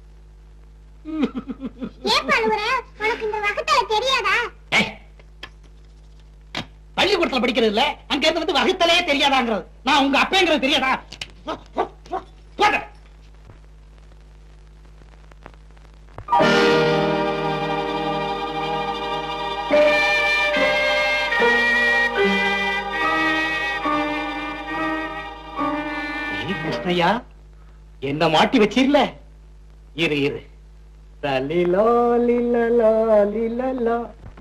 [SPEAKER 3] ஏன் அழுவுற உனக்கு இந்த வகுத்தல தெரியாதா
[SPEAKER 7] ஏய், பள்ளிக்கூடத்துல படிக்கிறது இல்ல அங்க இருந்து வந்து வகுத்தலே தெரியாதாங்கிறது நான் உங்க அப்பேங்கிறது தெரியாதா போ, போ, போ, போங்க. ஏய், கிருஷ்ணய்யா என்ன மாட்டி வச்சிரல இரு இரு லலிலோ லிலலோ லிலலோ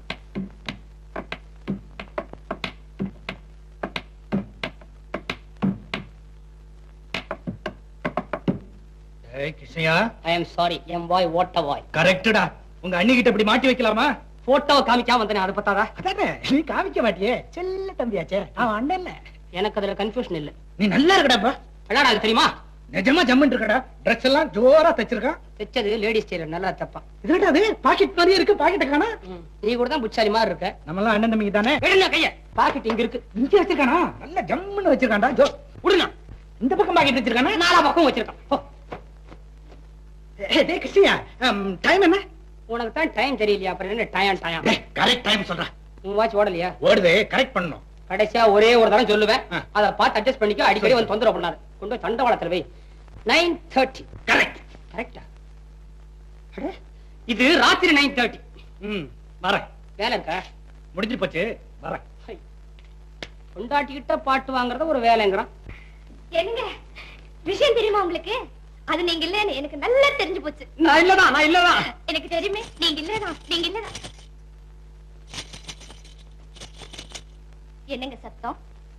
[SPEAKER 7] ஏய் Krishnaiah
[SPEAKER 5] I am sorry am boy ஓட்ட பாய்
[SPEAKER 7] கரெக்டடா உங்க அண்ணி கிட்ட இப்படி மாட்டி வைக்கலாமா
[SPEAKER 5] போட்டோவை காமிக்காம வந்தேனே அதை பத்தாதா
[SPEAKER 7] அதானே நீ காமிக்க மாட்டியே செல்ல தம்பியாச்சே அவன் அண்ணன் இல்ல
[SPEAKER 5] எனக்கு அதுல கன்ஃபியூஷன் இல்ல
[SPEAKER 7] நீ நல்லா இருக்கடாப்பா
[SPEAKER 5] விளையாடா அது தெரியுமா
[SPEAKER 7] நிஜமா ஜம்முன் இருக்கடா ட்ரெஸ் எல்லாம் ஜோரா தச்சிருக்கான்
[SPEAKER 5] தைச்சது லேடிஸ் டெய்லர் நல்லா தப்பா
[SPEAKER 7] இதுடா அது பாக்கெட் மாதிரியே இருக்கு பாக்கெட் காணா
[SPEAKER 5] நீ கூட தான் புச்சாலி மாதிரி இருக்க
[SPEAKER 7] நம்ம எல்லாம் அண்ணன் தம்பிக்கு தானே
[SPEAKER 5] எடுங்க கைய பாக்கெட் இங்க இருக்கு
[SPEAKER 7] இங்க வச்சிருக்கானா நல்ல ஜம்முன்னு வச்சிருக்கான்டா ஜோ
[SPEAKER 5] விடுங்க
[SPEAKER 7] இந்த பக்கம் பாக்கெட் வச்சிருக்கானா
[SPEAKER 5] நாலா பக்கம் வச்சிருக்கான் போ.
[SPEAKER 7] டேய் கிருஷ்ணயா டைம் என்ன
[SPEAKER 5] உனக்கு தான் டைம் தெரியலையா அப்புறம் என்ன டயம் டயம்
[SPEAKER 7] கரெக்ட் டைம் சொல்றேன்
[SPEAKER 5] உன் வாட்ச் ஓடலையா
[SPEAKER 7] ஓடுது கரெக்ட் பண்ணணும்
[SPEAKER 5] கடைசியா ஒரே ஒரு தடவை சொல்லுவேன்
[SPEAKER 7] ஆ.
[SPEAKER 5] அத பார்த்து அட்ஜஸ்ட் பண்ணிக்க அடிக்கடி வந்து தொந்தரவு பண்ணாரு கொண்டு போய் தண்டவாளத்துல வை நைன் தேர்ட்டி
[SPEAKER 7] கரெக்ட்
[SPEAKER 5] கரெக்டா இது ராத்திரி நைன் தேர்ட்டி
[SPEAKER 7] ம் வரேன்
[SPEAKER 5] வேலை இருக்கா
[SPEAKER 7] முடிஞ்சு போச்சு வரேன்
[SPEAKER 5] கொண்டாட்டிக்கிட்ட பாட்டு வாங்குறத ஒரு வேலைங்கிறான்
[SPEAKER 2] என்னங்க விஷயம் தெரியுமா உங்களுக்கு அது நீங்க இல்லன்னு எனக்கு நல்லா தெரிஞ்சு போச்சு
[SPEAKER 5] நான் இல்லதான் நான் இல்லதான்
[SPEAKER 2] எனக்கு தெரியுமே நீங்க இல்லதான் நீங்க இல்லதான் என்னங்க சத்தம்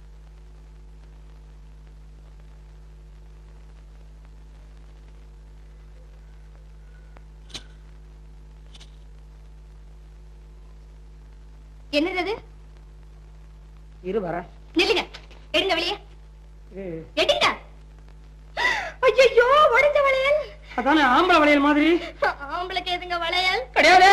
[SPEAKER 2] என்னது அது?
[SPEAKER 5] இரு வர
[SPEAKER 2] நில்லுங்க எடுங்க வெளியே எடுங்க ஐயோ உடைஞ்ச வளையல்
[SPEAKER 5] அதானே ஆம்பளை வளையல் மாதிரி
[SPEAKER 2] ஆம்பளைக்கு எதுங்க வளையல்
[SPEAKER 5] கிடையாது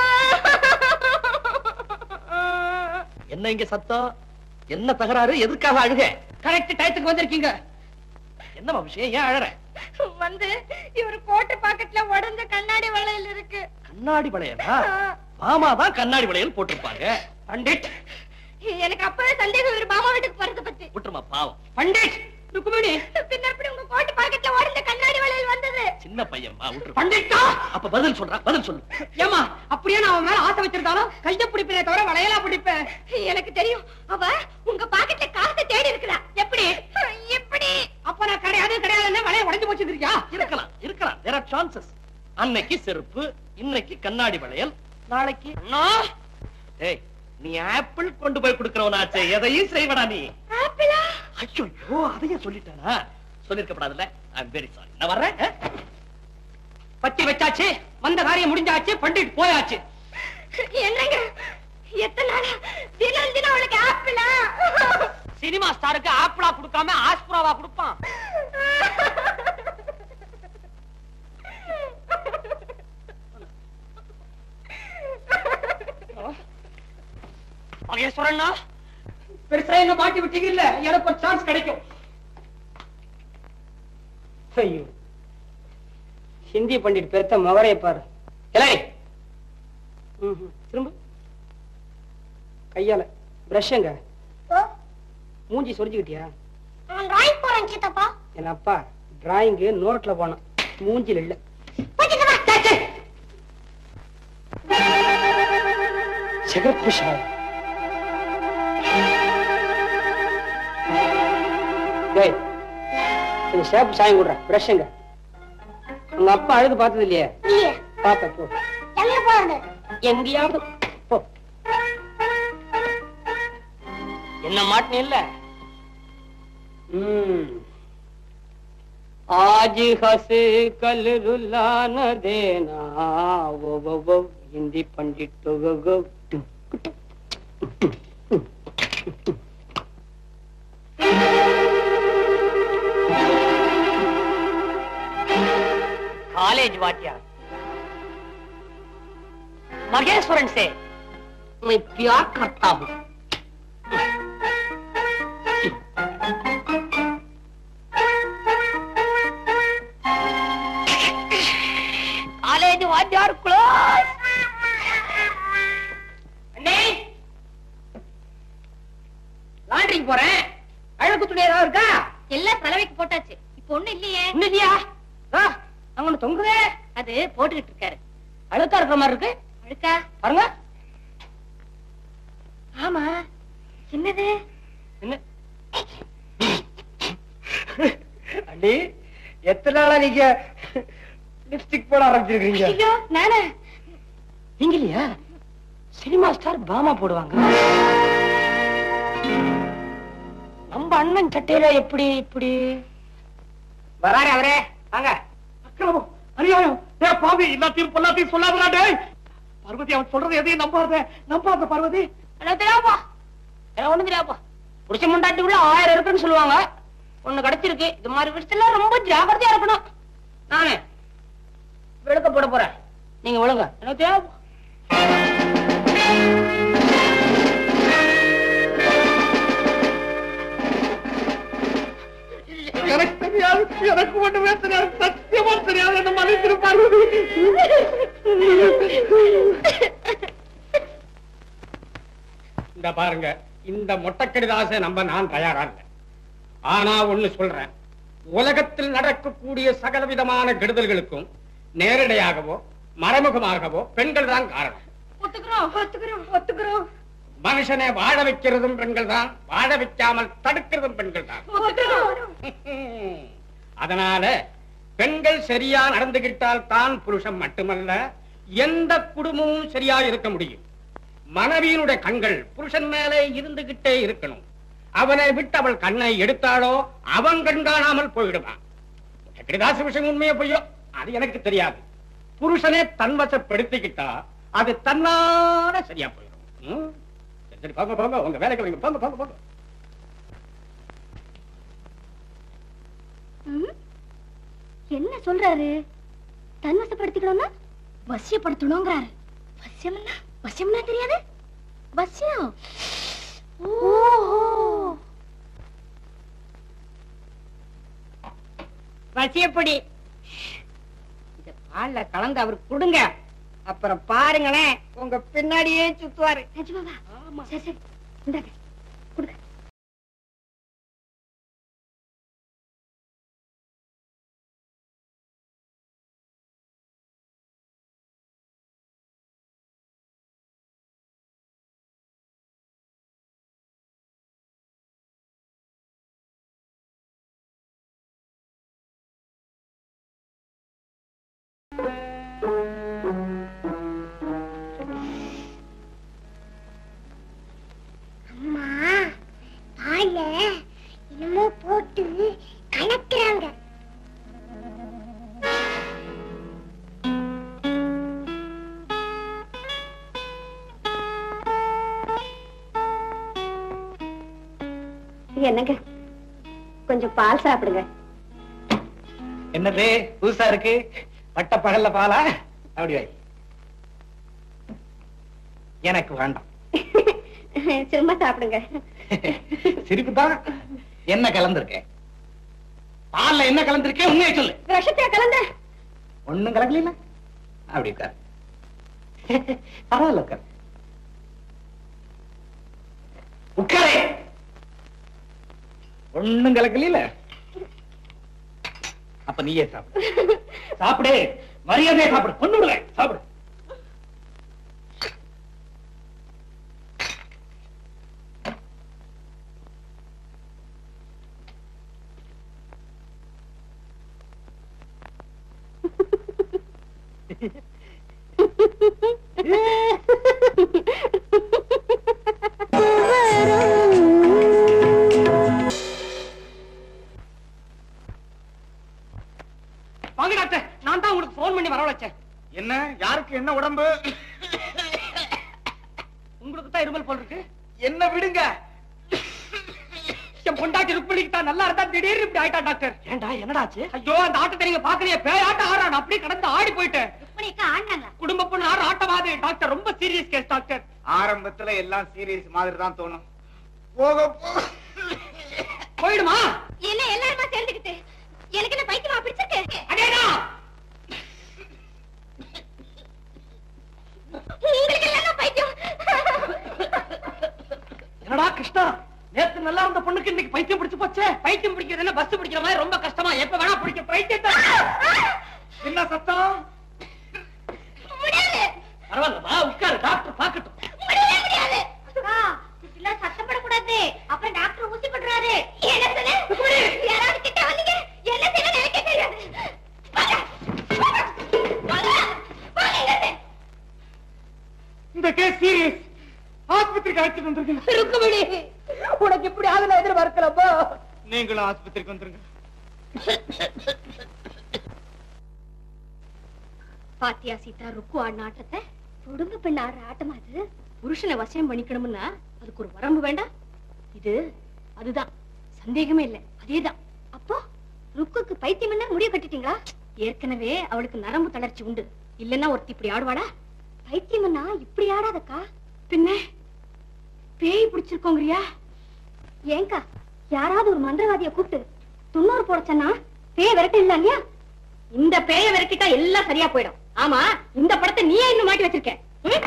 [SPEAKER 6] என்ன இங்க சத்தம் என்ன தகராறு எதுக்காக அழுக
[SPEAKER 5] கரெக்ட் டயத்துக்கு வந்திருக்கீங்க
[SPEAKER 6] என்னமா விஷயம் ஏன் அழற
[SPEAKER 2] வந்து இவர் கோட்டு பாக்கெட்ல உடைஞ்ச கண்ணாடி வளையல் இருக்கு
[SPEAKER 6] கண்ணாடி வளையலா மாமா தான் கண்ணாடி வளையல் போட்டிருப்பாங்க
[SPEAKER 5] பண்டிட்
[SPEAKER 2] எனக்கு அப்பவே சந்தேகம் இவர் மாமா வீட்டுக்கு போறத பத்தி
[SPEAKER 6] விட்டுருமா பாவம்
[SPEAKER 5] பண்டிட் ருக்குமணி
[SPEAKER 2] பின்ன எப்படி உங்க கோட்டு பாக்கெட்ல உடைஞ்ச கண்ணாடி வளையல் வந்தது
[SPEAKER 6] சின்ன பையன்மா விட்டுரு
[SPEAKER 5] பண்டிட்டா
[SPEAKER 6] அப்ப பதில் சொல்றா பதில் சொல்லு
[SPEAKER 5] ஏமா அப்படியே நான் அவன் மேல ஆசை வச்சிருந்தாலும் கைய பிடிப்பேனே தவிர வளையலா பிடிப்பேன்
[SPEAKER 2] எனக்கு தெரியும் அவ உங்க பாக்கெட்ல காசை தேடி இருக்கிறா எப்படி எப்படி
[SPEAKER 5] அப்ப நான் கிடையாது கிடையாதுன்னு வளைய உடைஞ்சு போச்சிருக்கியா
[SPEAKER 6] இருக்கலாம் இருக்கலாம் தேர் ஆர் சான்சஸ் அன்னைக்கு செருப்பு இன்னைக்கு கண்ணாடி வளையல் நாளைக்கு ஏய் நீ ஆப்பிள் கொண்டு போய் கொடுக்கறவனாச்சே எதையும் செய்வடா நீ
[SPEAKER 2] ஆப்பிளா
[SPEAKER 6] ஐயோ அதையும் சொல்லிட்டானா சொல்லிருக்கப்படாதுல்ல ஐ எம் வெரி சாரி நான் வர்றேன் ஆ?
[SPEAKER 5] பத்தி வச்சாச்சு வந்த காரியம் முடிஞ்சாச்சு பண்டிட் போயாச்சு
[SPEAKER 2] என்னங்க எத்தனை நாளா தினம் தினம் அவளுக்கு ஆப்பிளா
[SPEAKER 5] சினிமா ஸ்டாருக்கு ஆப்பிளா கொடுக்காம ஆஸ்புராவா கொடுப்பான் மகேஸ்வரண்ணா பெருசா என்ன மாட்டி விட்டீங்க இல்ல எனக்கு ஒரு சான்ஸ் கிடைக்கும் ஐயோ ஹிந்தி பண்டிட் பெருத்த மகரைய பாரு இலை ம்ஹும். திரும்ப கையால பிரஷ் எங்க மூஞ்சி சொரிஞ்சுக்கிட்டியா
[SPEAKER 3] நான் டிராயிங் போறேன் சித்தப்பா
[SPEAKER 5] என் அப்பா டிராயிங் நோட்ல போனான் மூஞ்சில இல்ல ஜெகத் விஷால் டேய் கொஞ்சம் ஷேப் சாயம் கொடுறேன் பிரஷ் எங்க உங்க அப்பா அழுது பார்த்தது இல்லையே
[SPEAKER 3] இல்லையே
[SPEAKER 5] பாப்ப போ
[SPEAKER 3] எங்க போறது
[SPEAKER 5] எங்கேயாவது போ என்ன மாட்டின இல்ல आज हंस कल रुला न देना वो वो वो हिंदी पंडित तो गो गो कॉलेज वाटिया मगेश्वरन से मैं प्यार करता हूँ காலேஜ் வாத்தியார் க்ளோஸ் அண்ணே லாண்ட்ரிக்கு போறேன் அழுக்கு துணி ஏதாவது இருக்கா
[SPEAKER 3] எல்லாம் தலைவைக்கு போட்டாச்சு இப்ப ஒண்ணு இல்லையே
[SPEAKER 5] இன்னும் இல்லையா ஆ, அங்க ஒண்ணு தொங்குதே
[SPEAKER 3] அது போட்டுக்கிட்டு இருக்காரு
[SPEAKER 5] அழுக்கா இருக்கிற மாதிரி இருக்கு
[SPEAKER 3] அழுக்கா
[SPEAKER 5] பாருங்க
[SPEAKER 3] ஆமா என்னது
[SPEAKER 5] என்ன அண்ணி எத்தனை நாளா நீங்க லிப்ஸ்டிக் போட ஆரம்பிச்சிருக்கீங்க
[SPEAKER 3] ஐயோ நானே
[SPEAKER 5] நீங்க இல்லையா சினிமா ஸ்டார் பாமா போடுவாங்க நம்ம அண்ணன் சட்டையில எப்படி இப்படி வராரு அவரே வாங்க
[SPEAKER 7] அக்கிரமம் அநியாயம் ஏ பாவி எல்லாத்தையும் பொல்லாத்தையும் சொல்லாதடா டேய் பார்வதி அவன் சொல்றது எதையும் நம்பாத நம்பாத பார்வதி
[SPEAKER 5] எனக்கு தெரியாப்பா எனக்கு ஒண்ணும் தெரியாப்பா புருஷ முண்டாட்டிக்குள்ள ஆயிரம் இருக்குன்னு சொல்லுவாங்க ஒண்ணு கிடைச்சிருக்கு இது மாதிரி விஷயத்துல ரொம்ப ஜாக்கிரதையா இருக்கணும் நானு விளக்க போட போறேன் நீங்க விழுங்க எனக்கு தெரியாப்பா
[SPEAKER 7] எனக்கு தெரியாது எனக்கு ஒண்ணுமே தெரியாது சத்தியமா தெரியாது என்ன மன்னிச்சிரு பார்வதி
[SPEAKER 1] இந்த பாருங்க இந்த மொட்டக்கடிதாசை நம்ப நான் தயாரா இல்லை ஆனா ஒண்ணு சொல்றேன் உலகத்தில் நடக்கக்கூடிய சகல விதமான கெடுதல்களுக்கும் நேரடியாகவோ மறைமுகமாகவோ பெண்கள் தான் காரணம்
[SPEAKER 3] ஒத்துக்கிறோம் ஒத்துக்கிறோம் ஒத்துக்கிறோம்
[SPEAKER 1] மனுஷனை வாழ வைக்கிறதும் பெண்கள் தான் வாழ வைக்காமல் தடுக்கிறதும் பெண்கள் தான்
[SPEAKER 3] ஒத்துக்கிறோம்
[SPEAKER 1] அதனால பெண்கள் சரியா நடந்துகிட்டால் தான் புருஷன் மட்டுமல்ல எந்த குடும்பமும் சரியா இருக்க முடியும் மனைவியினுடைய கண்கள் புருஷன் மேலே இருந்துகிட்டே இருக்கணும் அவனை விட்டு அவள் கண்ணை எடுத்தாலோ அவன் கண் காணாமல் போயிடுவான் கிரிதாச விஷயம் உண்மையை பொய்யோ அது எனக்கு தெரியாது புருஷனை தன்வசப்படுத்திக்கிட்டா அது தன்னால சரியா போயிடும் ம்? சரி, சரி போங்க போங்க உங்க வேலைக்கு வைங்க போங்க போங்க போங்க
[SPEAKER 3] ம்? என்ன சொல்றாரு தன்வசப்படுத்திக்கணும்னா வசியப்படுத்தணுங்கிறாரு வசியம்னா வசியம்னா தெரியாது வசியம் ஓஹோ
[SPEAKER 5] வசியப்படி இந்த பால்ல கலந்து அவருக்கு கொடுங்க அப்புறம் பாருங்களேன் உங்க பின்னாடியே சுத்துவாரு
[SPEAKER 3] நிஜமாவா சரி சரி இந்தாங்க கொடுங்க
[SPEAKER 2] அம்மா பால்ல என்னமோ போட்டு கலக்குறாங்க
[SPEAKER 3] என்னங்க கொஞ்சம் பால் சாப்பிடுங்க
[SPEAKER 7] என்னது புதுசா இருக்கு பட்ட பகல்ல பாலா அப்படி வை எனக்கு வேண்டாம்
[SPEAKER 3] சும்மா சாப்பிடுங்க
[SPEAKER 7] சிரிப்பு தான் என்ன கலந்திருக்கேன் பால்ல என்ன கலந்திருக்கேன் உண்மையை சொல்லு
[SPEAKER 3] விஷத்தையா கலந்த
[SPEAKER 7] ஒண்ணும் கலக்கல அப்படி உட்கார் பரவாயில்ல உட்கார் உட்காரே ஒண்ணும் கலக்கல அப்ப நீயே சாப்பிடு சாப்பிடு மரியாதையா சாப்பிடு ஒண்ணு விடல சாப்பிடு
[SPEAKER 5] வாங்க டாக்டர் நான் தான் உங்களுக்கு போன் பண்ணி வரவழைச்சேன்
[SPEAKER 7] என்ன யாருக்கு என்ன உடம்பு
[SPEAKER 5] உங்களுக்கு தான் இருமல் போல் இருக்கு
[SPEAKER 7] என்ன விடுங்க
[SPEAKER 5] என் பொண்டாட்டி ருக்மணிக்கு தான் நல்லா இருந்தா திடீர்னு இப்படி ஆயிட்டா டாக்டர்
[SPEAKER 6] ஏண்டா என்னடாச்சு
[SPEAKER 5] ஐயோ அந்த ஆட்டத்தை நீங்க பாக்குறீங்க பேய் ஆட்டம் ஆடுறான் அப்படியே கடந்து ஆடி போயிட்டேன்
[SPEAKER 3] ருக்மணிக்கா ஆண்டாங்க
[SPEAKER 5] குடும்ப பொண்ணு ஆடுற ஆட்டமாது டாக்டர் ரொம்ப சீரியஸ் கேஸ் டாக்டர்
[SPEAKER 7] ஆரம்பத்துல எல்லாம் சீரியஸ் மாதிரி தான் தோணும் போக போக
[SPEAKER 5] போயிடுமா
[SPEAKER 3] என்ன எல்லாருமா சேர்ந்துக்கிட்டு எனக்கு என்ன பைத்தியமா பிடிச்சிருக்கு
[SPEAKER 5] அதேதான்
[SPEAKER 3] உங்களுக்கு எல்லாம் பைத்தியம்
[SPEAKER 6] என்னடா கிருஷ்ணா நேத்து நல்லா இருந்த பொண்ணுக்கு இன்னைக்கு பைத்தியம் பிடிச்சு போச்சே
[SPEAKER 5] பைத்தியம் பிடிக்கிறது என்ன பஸ் பிடிக்கிற மாதிரி ரொம்ப கஷ்டமா எப்ப வேணா பிடிக்க பைத்தியத்தை
[SPEAKER 7] என்ன சத்தம்
[SPEAKER 3] முடியாது
[SPEAKER 6] பரவாயில்ல வா உட்காரு டாக்டர் பாக்கட்டும்
[SPEAKER 3] முடியவே முடியாது அக்கா இப்படிலாம் சத்தம் போடக்கூடாது அப்புறம் டாக்டர் ஊசி போடுறாரு என்ன சொன்ன யாராவது கிட்ட வந்தீங்க என்ன செய்யணும் எனக்கே தெரியாது வாங்க. வாங்க. வாங்க. வாங்க இங்கிருந்து.
[SPEAKER 7] இந்த கேஸ் சீரியஸ் ஆஸ்பத்திரிக்கு அழைச்சிட்டு வந்துருங்க
[SPEAKER 5] ருக்குமணி உனக்கு இப்படி ஆகுல எதிர்பார்க்கலப்போ
[SPEAKER 7] நீங்களும் ஆஸ்பத்திரிக்கு வந்துருங்க
[SPEAKER 3] பாத்தியா சீதா ருக்கு ஆடின ஆட்டத்தை குடும்ப பெண் ஆடுற ஆட்டமா அது புருஷனை வசியம் பண்ணிக்கணும்னா அதுக்கு ஒரு வரம்பு வேண்டாம் இது அதுதான் சந்தேகமே இல்ல அதேதான் அப்போ ருக்குக்கு பைத்தியம் என்ன முடிவு கட்டிட்டீங்களா ஏற்கனவே அவளுக்கு நரம்பு தளர்ச்சி உண்டு இல்லன்னா ஒருத்தி இப்படி ஆடுவாளா பைத்தியம்னா இப்படி ஆடாதக்கா பின்ன பேய் பிடிச்சிருக்கோங்கறியா ஏங்கா யாராவது ஒரு மந்திரவாதிய கூப்பிட்டு துண்ணூறு போட சொன்னா பேய விரட்ட இல்ல இல்லையா இந்த பேய விரட்டிட்டா எல்லாம் சரியா போயிடும் ஆமா இந்த படத்தை நீயே இன்னும் மாட்டி வச்சிருக்க ம்?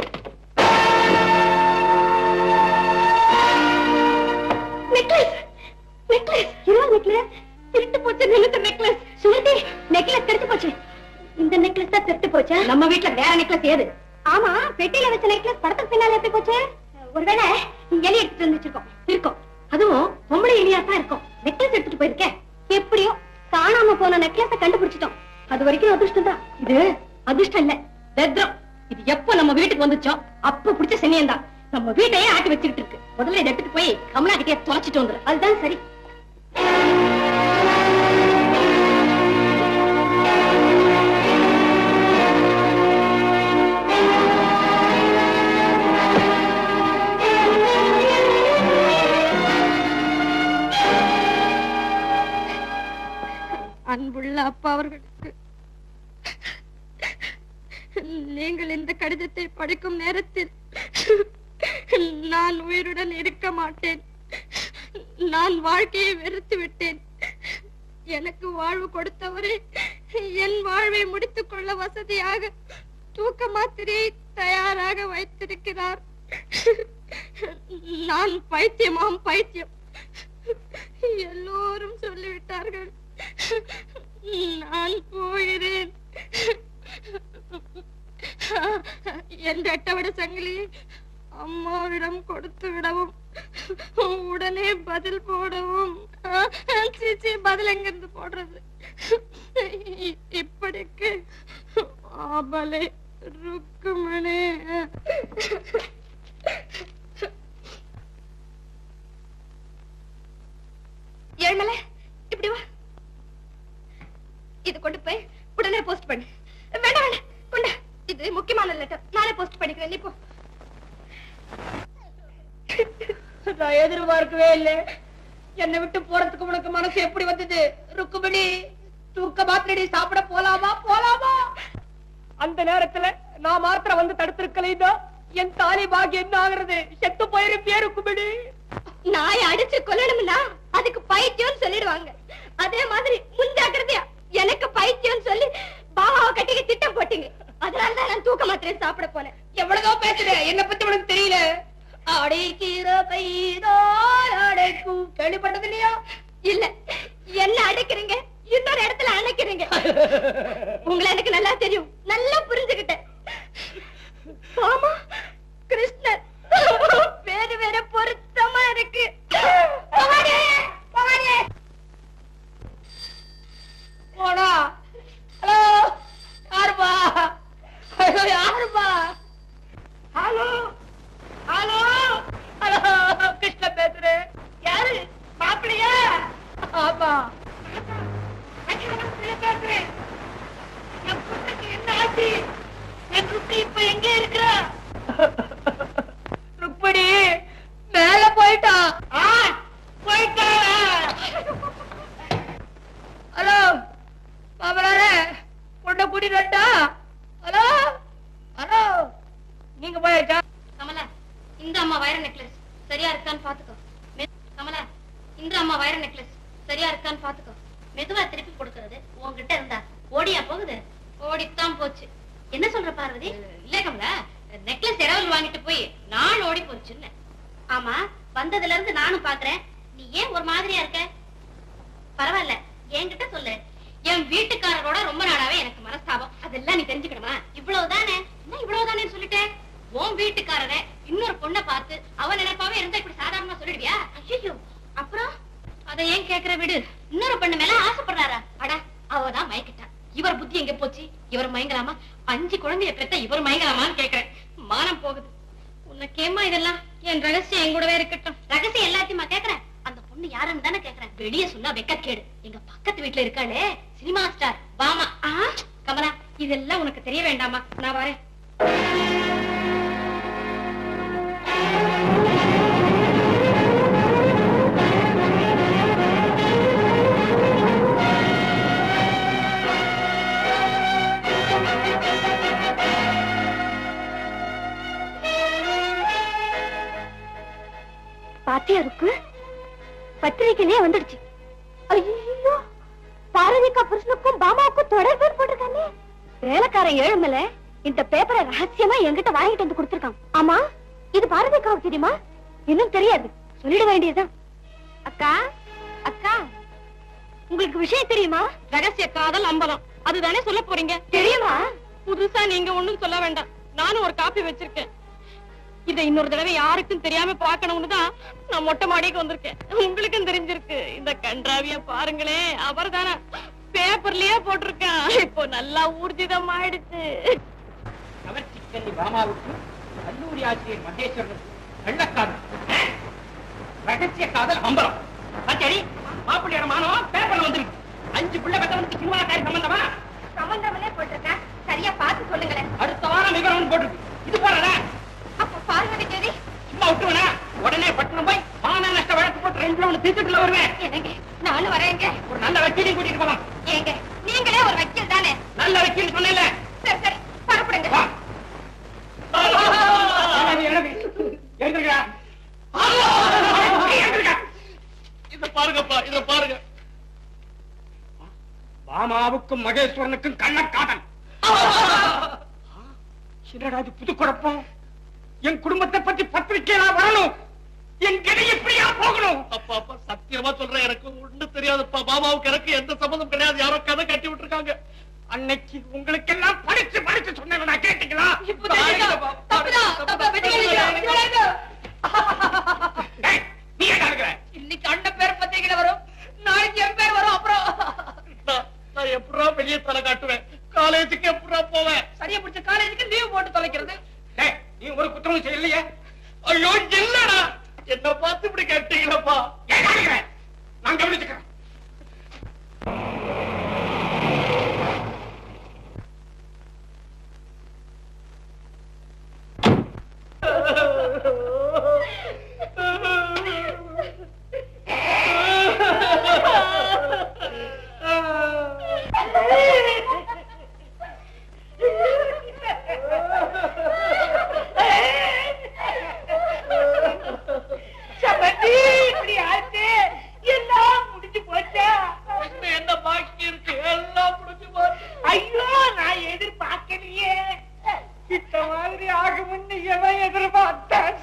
[SPEAKER 3] நெக்லஸ் நெக்லஸ் என்ன நெக்லஸ் திருட்டு போச்சு நினைத்த நெக்லஸ் சுமதி நெக்லஸ் திருட்டு போச்சு இந்த நெக்லஸ் தான் திருட்டு போச்சு நம்ம வீட்ல வேற நெக்லஸ் ஏது ஆமா பெட்டியில வச்ச நெக்லஸ் படத்துக்கு பின்னால எப்படி போச்சு ஒருவேளை எலி எடுத்துட்டு வந்து வச்சிருக்கோம் இருக்கும் அதுவும் பொம்பளை எலியா தான் இருக்கும் நெக்லஸ் எடுத்துட்டு போயிருக்கேன் எப்படியோ காணாம போன நெக்லஸ கண்டுபிடிச்சிட்டோம் அது வரைக்கும் அதிர்ஷ்டம் தான் இது அதிர்ஷ்டம் இல்ல தத்ரம் இது எப்போ நம்ம வீட்டுக்கு வந்துச்சோ அப்ப பிடிச்ச சனியம் தான் நம்ம வீட்டையே ஆட்டி வச்சுக்கிட்டு இருக்கு முதல்ல இதை எடுத்துட்டு போய் கமலா கிட்டே தொலைச்சிட்டு வந்துரு அதுதான் சரி
[SPEAKER 2] அன்புள்ள அப்பா அவர்களுக்கு நீங்கள் இந்த கடிதத்தை படிக்கும் நேரத்தில் நான் உயிருடன் இருக்க மாட்டேன் நான் வாழ்க்கையை வெறுத்து விட்டேன் எனக்கு வாழ்வு கொடுத்தவரே என் வாழ்வை முடித்துக் கொள்ள வசதியாக தூக்க மாத்திரையை தயாராக வைத்திருக்கிறார் நான் பைத்தியமாம் பைத்தியம் எல்லோரும் சொல்லிவிட்டார்கள் நான் போகிறேன் என் ரெட்டவட சங்கிலியை அம்மாவிடம் கொடுத்து விடவும் உடனே பதில் போடவும் சீச்சி பதில் எங்கிருந்து போடுறது இ- இப்படிக்கு ஆபலை ருக்குமணி
[SPEAKER 3] ஏழ்மலை இப்படி வா இது கொண்டு போய் உடனே போஸ்ட் பண்ணு வேண்டாம் வேண்டாம் கொண்டு இது முக்கியமான லெட்டர் நானே போஸ்ட் பண்ணிக்கிறேன் நீ போ
[SPEAKER 5] நான் எதிர்பார்க்கவே இல்லை என்னை விட்டு போறதுக்கு உனக்கு மனசு எப்படி வந்தது ருக்குமணி தூக்க மாத்திரடி சாப்பிட போலாமா போலாமா அந்த நேரத்துல நான் மாத்திரம் வந்து தடுத்திருக்கலைன்னா என் தாலி பாகியம் என்ன ஆகுறது செத்து போயிருப்பே ருக்குமணி
[SPEAKER 3] நாயை அடிச்சு கொல்லணும்னா அதுக்கு பைத்தியம்னு சொல்லிடுவாங்க அதே மாதிரி முன்ஜாக்கிரதையா எனக்கு பைத்தியம்னு சொல்லி பாபாவை கட்டிக்கு திட்டம் போட்டீங்க அதனாலதான் நான் தூக்க மாத்திரை சாப்பிட போனேன்
[SPEAKER 5] எவ்வளவு பேசுற என்ன பத்தி உனக்கு தெரியல அடைக்கிற கைதான் அடைக்கும் கேள்விப்பட்டது இல்லையா
[SPEAKER 3] இல்ல என்ன அடைக்கிறீங்க இன்னொரு இடத்துல அணைக்கிறீங்க உங்களை எனக்கு நல்லா தெரியும் நல்லா புரிஞ்சுக்கிட்டேன் ஆமா கிருஷ்ணர் வேறு வேற பொருத்தமா இருக்கு பவானி, பவானி.
[SPEAKER 5] போடா ஹலோ யாருப்பா
[SPEAKER 3] பாப்பா ருக்மணி மேல போயிட்டா போயிட்டா ஹலோ மாமனாரே பொண்ணை கூட்டிட்டு ஹலோ ஹலோ நீங்க போயாச்சா
[SPEAKER 2] கமலா இந்த அம்மா வைர நெக்லஸ் சரியா இருக்கான்னு பாத்துக்கோ மெ- கமலா இந்த அம்மா வைர நெக்லஸ் சரியா இருக்கான்னு பாத்துக்கோ மெதுவா திருப்பி கொடுக்கறது உன்கிட்ட இருந்தா ஓடியா போகுது ஓடித்தான் போச்சு என்ன சொல்ற பார்வதி இல்ல கமலா நெக்லஸ் இரவல் வாங்கிட்டு போய் நாள் ஓடி போச்சுன்னு ஆமா வந்ததுல இருந்து நானும் பாக்குறேன் நீ ஏன் ஒரு மாதிரியா இருக்க பரவாயில்ல என்கிட்ட சொல்லு என் வீட்டுக்காரரோட ரொம்ப நாளாவே எனக்கு மனஸ்தாபம் அதெல்லாம் நீ தெரிஞ்சுக்கணுமா இவ்வளவுதானே என்ன இவ்வளவுதானே சொல்லிட்டேன் உன் வீட்டுக்காரரை இன்னொரு பொண்ணை பார்த்து அவன் நினைப்பாவே இருந்தா இப்படி சாதாரணமா சொல்லிடுவியா ஐயோ அப்புறம் அதை ஏன் கேக்குற விடு இன்னொரு பொண்ணு மேல ஆசைப்படுறாரா அட அவதான் மயக்கிட்டா இவர் புத்தி எங்க போச்சு இவர் மயங்கலாமா அஞ்சு குழந்தைய பெத்த இவர் மயங்கலாமான்னு கேக்குறேன் மானம் போகுது உனக்கேமா இதெல்லாம் என் ரகசியம் என் கூடவே இருக்கட்டும் ரகசியம் எல்லாத்தையுமா கேக்குறேன் அந்த பொண்ணு யாருன்னு தானே கேக்குறேன் வெளிய சொன்னா வெக்கக்கேடு எங்க பக்கத்து வீட்டுல இருக்காளே சினிமா ஸ்டார் பாமா ஆ, கமலா இதெல்லாம் உனக்கு தெரிய வேண்டாமா நான் வரேன்
[SPEAKER 3] பாத்தியா இருக்கு பத்திரிக்கையிலே வந்துடுச்சு ஐயோ பாரதிக்கா புருஷனுக்கும் பாமாவுக்கும் தொடர்பு போட்டிருக்கானே வேலைக்காரன் ஏழுமல இந்த பேப்பரை ரகசியமா என்கிட்ட வாங்கிட்டு வந்து கொடுத்திருக்கான் ஆமா இது பாரதிக்காவுக்கு தெரியுமா இன்னும் தெரியாது சொல்லிட வேண்டியதுதான் அக்கா அக்கா உங்களுக்கு விஷயம் தெரியுமா
[SPEAKER 2] ரகசிய காதல் அம்பலம் அதுதானே சொல்ல போறீங்க
[SPEAKER 3] தெரியுமா
[SPEAKER 2] புதுசா நீங்க ஒண்ணும் சொல்ல வேண்டாம் நானும் ஒரு காப்பி வச்சிருக்கேன் இத இன்னொரு தடவை யாருக்கும் தெரியாம பாக்கணும்னு தான் நான் மொட்டை மாடிக்கு வந்திருக்கேன் உங்களுக்கும் தெரிஞ்சிருக்கு இந்த கன்றாவிய பாருங்களேன் அவர் தானே பேப்பர்லயே போட்டிருக்கேன் இப்போ நல்லா ஊர்ஜிதம் ஆயிடுச்சு
[SPEAKER 1] கவர்ச்சிக்கண்ணி பாமாவுக்கு கல்லூரி ஆசிரியர் மகேஸ்வரனுக்கு கள்ளக்காதல் ரகசிய காதல் அம்பலம் சரி மாப்பிள்ளையோட மானவன் பேப்பர்ல வந்துருக்கு அஞ்சு பிள்ளை பெற்றவனுக்கு சினிமாக்காரி சம்பந்தமா
[SPEAKER 3] சம்பந்தமலே போட்டிருக்கேன் சரியா பார்த்து சொல்லுங்களேன்
[SPEAKER 1] அடுத்த வாரம் விவரம் போட்டுருக்கு இது போறதா
[SPEAKER 3] அப்ப பார்வதி தேவி
[SPEAKER 1] சும்மா விட்டுருவனா உடனே பட்டணம் போய் மான நஷ்ட வழக்கு போட்டு ரெண்டு ஒண்ணு தீர்த்துட்டுல வருவேன்
[SPEAKER 3] எனக்கு நானும் வரேங்க
[SPEAKER 1] ஒரு நல்ல வக்கீலையும் கூட்டிட்டு போலாம்
[SPEAKER 3] ஏங்க நீங்களே ஒரு வக்கீல் தானே
[SPEAKER 1] நல்ல வக்கீல் சொன்னேன்ல
[SPEAKER 3] சரி சரி பரப்படுங்க
[SPEAKER 1] வா எழுதுகிறா எழுதுகிறா
[SPEAKER 6] இத பாருங்கப்பா இத பாருங்க
[SPEAKER 1] பாமாவுக்கும் மகேஸ்வரனுக்கும் கள்ளக்காதல் என்னடா இது புது குழப்பம் என் குடும்பத்தை பத்தி பத்திரிக்கையில வரணும் என் கதை எப்படியா போகணும்
[SPEAKER 6] அப்பா அப்பா சத்தியமா சொல்றேன் எனக்கு ஒண்ணும் தெரியாதுப்பா பாபாவுக்கு எனக்கு எந்த சம்மந்தம் கிடையாது யாரோ கதை கட்டி விட்டுருக்காங்க
[SPEAKER 1] அன்னைக்கு உங்களுக்கு எல்லாம் படிச்சு படிச்சு சொன்னேன் கேட்டீங்களா
[SPEAKER 3] தப்புதான் தப்பா வெட்டிக்கலைங்க
[SPEAKER 1] ஏய், நீ என்ன இருக்கிற
[SPEAKER 3] இன்னைக்கு அண்ணன் பேர் பத்திரிகையில வரும் நாளைக்கு என் பேர் வரும் அப்புறம்
[SPEAKER 6] நான் நான் எப்படா வெளியே தலை காட்டுவேன் காலேஜுக்கு எப்படா போவேன்
[SPEAKER 3] சரியா பிடிச்ச காலேஜுக்கு லீவ் போட்டு தொலைக்கிறது
[SPEAKER 1] ஏய், நீ ஒரு குற்றமும் செய்யலையே
[SPEAKER 6] ஐயோ இல்லடா என்ன பார்த்து இப்படி கேட்டீங்களப்பா
[SPEAKER 1] ஏன் காட்டுகிற? நான் கவனிச்சுக்கிறேன்
[SPEAKER 3] இப்படி ஆச்சு எல்லாம் முடிஞ்சு போச்சா
[SPEAKER 6] இன்னும் என்ன பாக்கி இருக்கு எல்லாம் முடிஞ்சு போச்சு
[SPEAKER 3] ஐயோ நான் எதிர்பார்க்கலையே இந்த மாதிரி ஆகும்னு எவன் எதிர்பார்த்தான்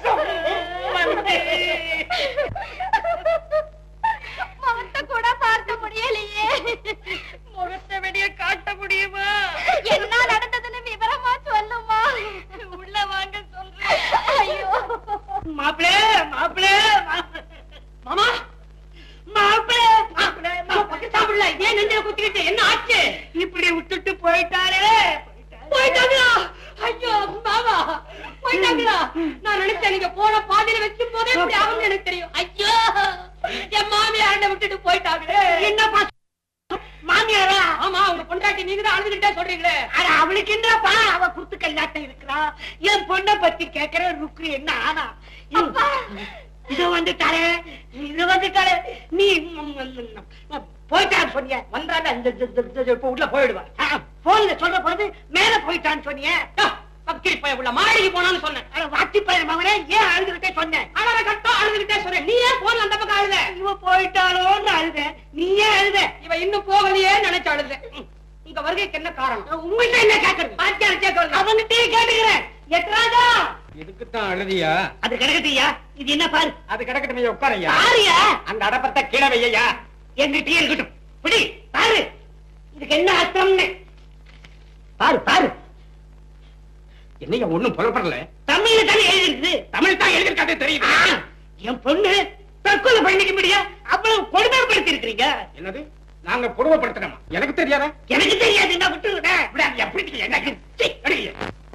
[SPEAKER 3] முகத்தை கூட பார்க்க முடியலையே முகத்தை வெளிய காட்ட முடியுமா என்ன நடந்ததுன்னு விவரமா சொல்லுமா உள்ள வாங்க சொல்றேன் ஐயோ
[SPEAKER 6] மாப்பிளே மாப்பிளே மாமா மாப்பிளே மாப்பிளே
[SPEAKER 3] சாப்பிடல ஏன் நெஞ்சில குத்திக்கிட்டு என்ன ஆச்சு
[SPEAKER 6] இப்படி விட்டுட்டு போயிட்டாரே
[SPEAKER 3] போயிட்டாங்களா ஐயோ மாமா போயிட்டாங்களா நான் நினைச்சேன் நீங்க போன பாதியில வைக்கும் போதே இப்படி ஆகும்னு எனக்கு தெரியும் ஐயோ
[SPEAKER 5] என் மாமியார் விட்டுட்டு போயிட்டாங்களே
[SPEAKER 4] என்னப்பா மாமியாரா
[SPEAKER 5] ஆமா உங்க பொண்டாட்டி நீங்க தான் அழுதுகிட்டே சொல்றீங்களே
[SPEAKER 4] அட அவளுக்கு என்னப்பா அவ குத்து கல்லாட்டம் இருக்கிறா என் பொண்ணை பத்தி கேக்குற ருக்கு என்ன ஆனா இத வந்துட்டாளே இது வந்துட்டாளே நீ போயிட்டான்னு சொன்னிய
[SPEAKER 5] வந்தாங்க இந்த இந்த- இந்த- இந்த- இப்ப உள்ள போயிடுவா
[SPEAKER 4] போன்ல சொல்ற பொழுது மேல போயிட்டான்னு சொன்னிய
[SPEAKER 5] பக்கி போய் உள்ள மாடிக்கு போனான்னு சொன்னேன்
[SPEAKER 4] அட வாட்டி பையன் மகனே ஏன் அழுதுகிட்டே சொன்னேன்
[SPEAKER 5] அழற கட்டம் அழுதுகிட்டே சொன்னேன் நீ ஏன் போன்ல அந்த பக்கம் அழுத
[SPEAKER 4] இவ போயிட்டாளோன்னு அழுத நீ ஏன் அழுத
[SPEAKER 5] இவ இன்னும் போகலையே நினைச்சு அழுத ம். உங்க வருகைக்கு என்ன காரணம்
[SPEAKER 4] உங்ககிட்ட என்ன கேக்குறது
[SPEAKER 5] பாத்தியார் கேட்கறது
[SPEAKER 4] அவன்கிட்டயே கேட்டுக்கிறேன் எத்ராஜா
[SPEAKER 1] இதுக்கு தான் அழுதியா
[SPEAKER 4] அது கிடக்கட்டியா இது என்ன பாரு
[SPEAKER 1] அது கிடக்கட்டும் ஐயா உட்காரையா
[SPEAKER 4] பாரியா
[SPEAKER 1] அந்த அடப்பத்தை கீழே வையா
[SPEAKER 4] எங்கிட்டயே இருக்கட்டும் பிடி பாரு இதுக்கு என்ன அர்த்தம்னு பாரு பாரு
[SPEAKER 1] என்னையா ஒண்ணும் புலப்படல
[SPEAKER 4] தமிழ்ல தானே எழுதிருக்குது
[SPEAKER 1] தமிழ் தான் எழுதிருக்காதே தெரியுது
[SPEAKER 4] ஆ, என் பொண்ணு தற்கொலை பண்ணிக்க முடியா அவ்வளவு கொடுமைப்படுத்தி இருக்கிறீங்க
[SPEAKER 1] என்னது நாங்க கொடுமைப்படுத்துறோமா எனக்கு தெரியாதா
[SPEAKER 4] எனக்கு தெரியாது என்ன விட்டு விட
[SPEAKER 1] விடாது, எப்படி எனக்கு சீ, அடிங்க.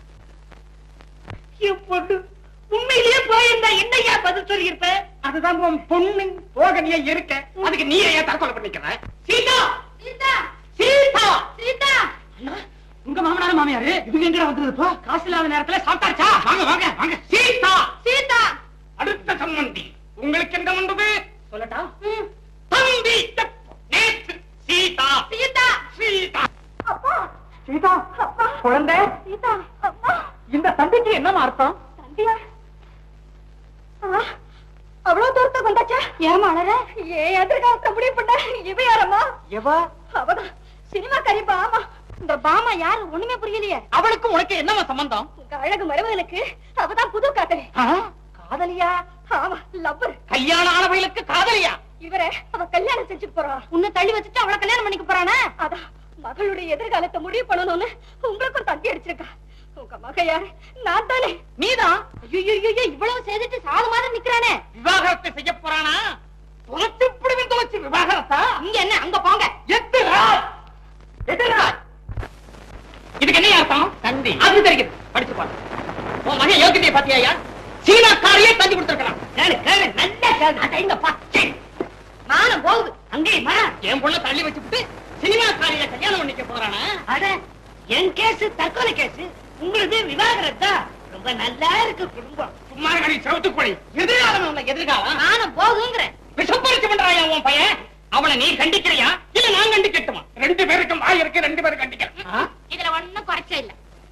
[SPEAKER 4] என் பொண்ணு உண்மையிலேயே போயிருந்தா என்னையா பதில் சொல்லியிருப்ப
[SPEAKER 1] அதுதான் உன் பொண்ணு போக நீ இருக்க அதுக்கு நீ ஏன் தற்கொலை பண்ணிக்கிற
[SPEAKER 4] சீதா
[SPEAKER 3] சீதா
[SPEAKER 4] சீதா
[SPEAKER 3] சீதா
[SPEAKER 5] உங்க மாமனார் மாமியாரு
[SPEAKER 4] இவங்க எங்கடா வந்ததுப்பா
[SPEAKER 5] காசு இல்லாத நேரத்துல சாப்பிட்டாச்சா
[SPEAKER 1] வாங்க வாங்க வாங்க சீதா
[SPEAKER 3] சீதா
[SPEAKER 1] அடுத்த சம்மந்தி உங்களுக்கு என்ன வந்தது
[SPEAKER 5] சொல்லட்டா
[SPEAKER 1] தம்பி நேத்து சீதா
[SPEAKER 3] சீதா
[SPEAKER 1] சீதா
[SPEAKER 3] அப்பா
[SPEAKER 4] சீதா
[SPEAKER 3] அப்பா
[SPEAKER 4] குழந்தை
[SPEAKER 3] சீதா அப்பா
[SPEAKER 4] இந்த தம்பிக்கு என்னமா அர்த்தம்
[SPEAKER 3] தம்பியா ஆ, அவ்வளவு தூரத்துக்கு வந்தாச்சா ஏமா அழற ஏன் எதிர்காலத்தை முடிவு பண்ண இவ யாரம்மா
[SPEAKER 4] எவா
[SPEAKER 3] அவதான் சினிமா கறி பாமா இந்த பாமா யாரு ஒண்ணுமே புரியலையே
[SPEAKER 4] அவளுக்கு உனக்கு என்னமா சம்பந்தம்
[SPEAKER 3] உங்க அழகு மருமகனுக்கு அவதான் புது காதலி
[SPEAKER 4] காதலியா
[SPEAKER 3] ஆமா லவ்வர்
[SPEAKER 4] கல்யாண ஆனவர்களுக்கு காதலியா
[SPEAKER 3] இவரை அவ கல்யாணம் செஞ்சுட்டு போறா உன்னை தள்ளி வச்சுட்டு அவளை கல்யாணம் பண்ணிக்க போறானா அதான் மகளுடைய எதிர்காலத்தை முடிவு பண்ணணும்னு உங்களுக்கு ஒரு தந்தி அடிச்சிருக்கா உங்க மக யாரு நான் தானே
[SPEAKER 4] நீதான்
[SPEAKER 3] ஐயோ இவ்வளவு செய்துட்டு சாது மாதிரி நிக்கிறானே
[SPEAKER 4] விவாகரத்தை செய்ய போறானா தொலைச்சு பிடிவின் தொலைச்சு விவாகரத்தா
[SPEAKER 3] இங்க என்ன அங்க போங்க
[SPEAKER 4] எத்திராஜ் எத்திராஜ்
[SPEAKER 5] இதுக்கு என்ன அர்த்தம்
[SPEAKER 4] தந்தி
[SPEAKER 5] அது தெரியுது படிச்சு பாரு உன் மகன் யோகியத்தை பாத்தியா சீனாக்காரையே தந்தி கொடுத்திருக்கலாம்
[SPEAKER 4] கேளு கேளு நல்லா கேளு அட இங்க பச்சை
[SPEAKER 3] மானம் போகுது
[SPEAKER 4] அங்கேயுமா
[SPEAKER 5] என் பொண்ணை தள்ளி வச்சுட்டு சினிமாக்காரியில கல்யாணம் பண்ணிக்க போறானா
[SPEAKER 4] அட என் கேஸ் தற்கொலை கேஸ் உங்களுது விவாகரத்தா ரொம்ப நல்லா இருக்கு குடும்பம்
[SPEAKER 1] சும்மா கடி சவுத்துக்குழி
[SPEAKER 5] எதிர்காலம் உள்ள எதிர்காலம்
[SPEAKER 3] மானம் போகுங்கிறேன்
[SPEAKER 5] விஷப்பரிச்சு பண்றாயா உன் பையன் அவனை நீ கண்டிக்கிறியா இல்ல நான் கண்டிக்கட்டுமா
[SPEAKER 1] ரெண்டு பேருக்கும் வாய் இருக்கு ரெண்டு பேரும் கண்டிக்கலாம்
[SPEAKER 3] இதுல ஒண்ணும் குறைச்ச இல்ல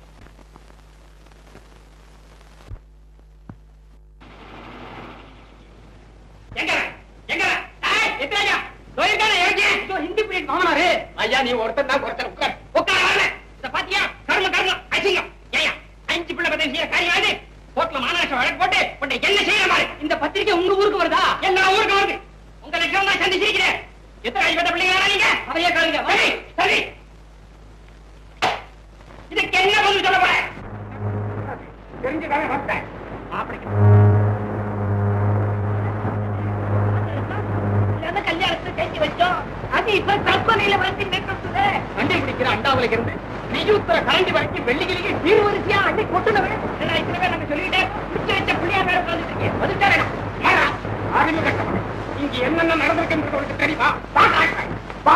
[SPEAKER 1] எங்க எங்க ஏய், எத்திராஜா போயிருக்கானே யோகி
[SPEAKER 5] இதோ ஹிந்தி பீரியட் மாமனாரு
[SPEAKER 1] ஐயா நீ ஒருத்தன் தான் ஒருத்தன் உட்கார் உட்கார் வரல இத பாத்தியா கர்ம கர்ம அசிங்கம் ஏயா அஞ்சு பிள்ளை பத்தி செய்ய காரியம் அது கோர்ட்ல மாநாட்டம் வழக்கு போட்டு உன்னை என்ன செய்யற மாதிரி
[SPEAKER 5] இந்த பத்திரிக்கை உங்க ஊருக்கு வருதா
[SPEAKER 1] என்ன ஊருக்கு வருது உங்க லட்சம் தான் சந்திச்சிருக்கிறேன் எத்தனை ஐம்பது பிள்ளைங்களா நீங்க
[SPEAKER 5] அதையே காணுங்க
[SPEAKER 1] சரி சரி இதுக்கு என்ன பதில் சொல்ல போற தெரிஞ்சுதானே வந்தேன் மாப்பிளைக்கு
[SPEAKER 4] அந்த கல்யாணத்தை செஞ்சு வச்சோம் அது இப்ப தற்கொலையில வந்து நிற்கிறது
[SPEAKER 5] வண்டி பிடிக்கிற அண்டாவில இருந்து நெய்யூத்துற கரண்டி வரைக்கும் வெள்ளிக்கிளிக்கு
[SPEAKER 4] தீர்வரிசையா அள்ளி கொட்டுனவன் என்ன இத்தனை பேர் நாங்க சொல்லிட்டே பிடிச்ச வச்ச பிள்ளையா வேற உட்கார்ந்துட்டு
[SPEAKER 1] வந்துட்டாரேடா. வாடா. அறிவு கட்டவனே. இங்க என்னென்ன நடந்திருக்குன்றது உனக்கு தெரியுமா வா காட்டுறேன். வா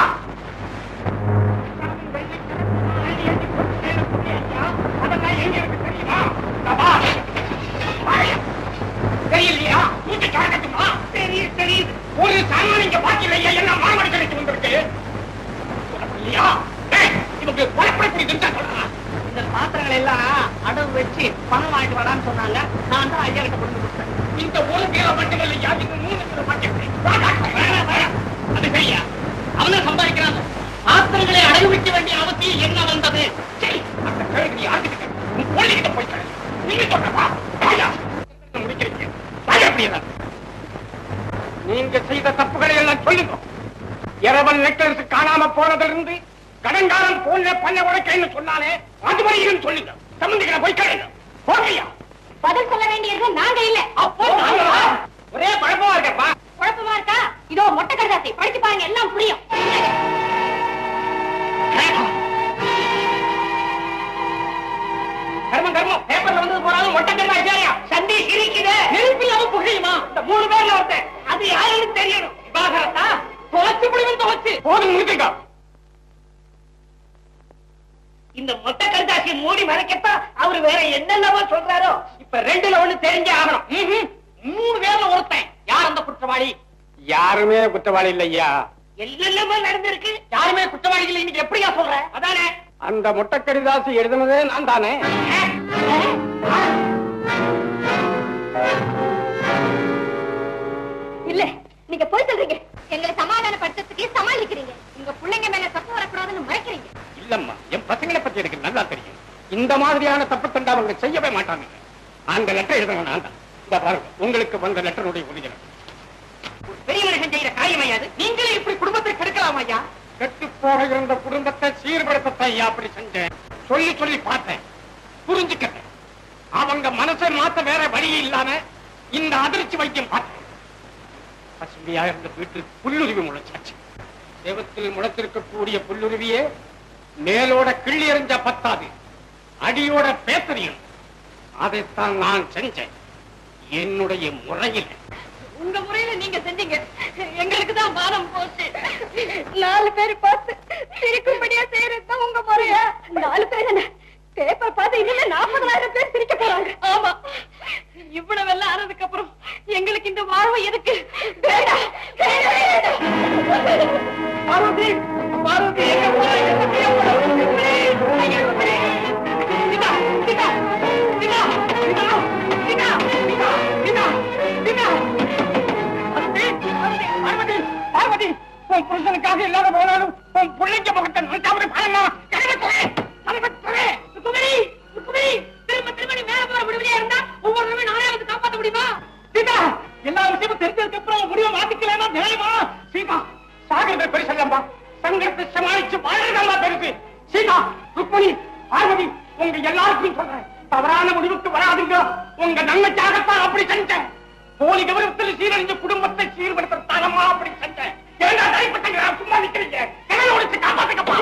[SPEAKER 1] அதெல்லாம் எங்க இருக்கு தெரியுமா இதோ வா. வாயா. தெரியலையா மூச்சு கலக்கட்டுமா தெரியுது தெரியுது ஒரு சாமான் இங்க பாக்கலையா என்ன மாமடி கிடைச்சு வந்திருக்கு உனக்கு இல்லையா டேய், இவங்க கொலைப்படை புரியுதுன்னு சொல்றான்
[SPEAKER 4] இந்த பாத்திரங்கள் எல்லாம் அடவு வச்சு பணம் வாங்கிட்டு வரான்னு சொன்னாங்க நான் தான் ஐயா கிட்ட கொண்டு கொடுத்தேன்
[SPEAKER 1] இந்த ஒரு கிலோ மட்டும் இல்லையா இந்த மூணு கிலோ மட்டும் வா டாக்டர், வேணாம், வேணாம். அது சரியா
[SPEAKER 5] அவன சம்பாதிக்கிறாங்க பாத்திரங்களை அடகு வைக்க வேண்டிய அவசியம் என்ன வந்தது
[SPEAKER 1] சரி அந்த கேள்வி யாருக்கிட்ட கேட்க? உன் பொண்ணுகிட்ட போய் கேளு. நீங்க சொல்றப்பா வாயா முடிக்கிறீங்க வாயா அப்படியே நீங்க செய்த தப்புகளை எல்லாம் சொல்லுங்க இரவல் நெக்லஸ் காணாம போனதிலிருந்து கடன்காரன் போன்ல பண்ண உடைக்கன்னு சொன்னாலே அது வரையும் சொல்லுங்க சம்பந்திகளை போய் கேளுங்க போகையா
[SPEAKER 3] பதில் சொல்ல வேண்டியது நாங்க இல்ல
[SPEAKER 1] ஒரே குழப்பமா இருக்கப்பா
[SPEAKER 3] குழப்பமா இருக்கா இதோ மொட்டை கருதாசி படிச்சு பாருங்க எல்லாம் புரியும்
[SPEAKER 1] கர்மம் கர்மம் பேப்பர்ல வந்தது போறாலும் மொட்டை கர்மா இல்லையா சந்தி சிரிக்குது நெருப்பில்லாம புகையுமா இந்த மூணு பேர்ல ஒருத்தன்
[SPEAKER 5] அது யாருன்னு தெரியணும் விவாகரத்தா தொலைச்சு முடிவும் தொலைச்சு
[SPEAKER 1] போதும் நிறுத்துங்க
[SPEAKER 5] இந்த மொட்டை கருதாசியை மூடி மறைக்கத்தான் அவரு வேற என்னென்னவோ சொல்றாரோ இப்ப ரெண்டுல ஒண்ணு தெரிஞ்சே ஆகணும் ம்ஹும். மூணு பேர்ல ஒருத்தன் யார் அந்த குற்றவாளி
[SPEAKER 1] யாருமே குற்றவாளி இல்லையா
[SPEAKER 5] எல்லெல்லாமோ நடந்திருக்கு யாருமே குற்றவாளிகள் இன்னைக்கு எப்படியா சொல்ற அதானே
[SPEAKER 1] அந்த முட்டக்கடிதாசி எழுதுனதே நான் தானே
[SPEAKER 2] இல்ல நீங்க போய் சொல்றீங்க எங்களை சமாதானப்படுத்துறதுக்கு சமாளிக்கிறீங்க உங்க பிள்ளைங்க மேல தப்பு வரக்கூடாதுன்னு மறைக்கிறீங்க
[SPEAKER 1] இல்லம்மா என் பசங்களை பத்தி எனக்கு நல்லா தெரியும் இந்த மாதிரியான தப்பு தண்டா அவங்க செய்யவே மாட்டாங்க அந்த லெட்டர் எழுதுறவன் நான் தான் இந்த பாருங்க உங்களுக்கு வந்த லெட்டருடைய ஒரிஜினல்
[SPEAKER 5] ஒரு பெரிய மனுஷன் செய்யற காரியம் ஐயா அது. நீங்களே இப்படி குடும்பத்தை கெடுக்கலாம் ஐயா
[SPEAKER 1] கெட்டு போக இருந்த குடும்பத்தை சீர்படுத்தத்தை ஐயா அப்படி செஞ்சேன் சொல்லி சொல்லி பார்த்தேன் புரிஞ்சுக்கிட்டேன் அவங்க மனசை மாத்த வேற வழி இல்லாம இந்த அதிர்ச்சி வைத்தியம் பார்த்தேன் பசுமையா இருந்த வீட்டில் புல்லுருவி முளைச்சாச்சு செவத்தில் முளைத்திருக்கக்கூடிய புல்லுருவியே மேலோட கிள்ளி எறிஞ்ச பத்தாது அடியோட பேத்தறியும் அதைத்தான் நான் செஞ்சேன் என்னுடைய முறையில்
[SPEAKER 2] உங்க முறையில நீங்க செஞ்சீங்க எங்களுக்கு தான் மானம் போச்சு நாலு பேர் பார்த்து சிரிக்கும்படியா செய்யறதுதான் உங்க முறையா நாலு பேர் என்ன பேப்பர் பார்த்து இனிமே நாற்பதாயிரம் பேர் சிரிக்க போறாங்க ஆமா இவ்வளவு எல்லாம் ஆனதுக்கு அப்புறம் எங்களுக்கு இந்த வாழ்வு எதுக்கு வேண்டாம் வேண்டாம், வேண்டாம்.
[SPEAKER 5] பார்வதி பார்வதி எங்க போற? என்ன செய்ய போற? ஐயா, சீதா, சீதா, சீதா, சீதா, சீதா, சீதா, சீதா, சீதா. பார்வதி, பார்வதி, பார்வதி, பார்வதி, உன் புருஷனுக்காக இல்லாத போனாலும் உன் பிள்ளைங்க முகத்தை நினைச்சாவது பாருமா கருவத்துறை கருவத்துறை குமரி குமரி திரும்ப திரும்ப நீ மேல போற முடிவுலயே இருந்தா ஒவ்வொரு தடவை நானே வந்து காப்பாத்த முடியுமா சீதா எல்லா விஷயமும் தெரிஞ்சதுக்கு அப்புறம் முடிவை மாத்திக்கலாமா நியாயமா சீதா சாகிறது பெருசல்லம்பா சங்கடத்தை சமாளிச்சு வாழ்றதல்லா பெருசு சீதா ருக்மணி பார்வதி உங்க எல்லாருக்கும் சொல்றேன் தவறான முடிவுக்கு வராதுங்க உங்க நன்மைக்காகத்தான் அப்படி செஞ்சேன் போலி கௌரவத்தில் சீரழிஞ்ச குடும்பத்தை சீர்படுத்தத்தானமா அப்படி செஞ்சேன் ஏன்னா தனிப்பட்ட சும்மா நிக்கிறீங்க கடலை ஒழிச்சு காப்பாத்துக்கப்பா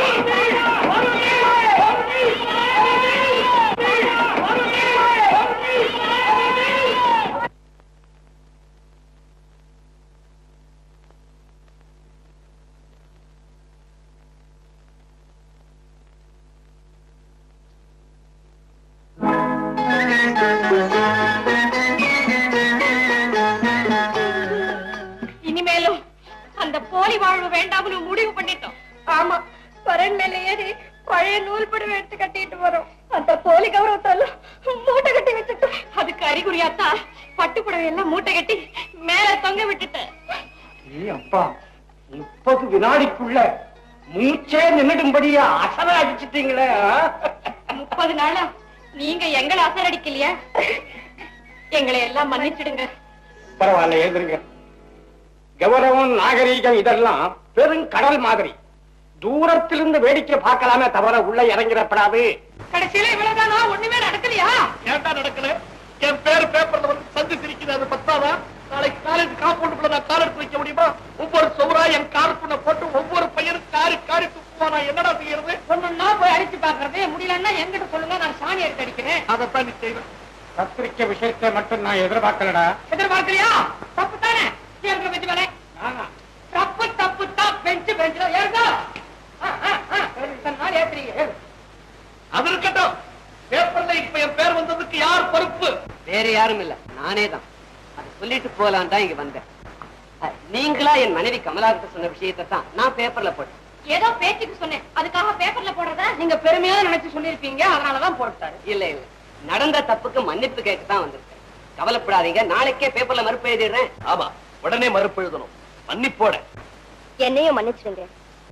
[SPEAKER 2] இனிமேலும் அந்த போலி வாழ்வு வேண்டாம்னு முடிவு பண்ணிட்டோம் ஆமா பரன் மேல ஏறி பழைய நூல் படுவை எடுத்து கட்டிட்டு வரோம் அந்த போலி கௌரவத்தெல்லாம் மூட்டை கட்டி வச்சுட்டோம் அதுக்கு அறிகுறியாத்தா பட்டு புடவை எல்லாம் மூட்டை கட்டி மேல தொங்க விட்டுட்டேன்
[SPEAKER 1] ஏய் அப்பா முப்பது வினாடிக்குள்ள மூச்சே நின்னுடும்படியா அசர அடிச்சிட்டீங்களே ஆ?
[SPEAKER 2] முப்பது நாளா நீங்க எங்களை அசரடிக்கலையா எங்களை எல்லாம் மன்னிச்சிடுங்க
[SPEAKER 1] பரவாயில்ல எழுதுருங்க கௌரவம் நாகரீகம் இதெல்லாம் பெரும் கடல் மாதிரி தூரத்திலிருந்து வேடிக்கை பார்க்கலாமே தவிர உள்ள இறங்கிடப்படாது
[SPEAKER 5] கடைசியில இவ்வளவுதானா ஒண்ணுமே நடக்கலையா ஏன்டா நடக்கல என் பேர் பேப்பர்ல வந்து சந்தி சிரிக்குது அது பத்தாதா நாளைக்கு காலேஜ் காம்பவுண்டுக்குள்ள நான் கால் எடுத்து வைக்க முடியுமா ஒவ்வொரு சௌரா என் காருக்குள்ள போட்டு ஒவ்வொரு பையனும் காரி காரி துப்புவா நான் என்னடா செய்யறது ஒண்ணுன்னா போய் அடிச்சு பாக்குறது முடியலன்னா எங்கிட்ட சொல்லுங்க நான் சாணி எடுத்து அடிக்கிறேன் அதைத்தான் நீ செய்வேன்
[SPEAKER 1] பத்திரிக்கை விஷயத்தை மட்டும் நான் எதிர்பார்க்கலடா
[SPEAKER 5] எதிர்பார்க்கலையா தப்பு தானே சேர்ந்த வச்சு வேலை
[SPEAKER 1] ஆமா.
[SPEAKER 5] தப்பு தப்பு தான் பெஞ்சு பெஞ்சுல ஏறுதா ஆ, ஆ, ஆ. இத்தனை நாள் ஏத்துறீங்க ஏறு. அது இருக்கட்டும் பேப்பர்ல இப்ப என் பேர் வந்ததுக்கு யார் பொறுப்பு
[SPEAKER 6] வேற யாரும் இல்ல நானே தான் அதை சொல்லிட்டு போலாம் தான் இங்க வந்தேன் அஹ், நீங்களா என் மனைவி கமலா கிட்ட சொன்ன விஷயத்தை தான் நான் பேப்பர்ல போட்டேன்
[SPEAKER 2] ஏதோ பேச்சுக்கு சொன்னேன் அதுக்காக பேப்பர்ல போடுறதா
[SPEAKER 5] நீங்க பெருமையா நினைச்சு சொல்லிருப்பீங்க அதனாலதான் போட்டாரு
[SPEAKER 6] இல்ல இல்ல நடந்த தப்புக்கு மன்னிப்பு கேட்க தான் வந்திருக்கேன் கவலைப்படாதீங்க நாளைக்கே பேப்பர்ல மறுப்பு எழுதிடுறேன்
[SPEAKER 9] ஆமா உடனே மறுப்பு எழுதணும் மன்னிப்போட
[SPEAKER 2] என்னையும் மன்னிச்சிடுங்க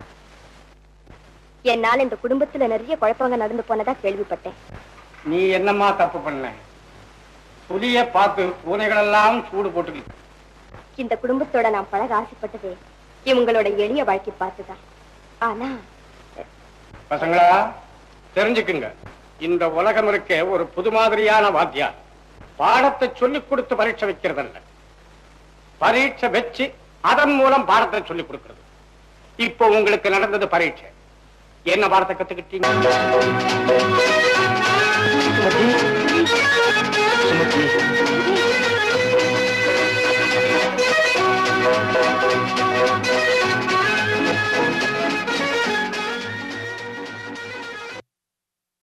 [SPEAKER 2] என்னால இந்த குடும்பத்துல நிறைய குழப்பங்க நடந்து போனதா கேள்விப்பட்டேன்
[SPEAKER 1] நீ என்னம்மா தப்பு பண்ண புலிய பார்த்து பூனைகளெல்லாம் சூடு போட்டுக்கிட்டு
[SPEAKER 2] இந்த குடும்பத்தோட நான் பழக ஆசைப்பட்டது இவங்களோட எளிய வாழ்க்கை பார்த்துதான் ஆனா
[SPEAKER 1] பசங்களா தெரிஞ்சுக்குங்க இந்த உலகம் இருக்க ஒரு புது மாதிரியான வாத்தியார் பாடத்தை சொல்லிக் கொடுத்து பரீட்சை வைக்கிறதல்ல பரீட்சை வச்சு அதன் மூலம் பாடத்தை சொல்லிக் கொடுக்கிறது இப்போ உங்களுக்கு நடந்தது பரீட்சை என்ன பாடத்தை கத்துக்கிட்டீங்க
[SPEAKER 9] சுமதி சுமதி